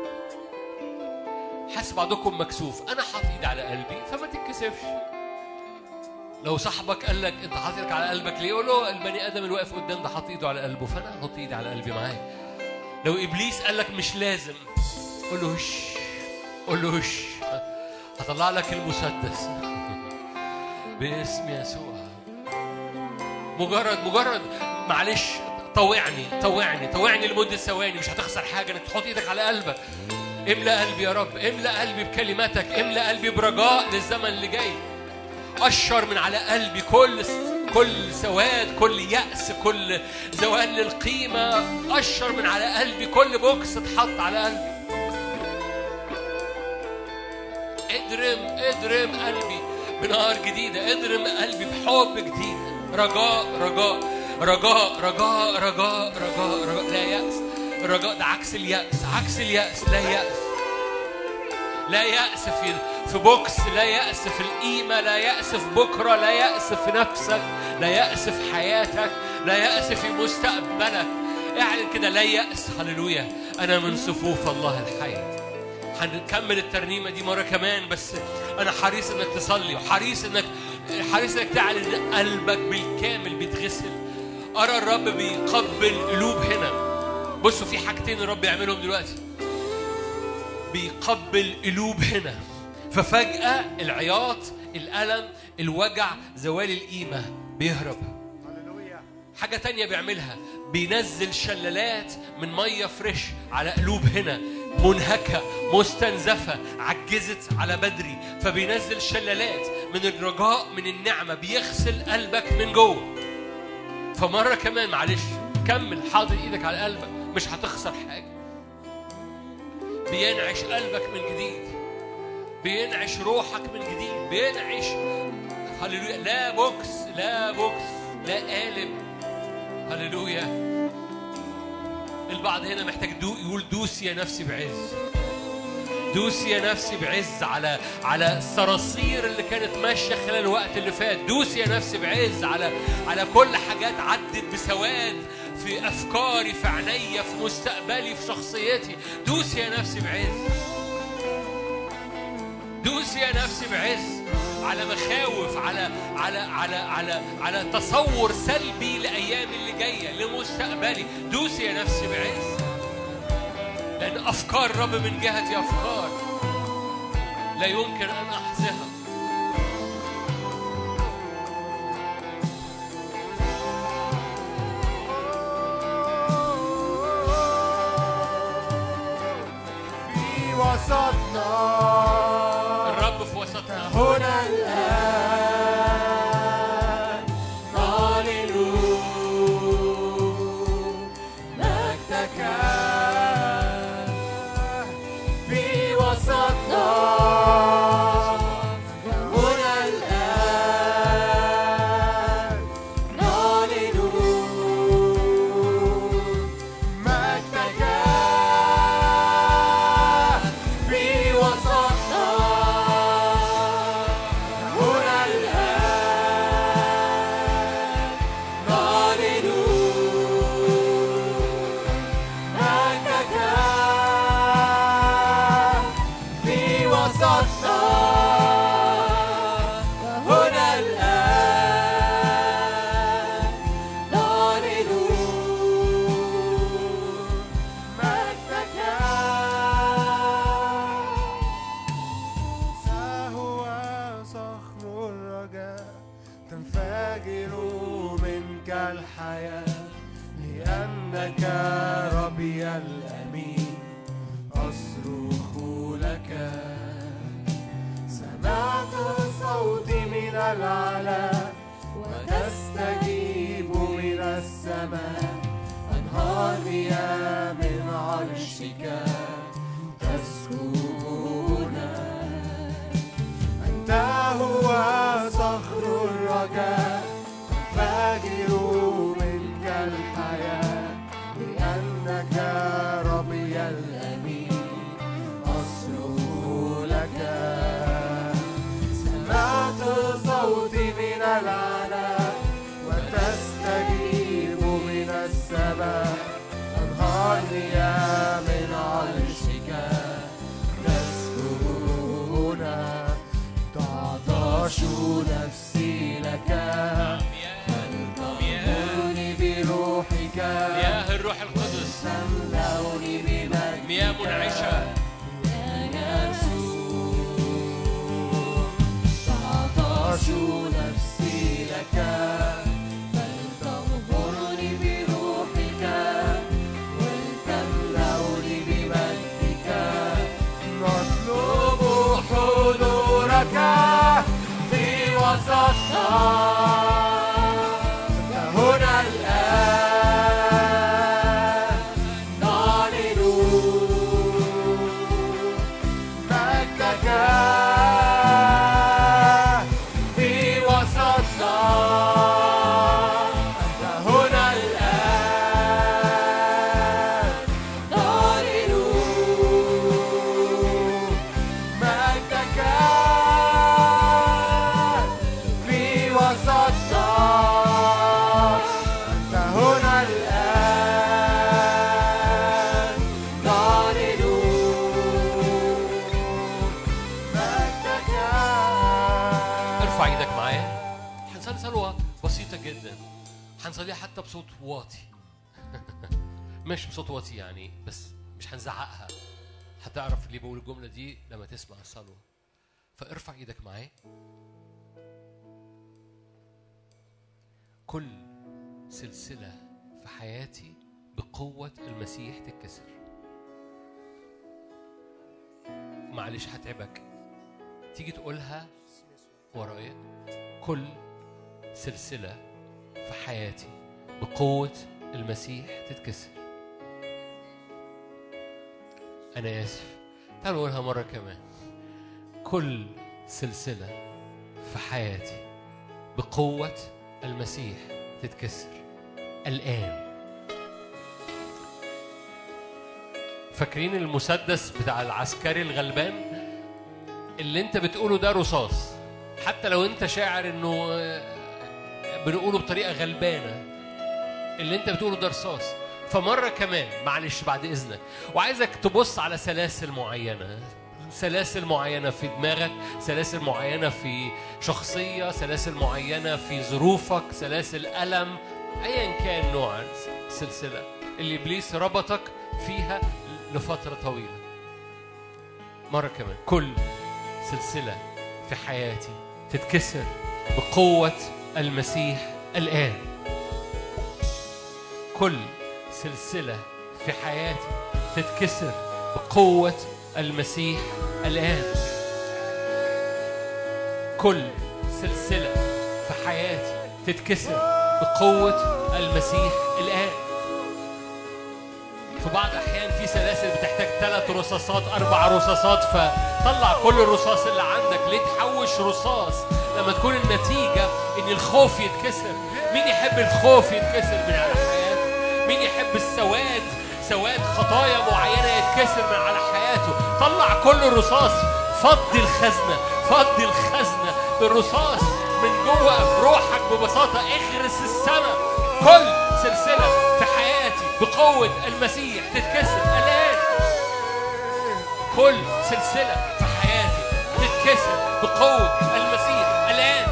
حاسس بعضكم مكسوف انا حاطط ايدي على قلبي فما تتكسفش لو صاحبك قال لك انت حاطط ايدك على قلبك ليه قول له البني ادم اللي واقف قدام ده حاطط ايده على قلبه فانا هحط ايدي على قلبي معاه لو ابليس قال لك مش لازم قول له هش قول له هش هطلع لك المسدس باسم يسوع مجرد مجرد معلش طوعني طوعني طوعني لمدة ثواني مش هتخسر حاجة انك تحط ايدك على قلبك املأ قلبي يا رب املأ قلبي بكلماتك املأ قلبي برجاء للزمن اللي جاي أشر من على قلبي كل كل سواد كل يأس كل زوال للقيمة أشر من على قلبي كل بوكس اتحط على قلبي ادرم ادرم قلبي بنار جديدة ادرم قلبي بحب جديد رجاء رجاء رجاء رجاء رجاء رجاء رجاء لا يأس الرجاء ده عكس اليأس عكس اليأس لا يأس لا يأس في في بوكس لا يأس في القيمة لا يأس في بكرة لا يأس في نفسك لا يأس في حياتك لا يأس في مستقبلك اعلن كده لا يأس هللويا أنا من صفوف الله الحي هنكمل الترنيمة دي مرة كمان بس أنا حريص إنك تصلي وحريص إنك حريص إنك تعلن إن قلبك بالكامل بيتغسل أرى الرب بيقبل قلوب هنا بصوا في حاجتين الرب يعملهم دلوقتي بيقبل قلوب هنا ففجأة العياط الألم الوجع زوال القيمة بيهرب حاجة تانية بيعملها بينزل شلالات من مية فريش على قلوب هنا منهكة مستنزفة عجزت على بدري فبينزل شلالات من الرجاء من النعمة بيغسل قلبك من جوه فمرة كمان معلش كمل حاضر ايدك على قلبك مش هتخسر حاجة بينعش قلبك من جديد بينعش روحك من جديد بينعش هللويا لا بوكس لا بوكس لا قالب هللويا البعض هنا محتاج دو يقول دوس يا نفسي بعز دوس يا نفسي بعز على على الصراصير اللي كانت ماشيه خلال الوقت اللي فات دوس يا نفسي بعز على على كل حاجات عدت بسواد في افكاري في عينيا في مستقبلي في شخصيتي دوس يا نفسي بعز دوس يا نفسي بعز على مخاوف على على على على على تصور سلبي لايام اللي جايه لمستقبلي دوس يا نفسي بعز لان افكار رب من جهتي افكار لا يمكن ان احصيها في وسطنا الرب في وسطنا هنا الآن نعلن مجدك في وسطنا تنفجر منك الحياة لأنك ربي الأمين أصرخ لك سمعت صوتي من العلا وتستجيب من السماء أنهار مياه من عرشك تسكب أنت هو صخر الرجاء تنفجر منك الحياة لأنك ربي الأمين أصرخ لك سمعت صوتي من العلا وتستجيب من السماء أنهار مياه من عرشك تسكب هنا تعطش نفسي لك فلتغمرني بروحك مياه الروح القدس تملأني بمجدك مياه منعشة تعطش نفسي لك فلتغمرني بروحك ولتملأني بمجدك نطلب حضورك في وسطنا هنا الآن نعلن مجدك في وسطنا أنت هنا الآن نعلن مجدك في وسطنا أنت هنا الآن نعلن مجدك ارفع ايدك معايا هنصلي صلوة بسيطة جدا هنصليها حتى بصوت واطي مش بصوت واطي يعني بس مش هنزعقها هتعرف اللي بقول الجملة دي لما تسمع الصلوة فارفع ايدك معايا كل سلسلة في حياتي بقوة المسيح تتكسر معلش هتعبك تيجي تقولها ورايا كل سلسلة في حياتي بقوة المسيح تتكسر أنا آسف تعالوا نقولها مرة كمان كل سلسلة في حياتي بقوة المسيح تتكسر الآن فاكرين المسدس بتاع العسكري الغلبان اللي انت بتقوله ده رصاص حتى لو انت شاعر انه آه، بنقوله بطريقه غلبانه اللي انت بتقوله ده رصاص فمره كمان معلش بعد اذنك وعايزك تبص على سلاسل معينه سلاسل معينة في دماغك سلاسل معينة في شخصية سلاسل معينة في ظروفك سلاسل ألم أيا كان نوع السلسلة اللي إبليس ربطك فيها لفترة طويلة مرة كمان كل سلسلة في حياتي تتكسر بقوة المسيح الآن كل سلسلة في حياتي تتكسر بقوة المسيح الآن كل سلسلة في حياتي تتكسر بقوة المسيح الآن في بعض الأحيان في سلاسل بتحتاج ثلاث رصاصات أربع رصاصات فطلع كل الرصاص اللي عندك ليه تحوش رصاص لما تكون النتيجة إن الخوف يتكسر مين يحب الخوف يتكسر من على حياته مين يحب السواد سواد خطايا معينة يتكسر من على حياته طلع كل الرصاص فضي الخزنة فضي الخزنة بالرصاص من جوه روحك ببساطة اغرس السماء كل سلسلة في حياتي بقوة المسيح تتكسر الآن كل سلسلة في حياتي تتكسر بقوة المسيح الآن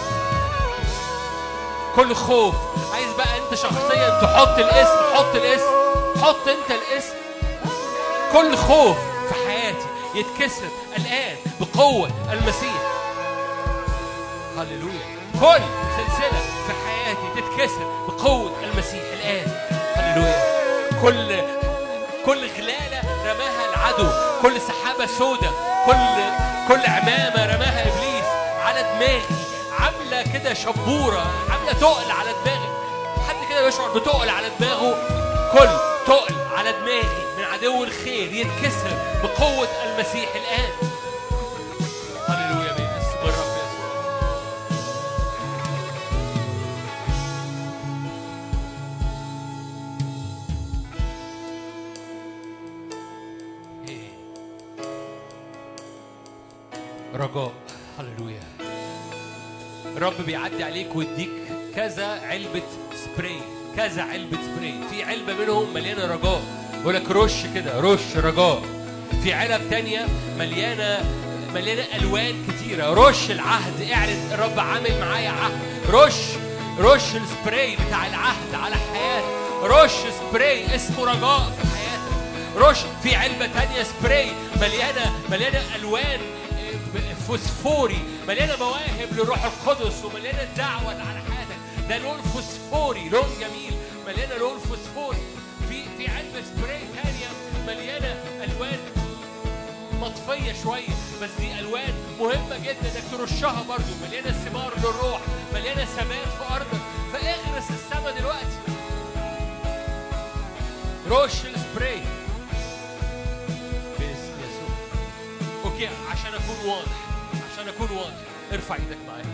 كل خوف عايز بقى انت شخصيا تحط الاسم حط الاسم حط انت الاسم كل خوف في حياتي يتكسر الآن بقوة المسيح هللويا كل سلسلة في حياتي تتكسر بقوة المسيح الآن هللويا كل كل غلالة رماها العدو كل سحابة سودة كل كل عمامة رماها إبليس على دماغي عاملة كده شبورة عاملة تقل على دماغي حد كده بيشعر بتقل على دماغه كل تقل على دماغي من عدو الخير يتكسر بقوة المسيح الآن هللويا باسم الرب يسوع إيه. رجاء هللويا الرب بيعدي عليك ويديك كذا علبة سبراي كذا علبة سبراي في علبة منهم مليانة رجاء يقول لك رش كده رش رجاء في علب تانية مليانة مليانة ألوان كتيرة رش العهد اعلن الرب عامل معايا عهد رش رش السبراي بتاع العهد على حياتك رش سبراي اسمه رجاء في حياتك رش في علبة تانية سبراي مليانة مليانة ألوان فوسفوري مليانة مواهب للروح القدس ومليانة دعوة على حياتك ده لون فوسفوري لون جميل مليانة لون فوسفوري في في علبة سبراي تانية مليانة ألوان مطفية شوية بس دي ألوان مهمة جدا إنك ترشها برضو مليانة ثمار للروح مليانة ثبات في أرضك فاغرس السما دلوقتي رش السبراي باسم يسوع اوكي عشان اكون واضح عشان اكون واضح ارفع ايدك معايا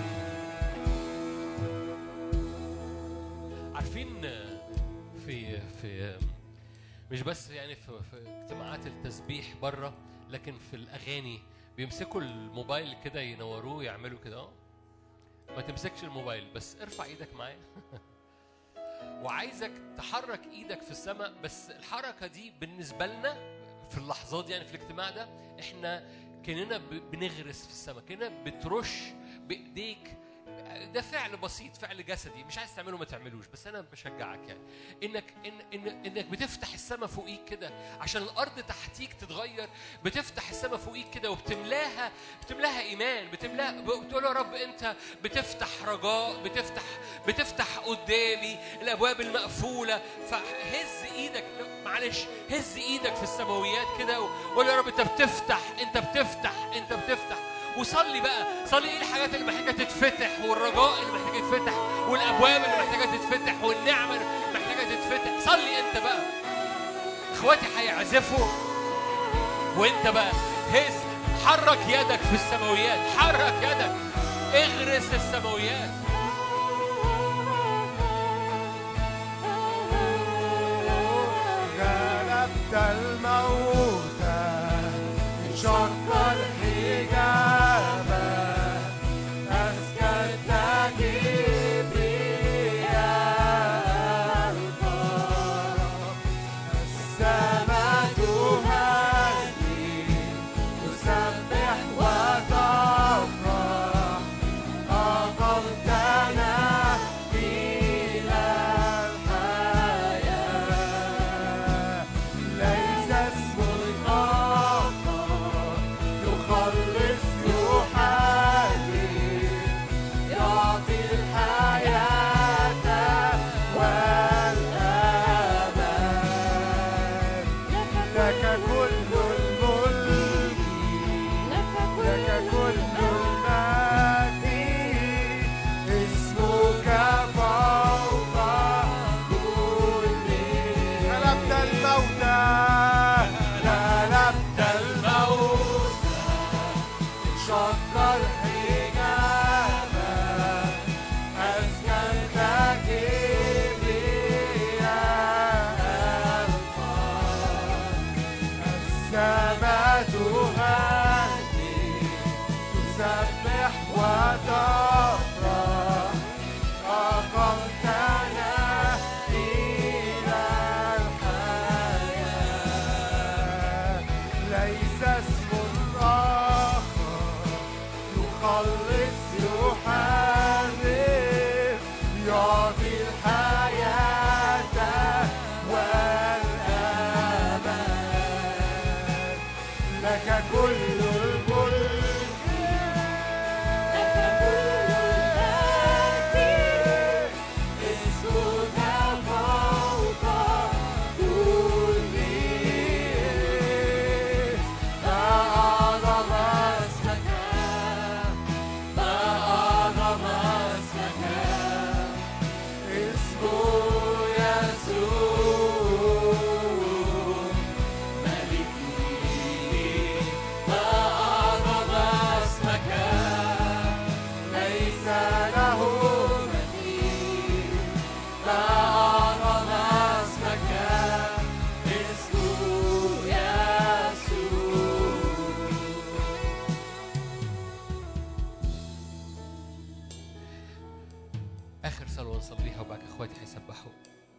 عارفين في في مش بس يعني في, في اجتماعات التسبيح بره لكن في الاغاني بيمسكوا الموبايل كده ينوروه يعملوا كده اه ما تمسكش الموبايل بس ارفع ايدك معايا وعايزك تحرك ايدك في السماء بس الحركه دي بالنسبه لنا في اللحظات دي يعني في الاجتماع ده احنا كاننا ب- بنغرس في السماء كاننا بترش بايديك ده فعل بسيط فعل جسدي مش عايز تعمله ما تعملوش بس انا بشجعك يعني انك إن إن انك بتفتح السماء فوقيك كده عشان الارض تحتيك تتغير بتفتح السماء فوقيك كده وبتملاها بتملاها ايمان بتملاها بتقول يا رب انت بتفتح رجاء بتفتح بتفتح قدامي الابواب المقفوله فهز ايدك معلش هز ايدك في السماويات كده وقول يا رب انت بتفتح انت بتفتح انت بتفتح وصلي بقى صلي ايه الحاجات اللي محتاجه تتفتح والرجاء اللي محتاجه يتفتح والابواب اللي محتاجه تتفتح والنعمه اللي محتاجه تتفتح صلي انت بقى اخواتي هيعزفوا وانت بقى هز حرك يدك في السماويات حرك يدك اغرس السماويات غلبت الموت انشق الحجاب أسكت كبرياء القرب السماء تهدي تسبح وتفرح أقمتنا إلى الحياة ليس اسم آخر يخلص يحاكي يعطي الحياة والأمان لك كل الملك لك كل المجد اسمك فوق كل غلبت الموت غلبت الموت انشق الحجاب أسكنت كبرياء القلب السماء تهدي تسبح وتفرح أقمتنا إلى الحياة ليس اسم آخر يخلص يحرر يعطي الحياة والأمان لك كل الملك لك كل المجد آخر صلوة نصليها وبعد كده إخواتي هيسبحوا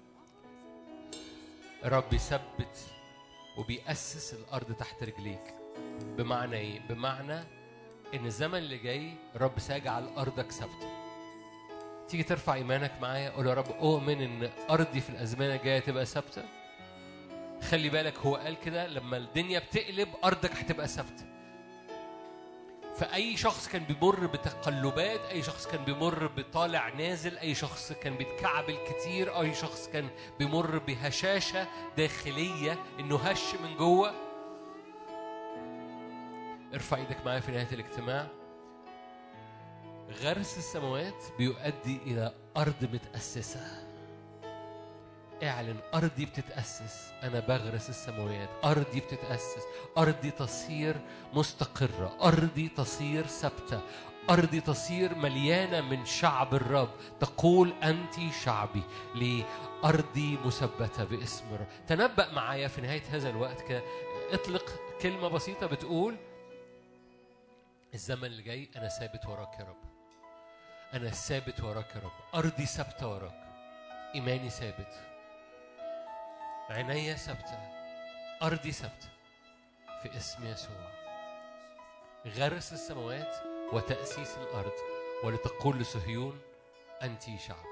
الرب يثبت وبيأسس الأرض تحت رجليك بمعنى إيه؟ بمعنى إن الزمن اللي جاي الرب سيجعل أرضك ثابتة تيجي ترفع إيمانك معايا قول يا رب أؤمن إن أرضي في الأزمنة الجاية تبقى ثابتة خلي بالك هو قال كده لما الدنيا بتقلب أرضك هتبقى ثابتة فأي شخص كان بيمر بتقلبات أي شخص كان بيمر بطالع نازل أي شخص كان بيتكعبل كتير أي شخص كان بيمر بهشاشة داخلية إنه هش من جوه ارفع ايدك معايا في نهاية الاجتماع غرس السماوات بيؤدي إلى أرض متأسسة اعلن أرضي بتتأسس أنا بغرس السماوات أرضي بتتأسس أرضي تصير مستقرة أرضي تصير ثابتة أرضي تصير مليانة من شعب الرب تقول أنت شعبي ليه أرضي مثبتة باسم الرب تنبأ معايا في نهاية هذا الوقت ك... اطلق كلمة بسيطة بتقول الزمن اللي جاي أنا ثابت وراك يا رب أنا ثابت وراك يا رب أرضي ثابتة وراك إيماني ثابت عينيا ثابتة أرضي ثابتة في اسم يسوع غرس السماوات وتأسيس الأرض ولتقول لصهيون أنت شعب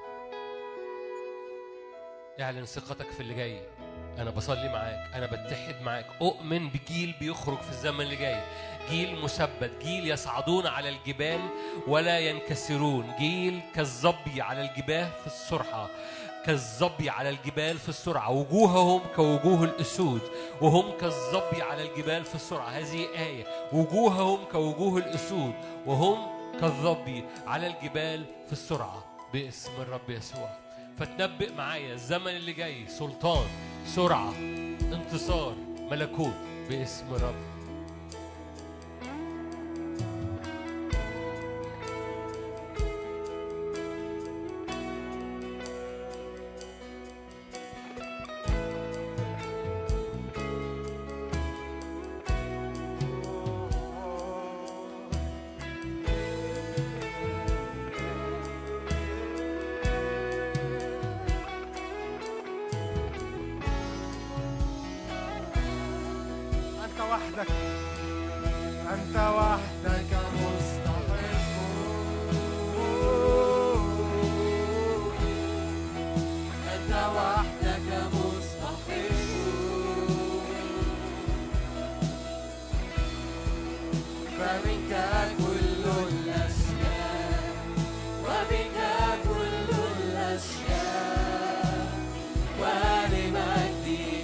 اعلن ثقتك في اللي جاي أنا بصلي معاك أنا بتحد معاك أؤمن بجيل بيخرج في الزمن اللي جاي جيل مثبت جيل يصعدون على الجبال ولا ينكسرون جيل كالظبي على الجباه في السرعة كالظبي على الجبال في السرعة وجوههم كوجوه الأسود وهم كالظبي على الجبال في السرعة هذه آية وجوههم كوجوه الأسود وهم كالظبي على الجبال في السرعة باسم الرب يسوع فتنبئ معايا الزمن اللي جاي سلطان سرعة انتصار ملكوت باسم الرب أنت وحدك أنت وحدك مستحق أنت وحدك مستحق فمنك كل الأشياء وبك كل الأشياء ولمجدك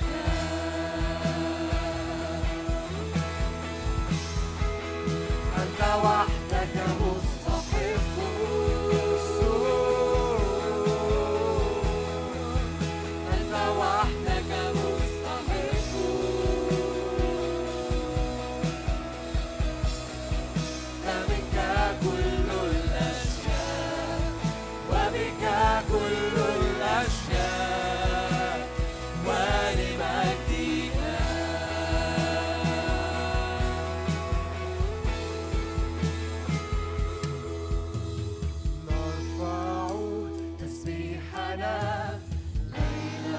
أنت وحدك مستحق أنت وحدك مستحق فمنك كل الأشياء وبك كل الأشياء ولمجدك نرفع تسبيحنا ليلا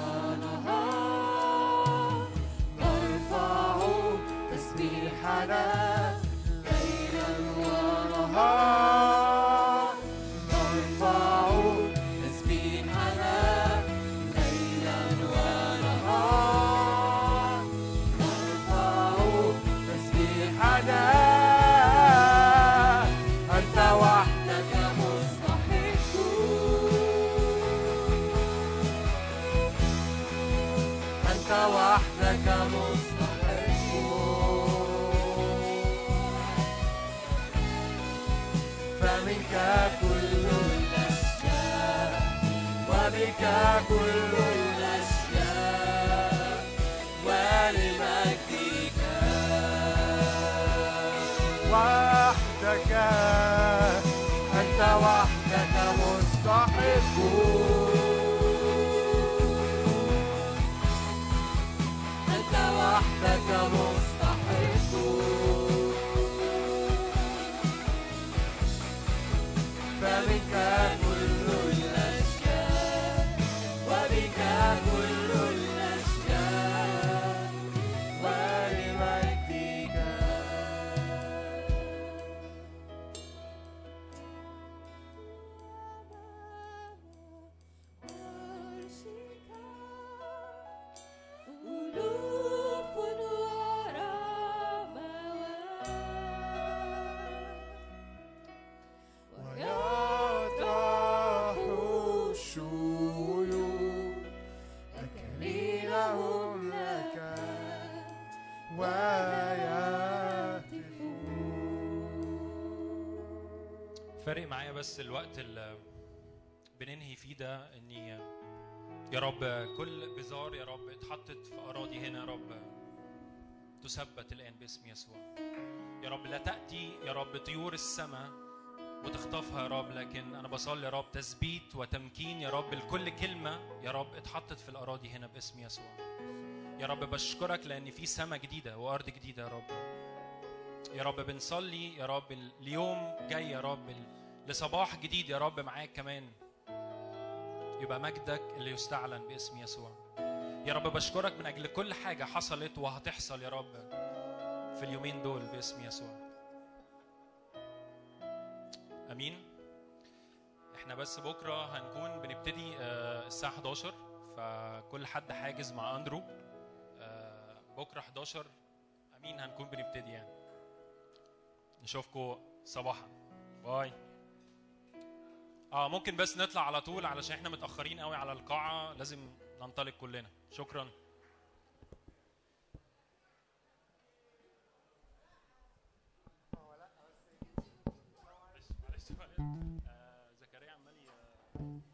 ونهار نرفع تسبيحنا ليلا ونهار نرفع تسبيحنا ليلا ونهار نرفع تسبيحنا أنت وحدك مستحق أنت وحدك مستحق فمنك كل الأشياء وبك كل الأشياء ولمجدك وحدك أنت وحدك مستحق أنت وحدك مستحق فمنك كل فارق معايا بس الوقت اللي بننهي فيه ده اني يا رب كل بزار يا رب اتحطت في اراضي هنا يا رب تثبت الان باسم يسوع يا رب لا تاتي يا رب طيور السماء وتخطفها يا رب لكن انا بصلي يا رب تثبيت وتمكين يا رب لكل كلمه يا رب اتحطت في الاراضي هنا باسم يسوع يا رب بشكرك لان في سماء جديده وارض جديده يا رب يا رب بنصلي يا رب اليوم جاي يا رب لصباح جديد يا رب معاك كمان يبقى مجدك اللي يستعلن باسم يسوع يا رب بشكرك من اجل كل حاجه حصلت وهتحصل يا رب في اليومين دول باسم يسوع امين احنا بس بكره هنكون بنبتدي آه، الساعه 11 فكل حد حاجز مع اندرو آه، بكره 11 امين هنكون بنبتدي يعني نشوفكم صباحا باي اه ممكن بس نطلع على طول علشان احنا متاخرين قوي على القاعه لازم ننطلق كلنا شكرا معلش معلش معلش. آه، زكريا عمال ي-